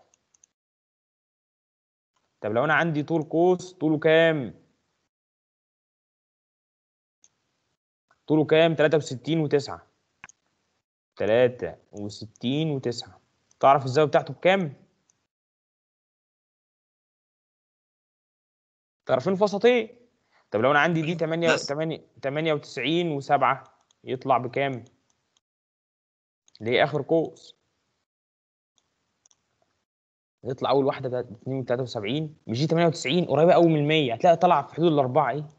طب لو أنا عندي طول قوس طوله كام؟ طوله كام؟ تلاتة وستين وتسعة تلاتة وستين وتسعة تعرف الزاوية بتاعته بكام؟ طرفين فسطين طب لو أنا عندي دي تمانية بس. تمانية تمانية وتسعين وسبعة يطلع بكام؟ اللي هي آخر قوس يطلع اول واحده ده 2 73 مش دي 98 قريبه قوي من 100 هتلاقي طالعه في حدود الاربعه ايه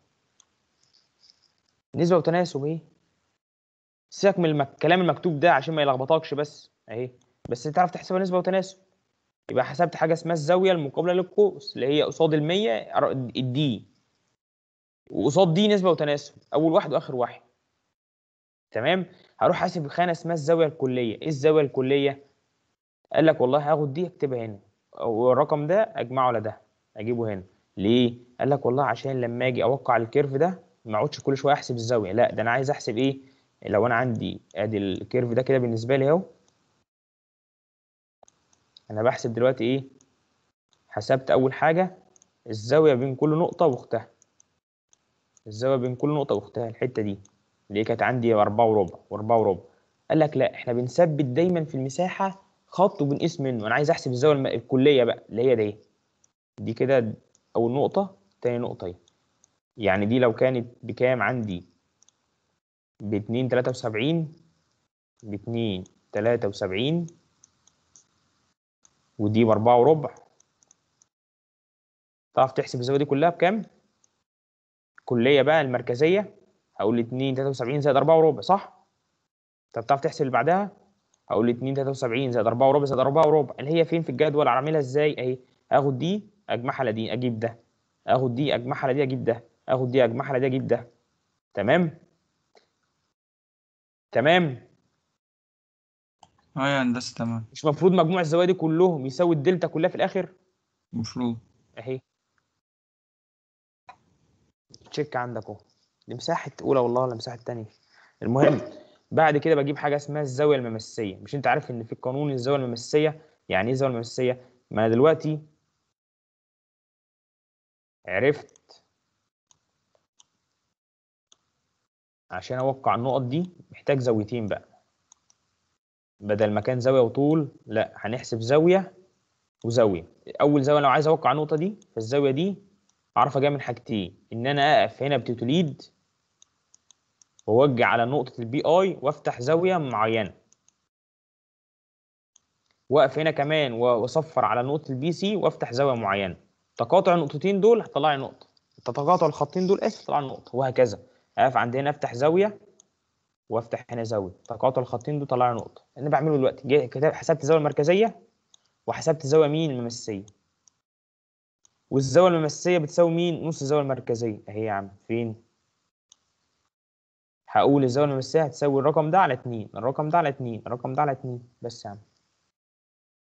نسبه وتناسب ايه سيبك من المك... الكلام المكتوب ده عشان ما يلخبطكش بس اهي بس انت تعرف تحسبها نسبه وتناسب يبقى حسبت حاجه اسمها الزاويه المقابله للقوس اللي هي قصاد ال 100 الدي وقصاد دي نسبه وتناسب اول واحد واخر واحد تمام هروح حاسب خانه اسمها الزاويه الكليه ايه الزاويه الكليه قال لك والله هاخد دي اكتبها هنا والرقم ده اجمعه على ده اجيبه هنا ليه قال لك والله عشان لما اجي اوقع الكيرف ده ما اقعدش كل شويه احسب الزاويه لا ده انا عايز احسب ايه لو انا عندي ادي الكيرف ده كده بالنسبه لي اهو انا بحسب دلوقتي ايه حسبت اول حاجه الزاويه بين كل نقطه واختها الزاويه بين كل نقطه واختها الحته دي اللي هي كانت عندي أربعة وربع وأربعة وربع قال لك لا احنا بنثبت دايما في المساحه خط وبنقيس منه انا عايز احسب الزاويه الم- الكليه بقى اللي هي دي دي كده اول نقطه تاني نقطه اهي يعني دي لو كانت بكام عندي ب 2 73 ب 2 73 ودي ب 4 وربع تعرف تحسب الزاويه دي كلها بكام كليه بقى المركزيه هقول 2 73 زائد 4 وربع صح طب تعرف تحسب اللي بعدها هقول 2 73 زائد 4 وربع زائد 4 وربع اللي هي فين في الجدول اعملها ازاي اهي اخد دي اجمعها على دي اجيب ده اخد دي اجمعها على دي اجيب ده اخد دي اجمعها على دي اجيب ده تمام تمام اه يا هندسة تمام مش المفروض مجموع الزوايا دي كلهم يساوي الدلتا كلها في الاخر المفروض اهي تشيك عندك اهو دي مساحه اولى والله ولا مساحه تانية المهم بعد كده بجيب حاجه اسمها الزاويه الممسيه مش انت عارف ان في قانون الزاويه الممسيه يعني ايه الزاويه الممسيه ما انا دلوقتي عرفت عشان اوقع النقط دي محتاج زاويتين بقى بدل ما كان زاويه وطول لا هنحسب زاويه وزاويه اول زاويه لو عايز اوقع النقطه دي فالزاويه دي اعرف اجيبها من حاجتين ان انا اقف هنا بتتوليد واوجه على نقطه البي اي وافتح زاويه معينه واقف هنا كمان واصفر على نقطه البي سي وافتح زاويه معينه تقاطع النقطتين دول هتطلع لي نقطه تقاطع الخطين دول اسف هتطلع لي نقطه وهكذا اقف عند هنا افتح زاويه وافتح هنا زاويه تقاطع الخطين دول طلع لي نقطه انا بعمله دلوقتي جاي كتاب حسبت الزاويه المركزيه وحسبت الزاويه مين الممسيه والزاويه الممسيه بتساوي مين نص الزاويه المركزيه اهي يا عم فين هقول الزاويه الممسيه هتساوي الرقم ده على 2 الرقم ده على 2 الرقم ده على 2 بس يا عم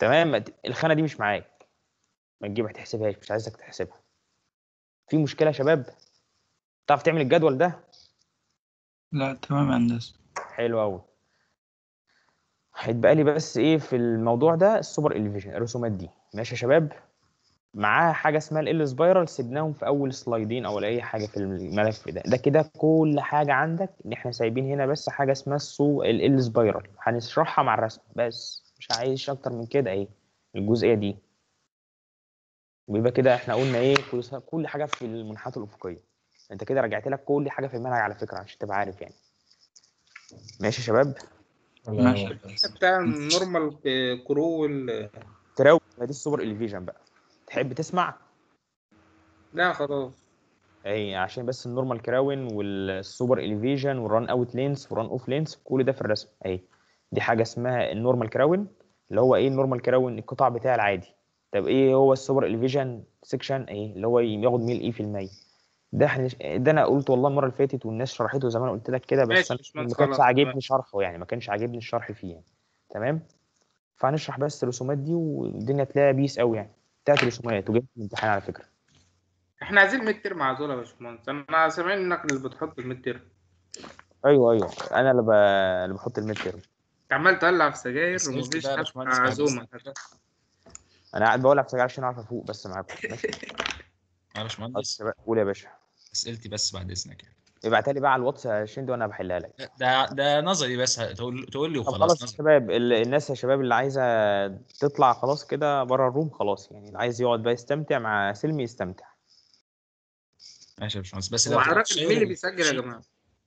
تمام ما ت- الخانه دي مش معاك ما تجيبها تحسبهاش مش عايزك تحسبها في مشكله يا شباب تعرف تعمل الجدول ده لا تمام يا هندسة حلو قوي هيتبقى لي بس ايه في الموضوع ده السوبر اليفيشن الرسومات دي ماشي يا شباب معاها حاجه اسمها ال سبايرال سيبناهم في اول سلايدين او اي حاجه في الملف ده ده كده كل حاجه عندك ان احنا سايبين هنا بس حاجه اسمها السو ال سبايرال هنشرحها مع الرسم بس مش عايز اكتر من كده ايه الجزئيه دي ويبقى كده احنا قلنا ايه كل كل حاجه في المنحات الافقيه انت كده رجعت لك كل حاجه في المنهج على فكره عشان تبقى عارف يعني ماشي يا شباب ماشي. بتاع النورمال كرو وال تراوي دي السوبر اليفيجن بقى تحب تسمع لا خلاص اي عشان بس النورمال كراون والسوبر اليفيجن والران اوت لينس والران اوف لينس كل ده في الرسم اهي دي حاجه اسمها النورمال كراون اللي هو ايه النورمال كراون القطاع بتاع العادي طب ايه هو السوبر اليفيجن سيكشن ايه اللي هو ياخد ميل ايه في المية ده احنا ده انا قلت والله المره اللي فاتت والناس شرحته زي ما انا قلت لك كده بس ماشي، أنا مش مهم، ما كانش خلاص، عاجبني خلاص. شرحه يعني ما كانش عاجبني الشرح فيه يعني تمام فهنشرح بس الرسومات دي والدنيا تلاقيها بيس قوي يعني بتاعت رسومات وجبت الامتحان على فكره احنا عايزين الميد ترم مع دول يا باشمهندس انا سامعين انك اللي بتحط الميد ترم ايوه ايوه انا اللي, ب... اللي بحط الميد تيرم انت عمال تولع في سجاير أسئلتي ومفيش بقى يا حتى باشمهندس بعد عزومه إذنك كده. انا قاعد بقول على سجاير عشان اعرف افوق بس معاكم ماشي يا باشمهندس شباب قول يا باشا اسئلتي بس بعد اذنك يعني ابعتها لي بقى على الواتس يا شندي وانا بحلها لك ده ده نظري بس تقول تقول لي طب وخلاص خلاص يا نظري شباب ال- الناس يا شباب اللي عايزه تطلع خلاص كده بره الروم خلاص يعني اللي عايز يقعد بقى يستمتع مع سلمي يستمتع ماشي يا باشمهندس بس هو لو حضرتك تشير مين اللي بيسجل يا الشيت. جماعه؟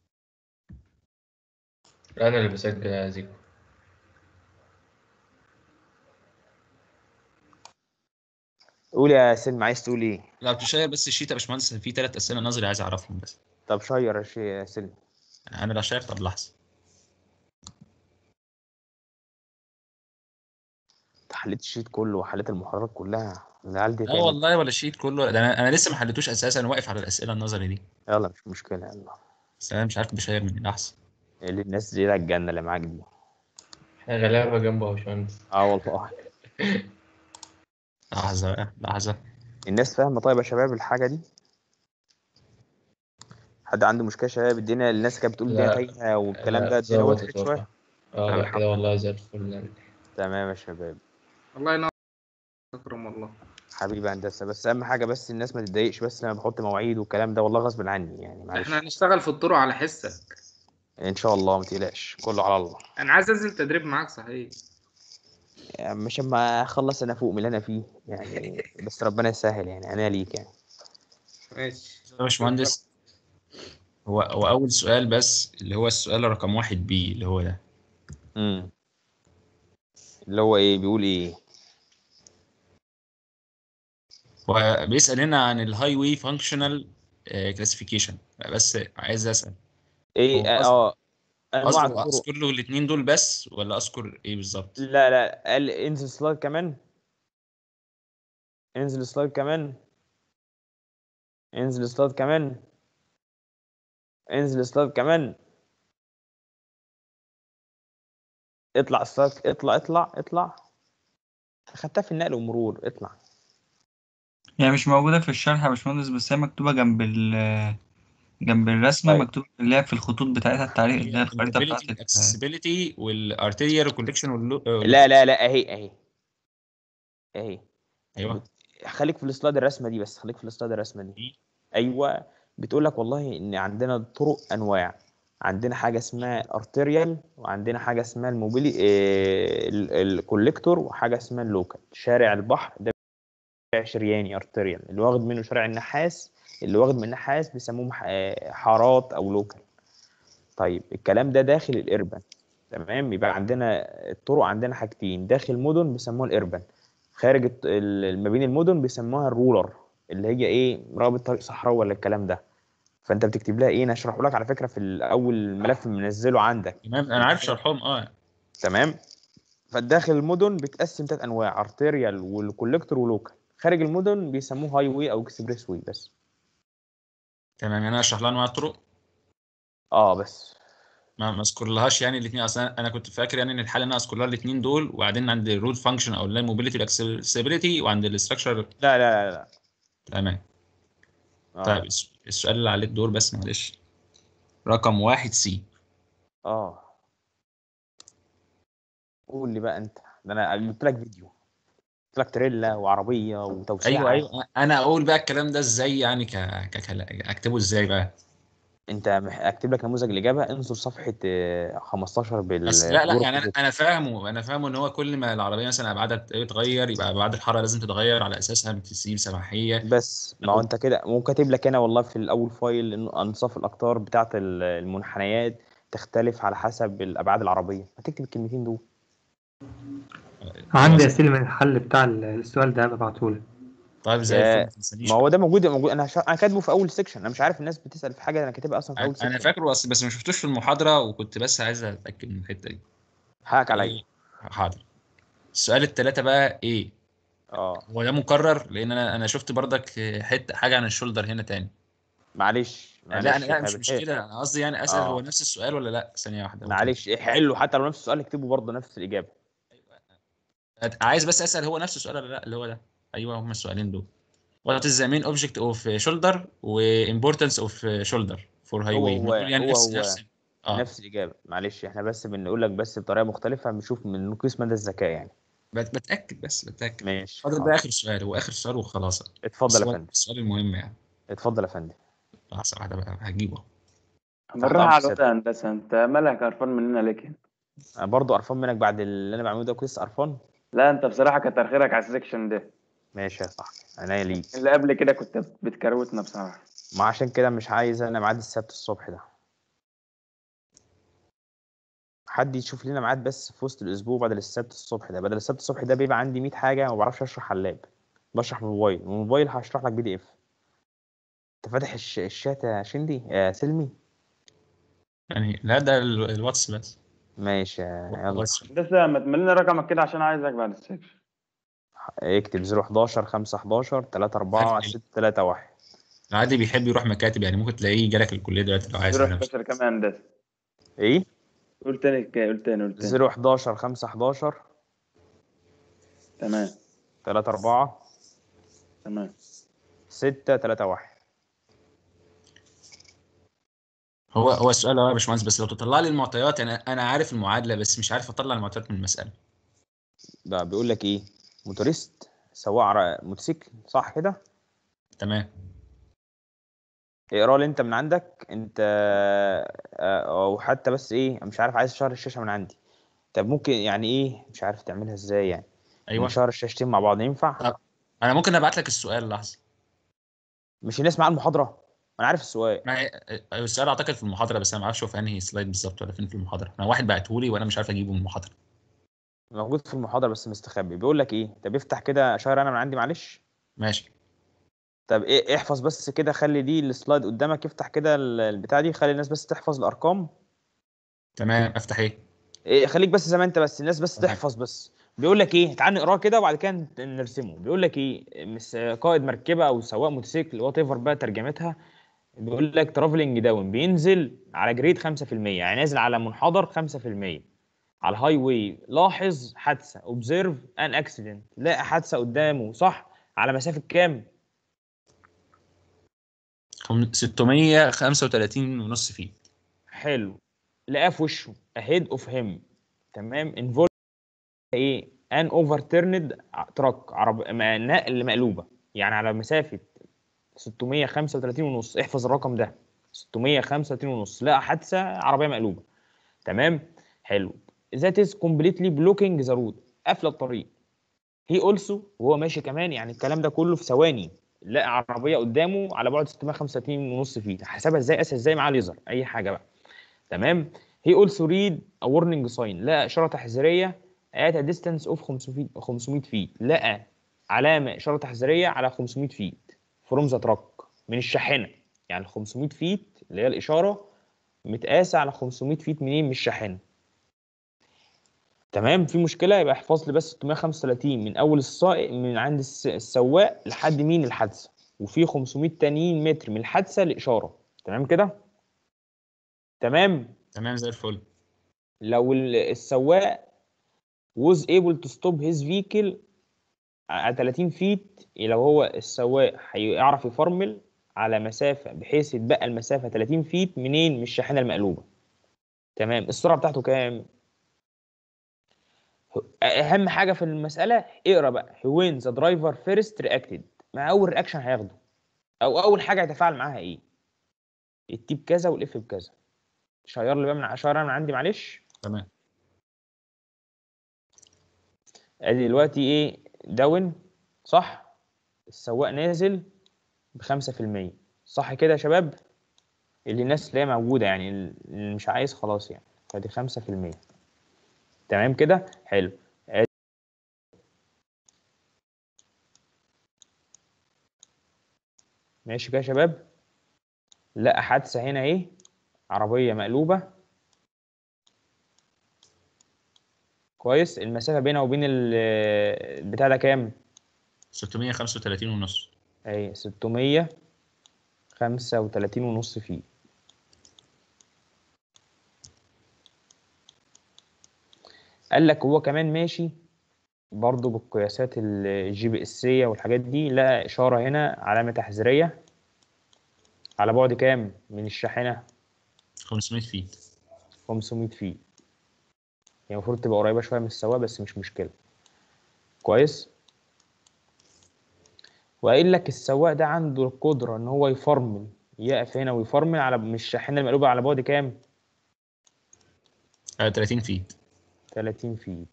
انا اللي بسجل يا زيكو قول يا سلمي عايز تقول ايه لو تشير بس الشيت يا باشمهندس في ثلاث اسئله نظري عايز اعرفهم بس طب شير يا شي- يا سلمي انا لا شايف طب لحظه انت حليت الشيت كله وحليت المحاضرات كلها العيال دي لا تعمل- والله ولا الشيت كله ده انا انا لسه ما حلتوش اساسا انا واقف على الاسئله النظري دي يلا مش مشكله يلا بس انا مش عارف بشير من احسن اللي الناس دي الجنه اللي معاك دي احنا غلابه جنبه يا باشمهندس اه والله لحظه بقى لحظه الناس فاهمه طيب يا شباب الحاجه دي حد عنده مشكله يا شباب الدنيا الناس كانت بتقول الدنيا لا. تايهه والكلام لا، ده الدنيا ظبطت وضحت شويه والله. اه لا كده والله زي الفل تمام يا شباب الله ينور اكرم والله حبيبي هندسه بس اهم حاجه بس الناس ما تتضايقش بس انا بحط مواعيد والكلام ده والله غصب عني يعني معلش احنا هنشتغل في الطرق على حسك ان شاء الله ما تقلقش كله على الله انا عايز انزل تدريب معاك صحيح يعني مش اما اخلص انا فوق من اللي انا فيه يعني بس ربنا يسهل يعني انا ليك يعني ماشي يا باشمهندس هو هو اول سؤال بس اللي هو السؤال رقم واحد بي اللي هو ده امم اللي هو ايه بيقول ايه هو بيسأل هنا عن الهاي واي فانكشنال كلاسيفيكيشن بس عايز اسال ايه هو اه قصد- آه، انواع اذكر الطرق اذكر له الاثنين دول بس ولا اذكر ايه بالظبط لا لا قال انزل سلايد كمان انزل سلايد كمان انزل سلايد كمان انزل سلايد كمان اطلع سلايد اطلع اطلع اطلع خدتها في النقل والمرور اطلع هي مش موجودة في الشرح يا باشمهندس بس هي مكتوبة جنب ال جنب الرسمة طيب. مكتوب اللي هي في الخطوط بتاعتها التعليق اللي هي الخريطة بتاعت ال- الاكسسبيلتي والارتيريال كولكشن لا لا لا اهي اهي اهي ايوه خليك في السلايد الرسمه دي بس خليك في السلايد الرسمه دي ايوه بتقول لك والله ان عندنا طرق انواع عندنا حاجه اسمها الارتيريال وعندنا حاجه اسمها الموبيلي الكوليكتور وحاجه اسمها اللوكال شارع البحر ده شارع شرياني ارتيريال اللي واخد منه شارع النحاس اللي واخد من النحاس بيسموهم ح- آه، حارات او لوكال طيب الكلام ده داخل الاربن تمام يبقى عندنا الطرق عندنا حاجتين داخل مدن بيسموها الاربن خارج الت- ال- ما بين المدن بيسموها الرولر اللي هي ايه رابط طريق صحراوي ولا الكلام ده فانت بتكتب لها ايه انا هشرحه لك على فكره في الاول ملف منزله عندك تمام انا عارف شرحهم اه تمام فالداخل المدن بتقسم ثلاث انواع ارتيريال والكوليكتور ولوكال خارج المدن بيسموه هاي واي او اكسبريس واي بس تمام يعني انا اشرح لها انواع الطرق اه بس ما ما اذكر لهاش يعني الاثنين اصلا انا كنت فاكر يعني ان الحل ان انا اذكر لها الاثنين دول وبعدين عند الرول فانكشن او اللاين موبيليتي والاكسسبيليتي وعند الاستراكشر لا لا لا لا تمام آه. طيب الس- السؤال اللي عليه الدور بس معلش رقم واحد سي اه قول لي بقى انت ده انا قلت لك فيديو قلت لك تريلا وعربيه وتوسيع ايوه ايوه انا اقول بقى الكلام ده ازاي يعني ك... ك... ك... اكتبه ازاي بقى انت مح- اكتب لك نموذج الاجابه انظر صفحه آه، 15 بال بس لا لا دور يعني انا الخطوط. انا فاهمه انا فاهمه ان هو كل ما العربيه مثلا ابعادها بتتغير يبقى ابعاد الحاره لازم تتغير على اساسها بتسيب سماحيه بس ما هو انت كده مو كاتب لك انا والله في الاول فايل انه انصاف الاقطار بتاعه ال- المنحنيات تختلف على حسب الابعاد العربيه هتكتب الكلمتين دول عندي اسئله من الحل بتاع السؤال ده ببعتهولك طيب زي يا- الفل ما تنسانيش ما هو ده موجود موجود انا شا... انا كاتبه في اول سيكشن انا مش عارف الناس بتسال في حاجه انا كاتبها اصلا في اول انا سيكشن أنا فاكره بس بس ما شفتوش في المحاضره وكنت بس عايز اتاكد من الحته دي حقك عليا حاضر السؤال الثلاثه بقى ايه اه هو ده مكرر لان انا انا شفت برضك حته حاجه عن الشولدر هنا تاني معلش معلش لا انا لا إحنا مش مش بنحل. كده انا قصدي يعني اسال آه. هو نفس السؤال ولا لا ثانيه واحده معلش حلو حتى لو نفس السؤال اكتبه برضه نفس الاجابه عايز بس اسال هو نفس السؤال ولا لا اللي هو ده ايوه هما السؤالين دول what is the main object of shoulder و importance of shoulder for هو highway هو يعني هو, نفس هو نفس اه نفس الاجابه معلش احنا بس بنقول لك بس بطريقه مختلفه بنشوف من نقيس مدى الذكاء يعني بت- بتاكد بس بتاكد ماشي فاضل حاضر. ده اخر سؤال هو اخر سؤال وخلاص اتفضل يا السؤال- فندم السؤال المهم يعني اتفضل يا فندم لحظه واحده بقى هجيبه بالراحة على الواد يا هندسة أنت مالك قرفان مننا ليه كده؟ انا برضه قرفان منك بعد اللي انا بعمله ده كنت لسه قرفان لا أنت بصراحة كتر خيرك على السكشن ده ماشي يا صاحبي عينيا ليك اللي قبل كده كنت بتكروتنا بصراحة ما عشان كده مش عايز انا ميعاد السبت الصبح ده حد يشوف لنا ميعاد بس في وسط الاسبوع بدل السبت الصبح ده بدل السبت الصبح ده بيبقى عندي 100 حاجه ما بعرفش اشرح على اللاب بشرح من الموبايل من الموبايل هشرح لك بي دي اف انت فاتح الش... الشات يا شندي يا سلمي يعني لا ده ال- الواتس بس ماشي يلا الواتس. هندسة ما تملينا رقمك كده عشان عايزك بعد السكشن اكتب 011 5 11 3 4 6 3 1 العادي بيحب يروح مكاتب يعني ممكن تلاقيه جالك الكليه دلوقتي لو عايز روح نفسه. كسر كام يا هندسة ايه قول تاني قول تاني قول تاني 011 5 11 تمام 3 4 تمام 6 3 1 هو هو السؤال اه يا باشمهندس بس لو تطلع لي المعطيات انا انا عارف المعادله بس مش عارف اطلع المعطيات من المساله ده بيقول لك ايه موتوريست سواق عر- موتوسيكل صح كده تمام اقرا لي انت من عندك انت آه، او حتى بس ايه مش عارف عايز شهر الشاشه من عندي طب ممكن يعني ايه مش عارف تعملها ازاي يعني ايوه شهر الشاشتين مع بعض ينفع انا ممكن ابعت لك السؤال لحظه مش الناس مع المحاضره انا عارف السؤال ما هي- السؤال اعتقد في المحاضره بس انا ما اعرفش هو في انهي سلايد بالظبط ولا فين في المحاضره انا واحد بعته لي وانا مش عارف اجيبه من المحاضره موجود في المحاضره بس مستخبي بيقول لك ايه طب افتح كده شهر انا من عندي معلش ماشي طب ايه احفظ بس كده خلي دي السلايد قدامك افتح كده ال- البتاع دي خلي الناس بس تحفظ الارقام تمام افتح ايه إيه خليك بس زي ما انت بس الناس بس تمام. تحفظ بس بيقول لك ايه تعال نقراه كده وبعد كده ن- نرسمه بيقول لك ايه مس- قائد مركبه او سواق موتوسيكل وات ايفر بقى ترجمتها بيقول لك ترافلنج داون بينزل على جريد 5% يعني نازل على منحدر 5% على الهاي واي لاحظ حادثه اوبزيرف ان اكسيدنت لقى حادثه قدامه صح على مسافه كام 635 ونص فيت حلو لقاه في وشه اهيد اوف هيم تمام انفولد ايه ان اوفر تيرند تراك عرب م- نقل مقلوبه يعني على مسافه 635 ونص احفظ الرقم ده 635 ونص لقى حادثه عربيه مقلوبه تمام حلو ذات از كومبليتلي بلوكينج ذا رود قافله الطريق هي اولسو وهو ماشي كمان يعني الكلام ده كله في ثواني لقى عربيه قدامه على بعد 635 ونص فيت حسبها ازاي قاسها ازاي معاه ليزر اي حاجه بقى تمام هي اولسو ريد ا warning ساين لقى اشاره تحذيريه at a distance of 500 500 فيت لقى علامه اشاره تحذيريه على 500 فيت فروم ذا تراك من الشاحنه يعني ال 500 فيت اللي هي الاشاره متقاسه على 500 فيت منين من الشاحنه تمام في مشكله يبقى احفظ لي بس 635 من اول السائق من عند الس- السواق لحد مين الحادثه وفي 500 تانيين متر من الحادثه لاشاره تمام كده تمام تمام زي الفل لو ال- السواق was able to stop his vehicle على 30 فيت لو هو السواق هيعرف يفرمل على مسافة بحيث يتبقى المسافة 30 فيت منين من الشاحنة المقلوبة تمام السرعة بتاعته كام أهم حاجة في المسألة اقرا بقى when the driver first reacted مع أول رياكشن هياخده أو أول حاجة هيتفاعل معاها إيه التي بكذا والاف بكذا شير لي بقى من شير من عندي معلش تمام ادي دلوقتي ايه داون صح السواق نازل بخمسة في المية صح كده يا شباب اللي الناس اللي هي موجودة يعني اللي مش عايز خلاص يعني فدي خمسة في المية تمام كده حلو ادي ماشي كده يا شباب لا حادثة هنا ايه عربية مقلوبة كويس المسافة بينها وبين ال- البتاع ده كام؟ 635 ونص اهي 635 ونص فيه قال لك هو كمان ماشي برضه بالقياسات الجي بي اسية والحاجات دي لقى إشارة هنا علامة تحذيرية على بعد كام من الشاحنة 500 فيت 500 فيت هي المفروض تبقى قريبة شوية من السواق بس مش مشكلة كويس وقايل لك السواق ده عنده القدرة إن هو يفرمل يقف هنا ويفرمل على من الشاحنة المقلوبة على بعد كام؟ آه 30 فيت 30 فيت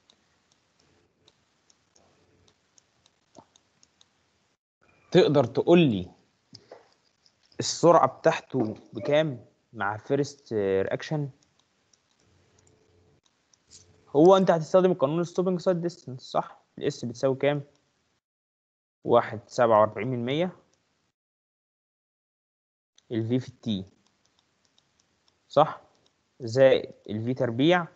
تقدر تقول لي السرعة بتاعته بكام مع فيرست رياكشن هو انت هتستخدم قانون الستوبنج سايد ديستنس صح الاس بتساوي كام واحد سبعة وأربعين من مية الفي في التي صح زائد الفي تربيع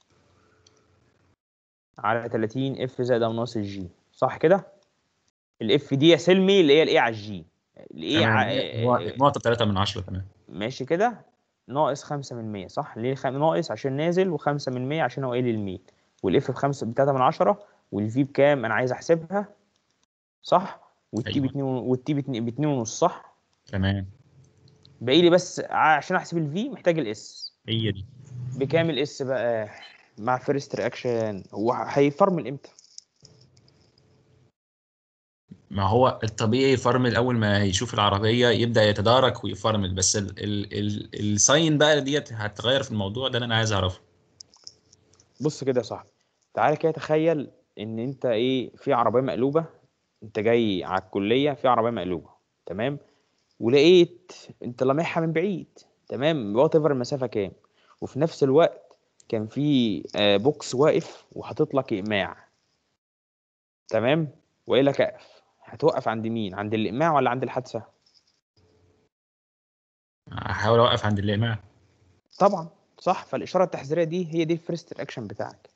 على 30 اف زائد او ناقص الجي صح كده الاف دي يا سلمي اللي هي الايه على الجي الايه تمام نقطة 3 من 10 تمام ماشي كده ناقص خمسة من مية صح ليه خم... ناقص عشان نازل وخمسة من مية عشان هو قايل الميل والاف بخمسة بتلاتة من عشرة والفي بكام انا عايز احسبها صح والتي أيوة. باتنين ون- والتي باتنين باتنين ونص صح تمام باقي لي بس ع- عشان احسب الفي محتاج الاس هي دي بكام الاس بقى مع فيرست رياكشن هو هيفرمل امتى ما هو الطبيعي يفرمل اول ما يشوف العربيه يبدا يتدارك ويفرمل بس ال ال ال الساين بقى ديت هتغير في الموضوع ده اللي انا عايز اعرفه بص كده يا صاحبي تعالى كده تخيل ان انت ايه في عربيه مقلوبه انت جاي على الكليه في عربيه مقلوبه تمام ولقيت انت لامحها من بعيد تمام وات ايفر المسافه كام وفي نفس الوقت كان في آه، بوكس واقف وحاطط لك اقماع تمام وقايل لك اقف هتوقف عند مين عند الاقماع ولا عند الحادثه هحاول اوقف عند الاقماع طبعا صح فالاشاره التحذيريه دي هي دي الفيرست رياكشن بتاعك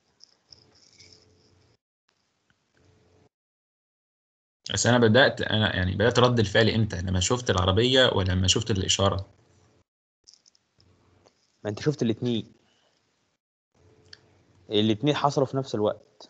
بس انا بدات انا يعني بدات رد الفعل امتى لما شفت العربيه ولا لما شفت الاشاره ما انت شفت الاتنين الاتنين حصلوا في نفس الوقت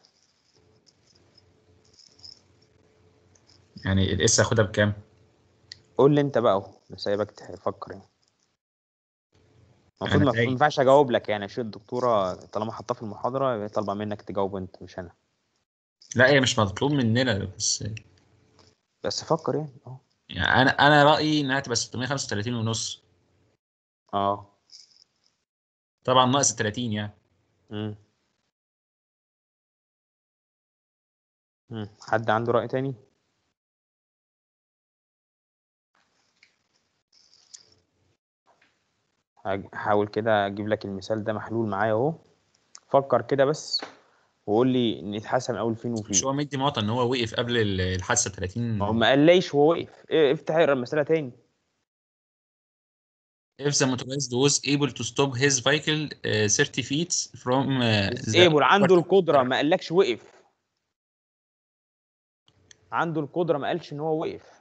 يعني الاس اخدها بكام قول لي انت بقى اهو أنا سايبك تفكر يعني المفروض أنا ما تايه. ما ينفعش اجاوب لك يعني عشان الدكتوره طالما حطاه في المحاضره يبقى طالبه منك تجاوب انت مش انا لا هي مش مطلوب مننا بس بس فكر يعني اه يعني انا انا رايي انها تبقى 635 ونص اه طبعا ناقص 30 يعني امم امم حد عنده رأي تاني هج- هحاول كده اجيب لك المثال ده محلول معايا اهو فكر كده بس وقول لي نتحسن اول فين مش وفين هو مدي معطى ان هو وقف قبل ال- الحادثه 30 ما هو ما قاليش هو وقف إيه، افتح اقرا المسألة تاني if the motorized was able to stop his vehicle uh, 30 feet from uh, the ايبل عنده القدرة ما قالكش وقف عنده القدرة ما قالش ان هو وقف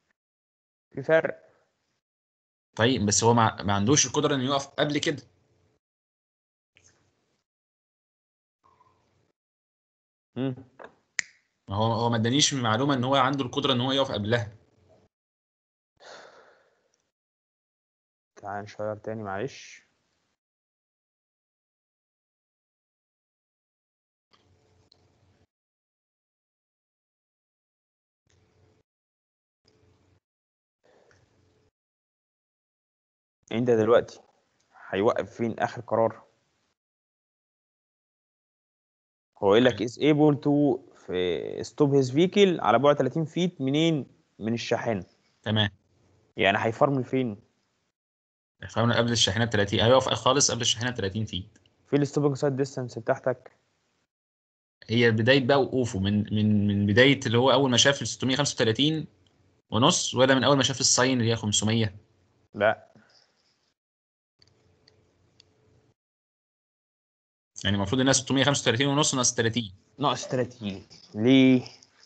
في فرق طيب بس هو ما, ما عندوش القدره انه يقف قبل كده مم. ما هو هو ما ادانيش معلومه ان هو عنده القدره ان هو يقف قبلها تعال نشير تاني معلش انت دلوقتي هيوقف فين اخر قرار هو يقول لك is able to في stop his vehicle على بعد 30 فيت منين من الشاحنه تمام يعني هيفرمل فين فاهم قبل الشاحنه ب 30 هيقف خالص قبل الشاحنه ب 30 فيت في الستوبنج سايد ديستانس بتاعتك هي بدايه بقى وقوفه من من من بدايه اللي هو اول ما شاف ال 635 ونص ولا من اول ما شاف الساين اللي هي 500 لا يعني المفروض انها 635 ونص ناقص 30 ناقص 30 ليه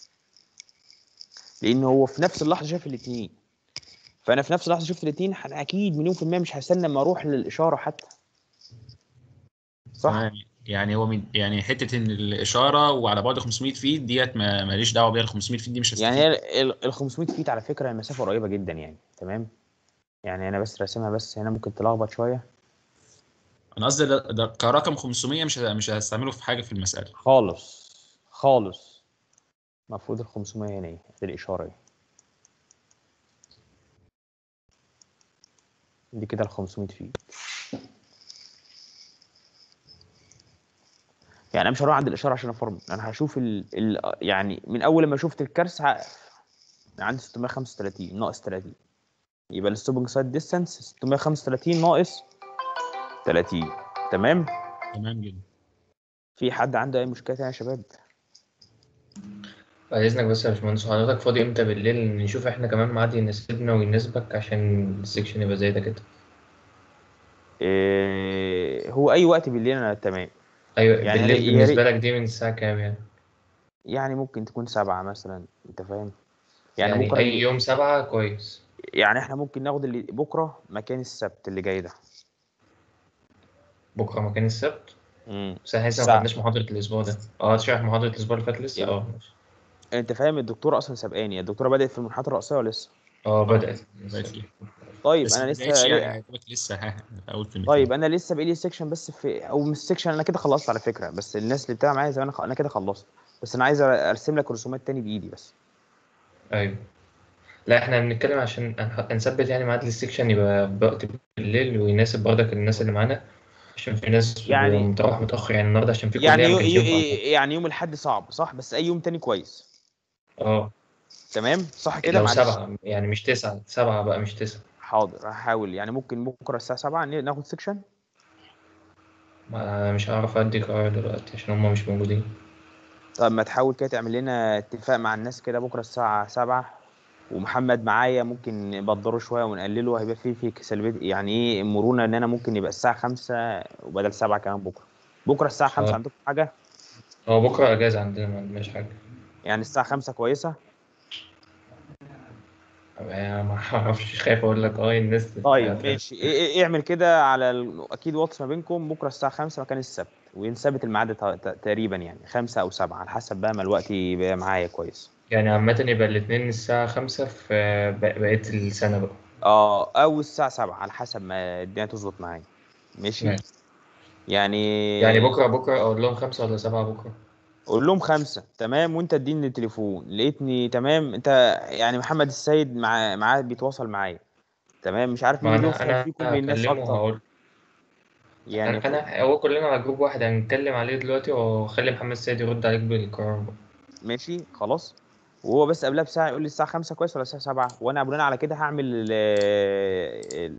لان هو في نفس اللحظه شاف الاثنين فانا في نفس اللحظه شفت الاثنين انا اكيد مليون في الميه مش هستنى اما اروح للاشاره حتى صح يعني يعني هو من يعني حته ان الاشاره وعلى بعد 500 فيت ديت ما ماليش دعوه بيها ال 500 فيت دي مش هستفيد يعني هي ال ال 500 فيت على فكره المسافه قريبه جدا يعني تمام يعني انا بس راسمها بس هنا ممكن تلخبط شويه انا قصدي ده, ده كرقم 500 مش ه- مش هستعمله في حاجه في المساله خالص خالص المفروض ال 500 هنا ايه دي الاشاره ايه دي كده ال 500 فيت يعني انا مش هروح عند الاشاره عشان افرمل انا هشوف ال... ال... يعني من اول ما شفت الكرس ه... عندي 635 ناقص 30 يبقى الستوبنج سايد ديستانس 635 ناقص 30 تمام تمام جدا في حد عنده اي مشكله تانية يا شباب بعد إذنك بس يا باشمهندس حضرتك فاضي إمتى بالليل نشوف إحنا كمان ميعاد يناسبنا ويناسبك عشان السكشن يبقى زي ده كده إيه هو اي وقت بالليل انا تمام أيوة يعني بالليل يا بالنسبة ريت- لك دي من الساعة كام يعني؟ يعني ممكن تكون سبعة مثلا انت فاهم يعني, يعني بكره أي يوم سبعة كويس يعني احنا ممكن ناخد اللي بكره مكان السبت اللي جاي ده بكرة مكان السبت امم بس احنا لسه ما ساعة. خدناش محاضرة الأسبوع ده اه شرح محاضرة الأسبوع اللي فات لسه اه ماشي. انت فاهم الدكتوره اصلا سبقاني الدكتوره بدات في المحاضره الرئيسيه ولا لسه اه بدأت بقت فيه طيب بس انا ما لسه بدأتش يعني هتبقى لسه ها اول كلمتين طيب انا لسه بقالي سيكشن بس في او مش سيكشن انا كده خلصت على فكره بس الناس اللي بتابع معايا زمان خ- انا كده خلصت بس انا عايز ارسم لك رسومات تاني بايدي بس أيوة لا احنا بنتكلم عشان هنح- هنثبت يعني ميعاد السكشن يبقى بوقت بالليل ويناسب برضك الناس اللي معانا عشان في ناس يعني- يعني متروح متأخر يعني النهاردة عشان في يعني كلية يو ما كانش يو ينفع يعني يوم الاحد صعب صح بس اي يوم تاني كويس اه تمام صح كده لو معلش سبعة يعني مش تسعة سبعة بقى مش تسعة حاضر هحاول يعني ممكن بكره الساعه 7 ن- ناخد سيكشن ما مش هعرف أدي قرار دلوقتي عشان هما مش موجودين طب ما تحاول كده تعمل لنا اتفاق مع الناس كده بكره الساعه 7 ومحمد معايا ممكن نبدره شويه ونقلله هيبقى فيه في سلبيه يعني ايه مرونه ان انا ممكن يبقى الساعه 5 وبدل 7 كمان بكره بكره الساعه 5 آه. عندكم حاجه هو بكرة أجازة عندنا ما عندناش حاجة يعني الساعه 5 كويسه يعني ما أعرفش خايف أقول لك اه الناس طيب ماشي إيه- إيه- اعمل كده على ال... اكيد واتس ما بينكم بكره الساعه 5 مكان السبت ونثبت الميعاد ت- ت- تقريبا يعني 5 او 7 على حسب بقى ما الوقت يبقى معايا كويس يعني عامة يبقى الاتنين الساعة خمسة في بق- بقية السنة بقى اه او الساعه 7 على حسب ما الدنيا تظبط معايا ماشي ماشي. يعني يعني بكرة بكرة أقول لهم خمسة ولا سبعة بكرة قول لهم خمسة تمام وانت اديني التليفون لقيتني تمام انت يعني محمد السيد مع معاه بيتواصل معايا تمام مش عارف ما مين أنا بيوصل أنا فيكم للناس هكلمه اكتر وهقول يعني أنا أنا هو كلنا على جروب واحد هنتكلم عليه دلوقتي وأخلي محمد السيد يرد عليك بالقرار بقى. ماشي خلاص وهو بس قبلها بساعة يقول لي الساعة 5 كويس ولا الساعة 7 وانا بناء على كده هعمل ال-